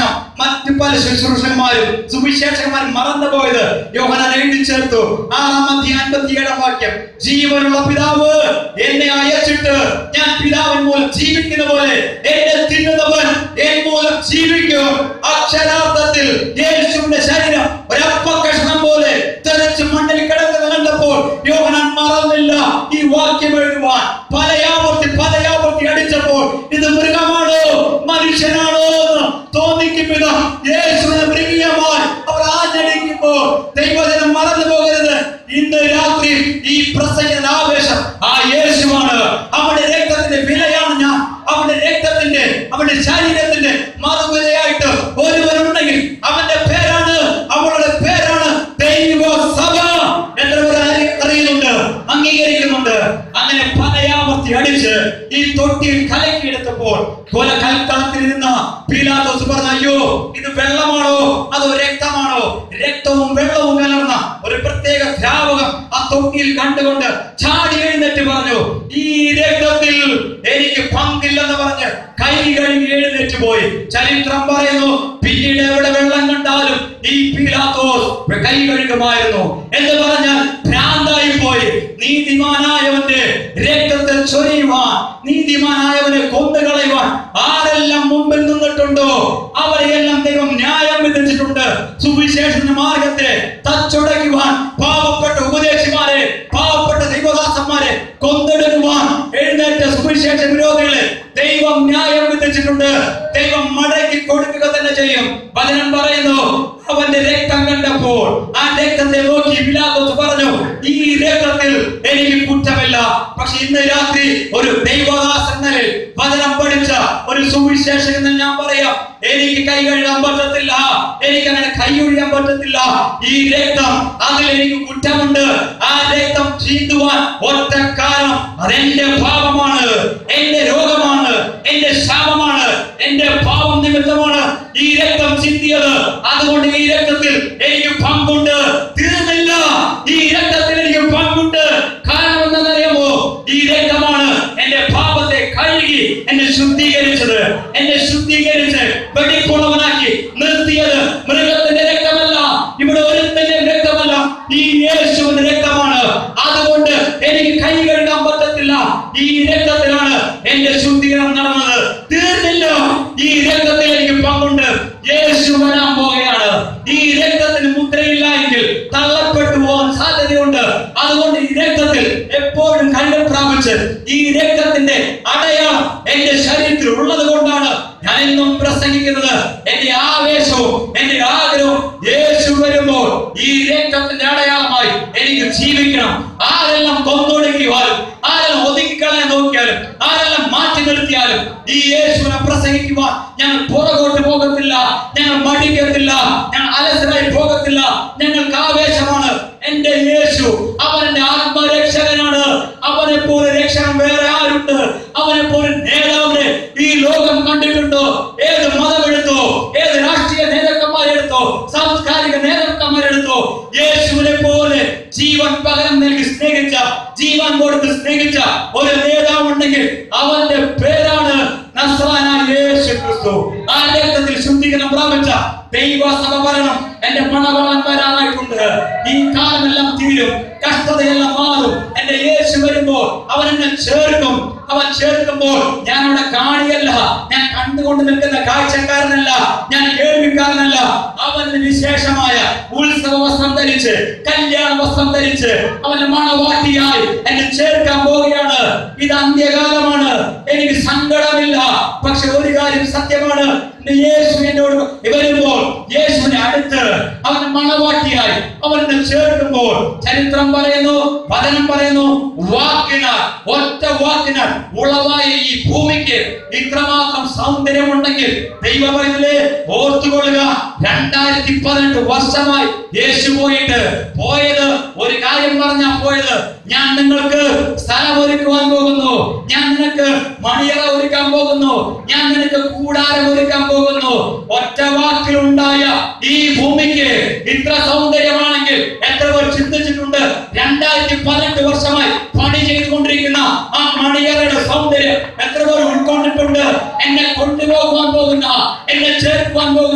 മറ്റു പല ശുശ്രൂഷന്മാരും സുവിശേഷകന്മാരും മറന്നുപോയത് യോഹനാൻ എഴുതി ചേർത്തു ആറാം അധ്യായം അൻപത്തിയേഴാം വാക്യം ജീവനുള്ള പിതാവ് എന്നെ അയച്ചിട്ട് ഞാൻ പിതാവിൻ മൂലം ജീവിക്കുന്ന പോലെ എന്നെ തിന്നുന്നവൻ എൻ മൂലം ജീവിക്കും അക്ഷരാർത്ഥത്തിൽ യേശുവിന്റെ ശരീരം ഒരപ്പ കഷ്ണം പോലെ തെളിച്ച് മണ്ണിൽ കിടക്കുന്നത് കണ്ടപ്പോൾ യോഹനാൻ മറന്നില്ല ഈ വാക്യം എഴുതുവാൻ പലയാവർത്തി പലയാവർത്തി അടിച്ചപ്പോൾ ഇത് മൃഗമാണോ മനുഷ്യനാണോ എന്ന് തോന്നിക്കും വിധം യേശുവിനെ മൃഗീയമായി അവർ ആചരിക്കുമ്പോൾ ദൈവജനം മറന്നു പോകരുത് ഇന്ന് രാത്രി ഈ പ്രസംഗ ആവേശം ആ യേശുവാണ് അവന്റെ രക്തത്തിന്റെ വിലയാണ് ഞാൻ അവന്റെ രക്തത്തിന്റെ അവന്റെ ശരീരത്തിന്റെ മറുവിലയായിട്ട് ഒരുവനുണ്ടെങ്കിൽ അവന്റെ പേരാണ് അവളുടെ പേരാണ് ദൈവ സഭ എത്ര പേർ അറി- അറിയുന്നുണ്ട് അംഗീകരിക്കുന്നുണ്ട് അങ്ങനെ പലയാവർത്തി അടിച്ച് ഈ തൊട്ടിയിൽ കലക്കിയെടുത്തപ്പോൾ കൊല കൽക്കളത്തിലിരുന്ന പീലാത്തോസ് പറഞ്ഞ അയ്യോ ഇത് വെള്ളമാണോ അതോ രക്തമാണോ രക്തവും വെള്ളവും കലർന്ന ഒരു പ്രത്യേക ദ്രാവകം ആ തൊട്ടിയിൽ കണ്ടുകൊണ്ട് ചാടി എഴുന്നേറ്റ് പറഞ്ഞു ഈ രക്തത്തിൽ എനിക്ക് പങ്കില്ലെന്ന് പറഞ്ഞ് കൈ കഴുകി എഴുന്നേറ്റ് പോയി ചരിത്രം പറയുന്നു പിന്നീട് എവിടെ വെള്ളം കണ്ടാലും ഈ പീലാത്തോസ് കൈ കഴുകുമായിരുന്നു എന്ന് പറഞ്ഞാൽ ഭ്രാന്തായി പോയി നീതിമാനായവന്റെ രക്തത്തിൽ ചൊരിയുവാൻ നീതിമാനായവനെ കൊന്നുകളയുവാൻ ആരെല്ലാം മുമ്പിൽ നിന്നിട്ടുണ്ടോ അവരെയെല്ലാം ദൈവം ന്യായം വിധിച്ചിട്ടുണ്ട് സുവിശേഷന്റെ മാർഗത്തെ തച്ചുടയ്ക്കുവാൻ പാവപ്പെട്ട ഉപദേശിമാരെ പാവപ്പെട്ട ദൈവദാസന്മാരെ കൊന്നെടുക്കുവാൻ എഴുന്നേറ്റ സുവിശേഷ വിരോധികളെ ദൈവം ന്യായം വിധിച്ചിട്ടുണ്ട് ദൈവം മടക്കി കൊടുക്കുക തന്നെ ചെയ്യും വചനം പറയുന്നു അവന്റെ രക്തം കണ്ടപ്പോൾ ആ രക്തത്തെ നോക്കി പിലാത്തോസ് പറഞ്ഞു ഈ രക്തത്തിൽ എനിക്ക് കുറ്റമില്ല പക്ഷെ ഇന്ന് രാത്രി ഒരു ദൈവദാസൻ നിലയിൽ വചനം പഠിച്ച ഒരു സുവിശേഷകൻ എന്ന് ഞാൻ പറയാം എനിക്ക് കൈ കഴുകാൻ പറ്റത്തില്ല എനിക്ക് അങ്ങനെ കൈ ഒഴിയാൻ പറ്റത്തില്ല ഈ രക്തം അതിൽ എനിക്ക് കുറ്റമുണ്ട് ആ രക്തം ചീന്തുവാൻ ഒറ്റ കാരണം അതെന്റെ പാപമാണ് എന്റെ രോഗമാണ് എന്റെ ശാപമാണ് എന്റെ പാപം നിമിത്തമാണ് ഈ രക്തം ചിന്തിയത് അതുകൊണ്ട് ഈ രക്തത്തിൽ എനിക്ക് പങ്കുണ്ട് തീർന്നില്ല ഈ രക്തത്തിൽ എനിക്ക് പങ്കുണ്ട് കാരണം എന്താണെന്നറിയാമോ ഈ രക്തമാണ് എന്റെ പാപത്തെ കഴുകി എന്നെ ശുദ്ധീകരിച്ചത് എന്നെ ശുദ്ധീകരിച്ച് വെടിപ്പുള്ളവനാക്കി നിർത്തിയത് മൃഗത്തിന്റെ രക്തമല്ല ഇവിടെ ഒരുത്തന്റെ രക്തമല്ല ഈ യേശുവിന്റെ രക്തമാണ് അതുകൊണ്ട് എനിക്ക് കൈ കഴുകാൻ പറ്റത്തില്ല ഈ രക്തത്തിലാണ് എന്റെ ശുദ്ധീകരണം നടന്നത് തീർന്നില്ല ഈ രക്തത്തിൽ എനിക്ക് പങ്കുണ്ട് യേശു വരാൻ പോവുകയാണ് ഈ രക്തത്തിന് മുദ്രയില്ല എങ്കിൽ തള്ളപ്പെട്ടു പോകാൻ സാധ്യതയുണ്ട് അതുകൊണ്ട് ഈ രക്തത്തിൽ എപ്പോഴും കരുതൽ പ്രാപിച്ച് ഈ രക്തത്തിന്റെ അടയാളം എന്റെ ശരീരത്തിൽ ഉള്ളത് കൊണ്ടാണ് ഞാൻ ഇന്നും പ്രസംഗിക്കുന്നത് എന്റെ ആവേശവും എന്റെ ആഗ്രഹവും യേശു വരുമ്പോൾ ഈ രക്തത്തിന്റെ അടയാളമായി എനിക്ക് ജീവിക്കണം ആരെല്ലാം കൊന്നൊടുക്കിയാലും ആരെല്ലാം ഒതുക്കിക്കളയാൻ നോക്കിയാലും ആരെല്ലാം മാറ്റി നിർത്തിയാലും ഈ യേശുവിനെ പ്രസംഗിക്കുവാൻ ഞങ്ങൾ പുറകോട്ട് പോകത്തില്ല ഞങ്ങൾ മടിക്കത്തില്ല ഞങ്ങൾ അലസരായി പോകത്തില്ല ഞങ്ങൾക്ക് ആവേശമാണ് എന്റെ യേശു അവൻ എന്റെ ആത്മരക്ഷകനാണ് അവനെ പോലെ രക്ഷകൻ വേറെ ആരുണ്ട് അവനെ പോലെ നേതാവിനെ ഈ ലോകം കണ്ടിട്ടുണ്ടോ ഏത് മതമെടുത്തോ ഏത് രാഷ്ട്രീയ നേതാക്കന്മാരെടുത്തോ സാംസ്കാരിക നേതാക്കന്മാരെടുത്തോ യേശുവിനെ പോലെ ജീവൻ പകരം നൽകി സ്നേഹിച്ച ജീവൻ കൊടുത്ത് സ്നേഹിച്ച ഒരു നേതാവ് ഉണ്ടെങ്കിൽ അവന്റെ പേരാണ് നസ്രാനായ യേശു ക്രിസ്തു ആ രക്തത്തിൽ ശുദ്ധീകരണം പ്രാപിച്ച ദൈവസഭ ഭരണം എന്റെ മണവാളൻ വരാനായിട്ടുണ്ട് ഈ കാലമെല്ലാം തീരും കഷ്ടതയെല്ലാം മാറും എന്റെ യേശു വരുമ്പോൾ അവൻ എന്നെ ചേർക്കും അവൻ ചേർക്കുമ്പോൾ ഞാൻ അവിടെ കാണിയല്ല ഞാൻ കണ്ടുകൊണ്ട് നിൽക്കുന്ന കാഴ്ചക്കാരനല്ല ഞാൻ കേൾവിക്കാരനല്ല അവന് വിശേഷമായ ഉത്സവ വസ്ത്രം ധരിച്ച് കല്യാണ വസ്ത്രം ധരിച്ച് അവന്റെ മണവാട്ടിയായി എന്നെ ചേർക്കാൻ പോവുകയാണ് ഇത് അന്ത്യകാലമാണ് എനിക്ക് സങ്കടമില്ല പക്ഷെ ഒരു കാര്യം സത്യമാണ് എന്റെ യേശു എന്നോട് വരുമ്പോൾ യേശുവിനെ അടുത്ത് അവൻ മണവാട്ടിയായി അവനെ ചേർക്കുമ്പോൾ ചരിത്രം പറയുന്നു വചനം പറയുന്നു വാക്കിനാൽ ഒറ്റ വാക്കിനാൽ ഉളവായ ഈ ഭൂമിക്ക് ഇത്രമാത്രം സൗന്ദര്യമുണ്ടെങ്കിൽ ദൈവമല്ലേ ഓർത്തുകൊള്ളുക രണ്ടായിരത്തി പതിനെട്ട് വർഷമായി യേശു പോയിട്ട് പോയത് ഒരു കാര്യം പറഞ്ഞാ പോയത് ഞാൻ നിങ്ങൾക്ക് സ്ഥലം ഒരുക്കുവാൻ പോകുന്നു ഞാൻ നിനക്ക് മണിയറ ഒരുക്കാൻ പോകുന്നു ഞാൻ നിനക്ക് കൂടാരം ഒരുക്കാൻ പോകുന്നു ഒറ്റ വാക്കിലുണ്ടായ ഈ ഭൂമിക്ക് ഇത്ര സൗന്ദര്യമാണെങ്കിൽ എത്ര പേർ ചിന്തിച്ചിട്ടുണ്ട് രണ്ടായിരത്തി പതിനെട്ട് വർഷമായി പണി ചെയ്തുകൊണ്ടിരിക്കുന്ന ആ മണിയറയുടെ സൗന്ദര്യം എത്ര പേർ ഉൾക്കൊണ്ടിട്ടുണ്ട് എന്നെ കൊണ്ടുപോകാൻ പോകുന്ന എന്നെ ചേർക്കുവാൻ പോകുന്ന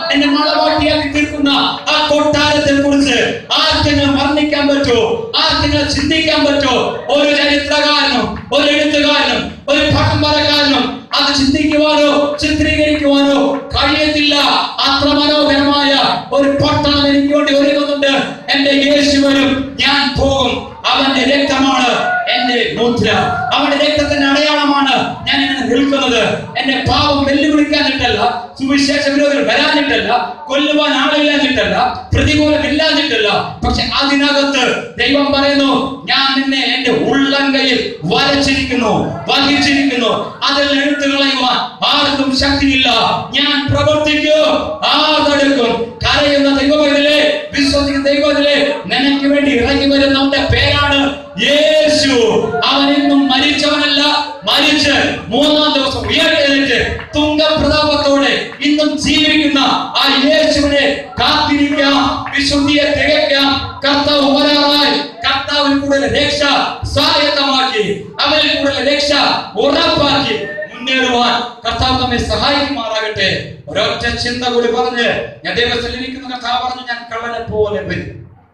എന്നെ മണവാട്ടിയാക്കി തീർക്കുന്ന ആ കൊട്ടാരത്തെ കുറിച്ച് ആർക്കെങ്കിലും വർണ്ണിക്കാൻ പറ്റുമോ ആർക്കെങ്കിലും ചിന്തിക്കാൻ പറ്റുമോ ഒരു ചരിത്രകാരനും ഒരു എഴുത്തുകാരനും ഒരു പടംബരക്കാരനും അത് ചിന്തിക്കുവാനോ ചിത്രീകരിക്കുവാനോ കഴിയത്തില്ല അത്ര മനോഹരമായ ഒരു പട്ടണം എനിക്ക് വേണ്ടി ഒരുങ്ങുന്നുണ്ട് എന്റെ യേശു വരും ഞാൻ പോകും അവന്റെ രക്തമാണ് എന്റെ മുദ്ര അവന്റെ രക്തത്തിന്റെ അടയാളമാണ് ഞാൻ ഇങ്ങനെ നിൽക്കുന്നത് എന്റെ പാപം വെല്ലുവിളിക്കാനിട്ടല്ല സുവിശേഷ വിരോധികൾ വരാനിട്ടല്ല കൊല്ലുവാൻ ആളില്ലാഞ്ഞിട്ടല്ല പ്രതികൂലമില്ലാഞ്ഞിട്ടല്ല പക്ഷെ അതിനകത്ത് ദൈവം പറയുന്നു ഞാൻ നിന്നെ എന്റെ ഉള്ളങ്കയിൽ വരച്ചിരിക്കുന്നു വഹിച്ചിരിക്കുന്നു അതിൽ എടുത്തു കളയുവാൻ ആർക്കും ശക്തിയില്ല ഞാൻ പ്രവർത്തിക്കും ആർക്കെടുക്കും കരയുന്ന ദൈവത്തിലെ വിശ്വസിക്കുന്ന ദൈവത്തിലെ നിനക്ക് വേണ്ടി ഇറങ്ങി വരുന്നവന്റെ പേരാണ് യേശു അവൻ ഇന്നും മരിച്ചവനല്ല മരിച്ച് മൂന്നാം ദിവസം ഉയർത്തെഴുന്നേറ്റ് തുങ്കപ്രതാപത്തോടെ ഇന്നും ജീവിക്കുന്ന ആ യേശുവിനെ കാത്തിരിക്കാം വിശുദ്ധിയെ തികയ്ക്കാം കർത്താവ് വരാറായി കർത്താവിൽ കൂടുതൽ രക്ഷ സ്വായത്തമാക്കി അവരിൽ കൂടുതൽ രക്ഷ ഉറപ്പാക്കി മുന്നേറുവാൻ കർത്താവ് നമ്മെ സഹായിക്കുമാറാകട്ടെ ഒരൊറ്റ ചിന്ത കൂടി പറഞ്ഞ് ഞാൻ ദൈവത്തിൽ ഇരിക്കുന്ന കർത്താവ് പറഞ്ഞു ഞാൻ കള്ളനെ പോലെ വരും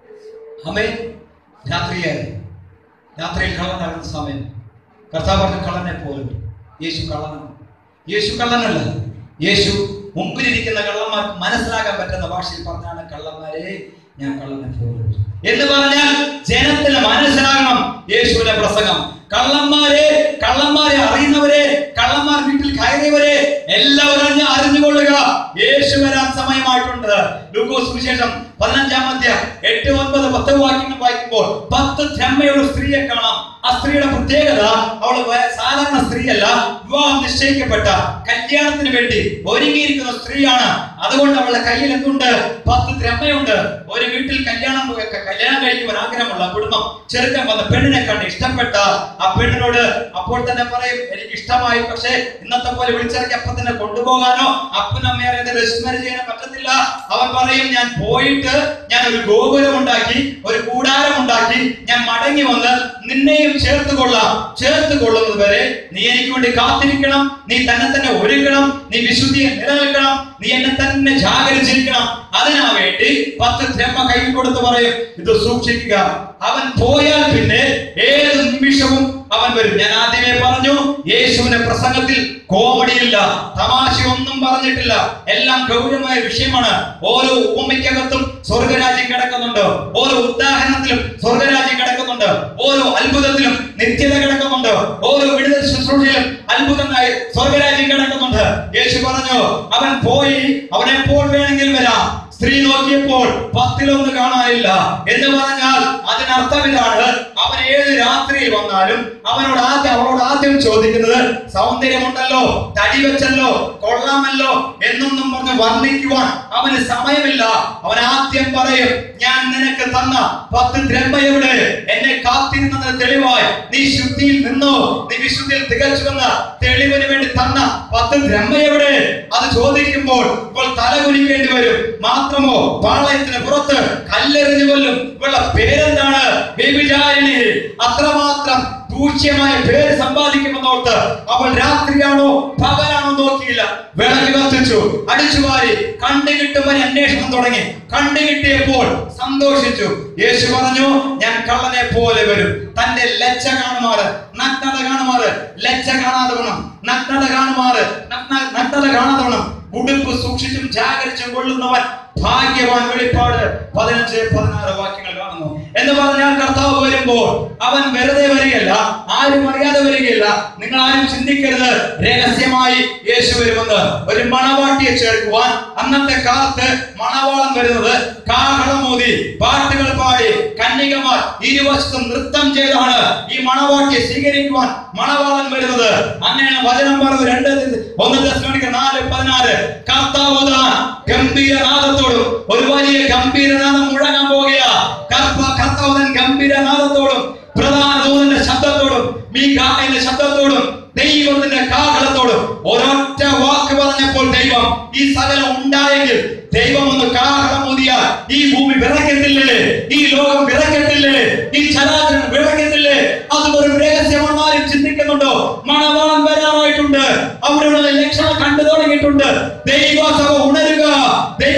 അമേ രാത്രിയായി രാത്രിയിൽ കള്ളനാകുന്ന സമയം കർത്താവ് പറഞ്ഞ കള്ളനെ പോലെ വരും. യേശു കള്ളനാണ് യേശു കള്ളനല്ല യേശു മുമ്പിലിരിക്കുന്ന കള്ളന്മാർക്ക് മനസ്സിലാക്കാൻ പറ്റുന്ന ഭാഷയിൽ പറഞ്ഞാണ് കള്ളന്മാരെ ഞാൻ കള്ളനെ പോലെ വരും. എന്ന് പറഞ്ഞാൽ ജനത്തിന് മനസ്സിലാകണം യേശുവിന്റെ പ്രസംഗം കള്ളന്മാരെ കള്ളന്മാരെ അറിയുന്നവരെ കള്ളന്മാർ വീട്ടിൽ കയറിയവരെ എല്ലാവരും അറിഞ്ഞ് അറിഞ്ഞുകൊള്ളുക യേശു വരാൻ സമയമായിട്ടുണ്ട് ലൂക്കോസ് സുവിശേഷം പതിനഞ്ചാം അധ്യായം എട്ട് ഒൻപത് പത്ത് വാക്യങ്ങൾ വായിക്കുമ്പോൾ പത്ത് ദ്രഹ്മയുള്ള സ്ത്രീയെ കാണാം ആ സ്ത്രീയുടെ പ്രത്യേകത അവൾ വ- സാധാരണ സ്ത്രീയല്ല വിവാഹം നിശ്ചയിക്കപ്പെട്ട കല്യാണത്തിന് വേണ്ടി ഒരുങ്ങിയിരിക്കുന്ന സ്ത്രീയാണ് അതുകൊണ്ട് അവളുടെ കയ്യിൽ എന്തുണ്ട് പത്ത് ദ്രഹ്മയുണ്ട് ഒരു വീട്ടിൽ കല്യാണം കല്യാണം കഴിക്കുവാൻ ആഗ്രഹമുള്ള കുടുംബം ചെറുക്കൻ വന്ന പെണ്ണിനെ കണ്ട് ഇഷ്ടപ്പെട്ട ആ പെണ്ണിനോട് അപ്പോൾ തന്നെ പറയും എനിക്ക് ഇഷ്ടമായി പക്ഷേ ഇന്നത്തെ പോലെ വിളിച്ചിറക്കി അപ്പൊ തന്നെ കൊണ്ടുപോകാനോ അപ്പനും അമ്മയെ രജിസ്റ്റർ ചെയ്യാനോ പറ്റത്തില്ല അവൻ പറയും ഞാൻ പോയിട്ട് ഞാൻ ഒരു ഗോപുരം ഉണ്ടാക്കി ഒരു കൂടാരം ഉണ്ടാക്കി ഞാൻ മടങ്ങി വന്ന് നിന്നെയും ചേർത്ത് കൊള്ളാം ചേർത്ത് കൊള്ളുന്നത് വരെ നീ എനിക്ക് വേണ്ടി കാത്തിരിക്കണം നീ തന്നെ തന്നെ ഒരുക്കണം നീ വിശുദ്ധിയെ നിലനിൽക്കണം നീ എന്നെ തന്നെ ജാഗരിച്ചിരിക്കണം അതിനാ വേണ്ടി പത്ത് ദ്രഹ്മ കയ്യിൽ കൊടുത്ത് പറയും ഇത് സൂക്ഷിക്കുക അവൻ പോയാൽ പിന്നെ ഏത് നിമിഷവും അവൻ വരും ഞാൻ ആദ്യമേ പറഞ്ഞു യേശുവിന്റെ പ്രസംഗത്തിൽ കോമഡിയില്ല തമാശ ഒന്നും പറഞ്ഞിട്ടില്ല എല്ലാം ഗൗരവമായ വിഷയമാണ് ഓരോ ഉപമയ്ക്കകത്തും സ്വർഗരാജ്യം കിടക്കുന്നുണ്ട് ഓരോ ഉദാഹരണത്തിലും സ്വർഗരാജ്യം കിടക്കുന്നുണ്ട് ഓരോ അത്ഭുതത്തിലും നിത്യത കിടക്കുന്നുണ്ട് ഓരോ വിടുതൽ ശുശ്രൂഷയിലും അത്ഭുതമായി സ്വർഗരാജ്യം കിടക്കുന്നുണ്ട് യേശു പറഞ്ഞു അവൻ പോയി അവൻ എപ്പോൾ വേണമെങ്കിൽ വരാം സ്ത്രീ നോക്കിയപ്പോൾ പത്തിലൊന്ന് കാണാനില്ല എന്ന് പറഞ്ഞാൽ അതിനർത്ഥം ഇതാണ് അവൻ ഏത് രാത്രിയിൽ വന്നാലും അവനോട് ആദ്യം അവളോട് ആദ്യം ചോദിക്കുന്നത് സൗന്ദര്യമുണ്ടല്ലോ തടി വെച്ചല്ലോ കൊള്ളാമല്ലോ എന്നൊന്നും പറഞ്ഞ് വർണ്ണിക്കുവാൻ അവന് സമയമില്ല അവൻ ആദ്യം പറയും ഞാൻ നിനക്ക് തന്ന പത്ത് ദ്രഹ്മ എവിടെ എന്നെ കാത്തിരുന്നതിന് തെളിവായി നീ ശുദ്ധിയിൽ നിന്നോ നീ വിശുദ്ധിയിൽ തികച്ചുവെന്ന തെളിവിന് വേണ്ടി തന്ന പത്ത് ദ്രഹ്മ എവിടെ അത് ചോദിക്കുമ്പോൾ ഇപ്പോൾ തലകുലിക്കേണ്ടി വരും മാത്രമോ പാളയത്തിന് പുറത്ത് കല്ലെറിഞ്ഞു കൊല്ലും ഇവളുടെ പേരെന്താണ് വ്യഭിചാരിണി അത്രമാത്രം ദൂഷ്യമായ പേര് സമ്പാദിക്കുമെന്നോർത്ത് അവൾ രാത്രിയാണോ പകലാണോ നോക്കിയില്ല വിളക്ക് കത്തിച്ചു അടിച്ചു വാരി കണ്ടുകിട്ടും വരെ അന്വേഷണം തുടങ്ങി കണ്ടുകിട്ടിയപ്പോൾ സന്തോഷിച്ചു യേശു പറഞ്ഞു ഞാൻ കള്ളനെ പോലെ വരും തന്റെ ലജ്ജ കാണുമാറ് നഗ്നത കാണുമാറ് ലജ്ജ കാണാതെ വേണം നഗ്നത കാണുമാറ് നഗ്ന- നഗ്നത കാണാതെ വേണം ഉടുപ്പ് സൂക്ഷിച്ചും ജാഗരിച്ചും കൊള്ളുന്നവൻ ഭാഗ്യവാൻ വെളിപ്പാട് പതിനഞ്ച് പതിനാറ് വാക്യങ്ങൾ കാണുന്നു എന്ന് പറഞ്ഞാൽ കർത്താവ് വരുമ്പോൾ അവൻ വെറുതെ വരികയല്ല ആരും അറിയാതെ വരികയില്ല നിങ്ങൾ ആരും ചിന്തിക്കരുത് രഹസ്യമായി യേശു വരുമെന്ന് ഒരു മണവാട്ടിയെ ചേർക്കുവാൻ അന്നത്തെ കാലത്ത് മണവാളം വരുന്നത് കാഹളമൂതി പാട്ടുകൾ പാടി കന്യകമാർ ഇരുവശത്തും നൃത്തം ചെയ്താണ് ഈ മണവാട്ടിയെ സ്വീകരിക്കുവാൻ മണവാളൻ വരുന്നത് അങ്ങനെയാണ് വചനം പറഞ്ഞത് രണ്ട് ഒന്ന് ദശമിക നാല് പതിനാറ് കർത്താവ് താൻ ഗംഭീരനാദത്തോടും ഒരു വലിയ ഗംഭീരനാദം മുഴങ്ങാൻ പോകുകയാ കർത്ത കർത്താവൻ ഗംഭീരനാദത്തോടും പ്രധാന ദൂതന്റെ ശബ്ദത്തോടും മീഖായിന്റെ ശബ്ദത്തോടും ദൈവത്തിന്റെ കാഹളത്തോടും ഒരൊറ്റ വാക്ക് പറഞ്ഞപ്പോൾ ദൈവം ഈ സകലം ഉണ്ടായെങ്കിൽ ദൈവം ഒന്ന് കാഹളം ഊതിയാൽ ഈ ഭൂമി വിറക്കത്തില്ലേ ഈ ലോകം വിറക്കത്തില്ലേ ഈ ചരാചരം വിറക്കത്തില്ലേ അത് ഒരു രഹസ്യമാണ് ആരും ചിന്തിക്കുന്നുണ്ടോ മണവാളൻ വരാറായിട്ടുണ്ട് അവരുടെ ലക്ഷണം കണ്ടു തുടങ്ങിയിട്ടുണ്ട് ദൈവസഭ ഉണരുക ദൈവ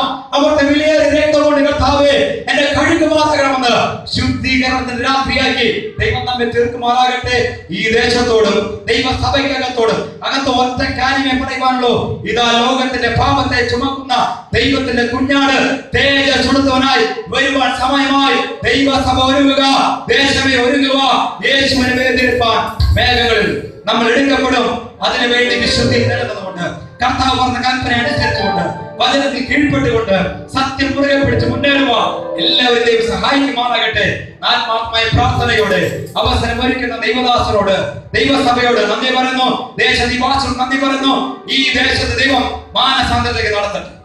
അവിടുത്തെ വിലയേറിയ രക്തം കൊണ്ട് കർത്താവേ എന്നെ കഴുകുമാറാകണമെന്ന് ശുദ്ധീകരണത്തിന്റെ രാത്രിയാക്കി ദൈവം നമ്മെ തീർക്കുമാറാകട്ടെ ഈ ദേശത്തോടും ദൈവസഭയ്ക്കകത്തോടും അകത്ത് ഒറ്റ കാര്യമേ പറയുവാനുള്ളൂ ഇതാ ലോകത്തിന്റെ പാപത്തെ ചുമക്കുന്ന ദൈവത്തിന്റെ കുഞ്ഞാട് തേജസ്സുള്ളവനായി വരുവാൻ സമയമായി ദൈവസഭ ഒരുങ്ങുക ദേശമേ ഒരുങ്ങുക യേശുവിനെ വേദിരിപ്പാൻ മേഘങ്ങളിൽ നമ്മൾ എടുക്കപ്പെടും അതിനു വേണ്ടി വിശുദ്ധി നിലനിന്നുകൊണ്ട് കർത്താവ് പറഞ്ഞ കൽപ്പന അനുസരിച്ചുകൊണ്ട് വചനത്തിൽ കീഴ്പ്പെട്ടുകൊണ്ട് സത്യം മുറുകെ പിടിച്ച് മുന്നേറുക എല്ലാവരും ദൈവം സഹായിക്കുമാറാകട്ടെ ആത്മാത്മായ പ്രാർത്ഥനയോടെ അവസരം ഒരുക്കുന്ന ദൈവദാസനോട് ദൈവസഭയോട് നന്ദി പറയുന്നു ദേശനിവാസികൾ നന്ദി പറയുന്നു ഈ ദേശത്ത് ദൈവം മാനസാന്തരത്തേക്ക് നടത്തട്ടെ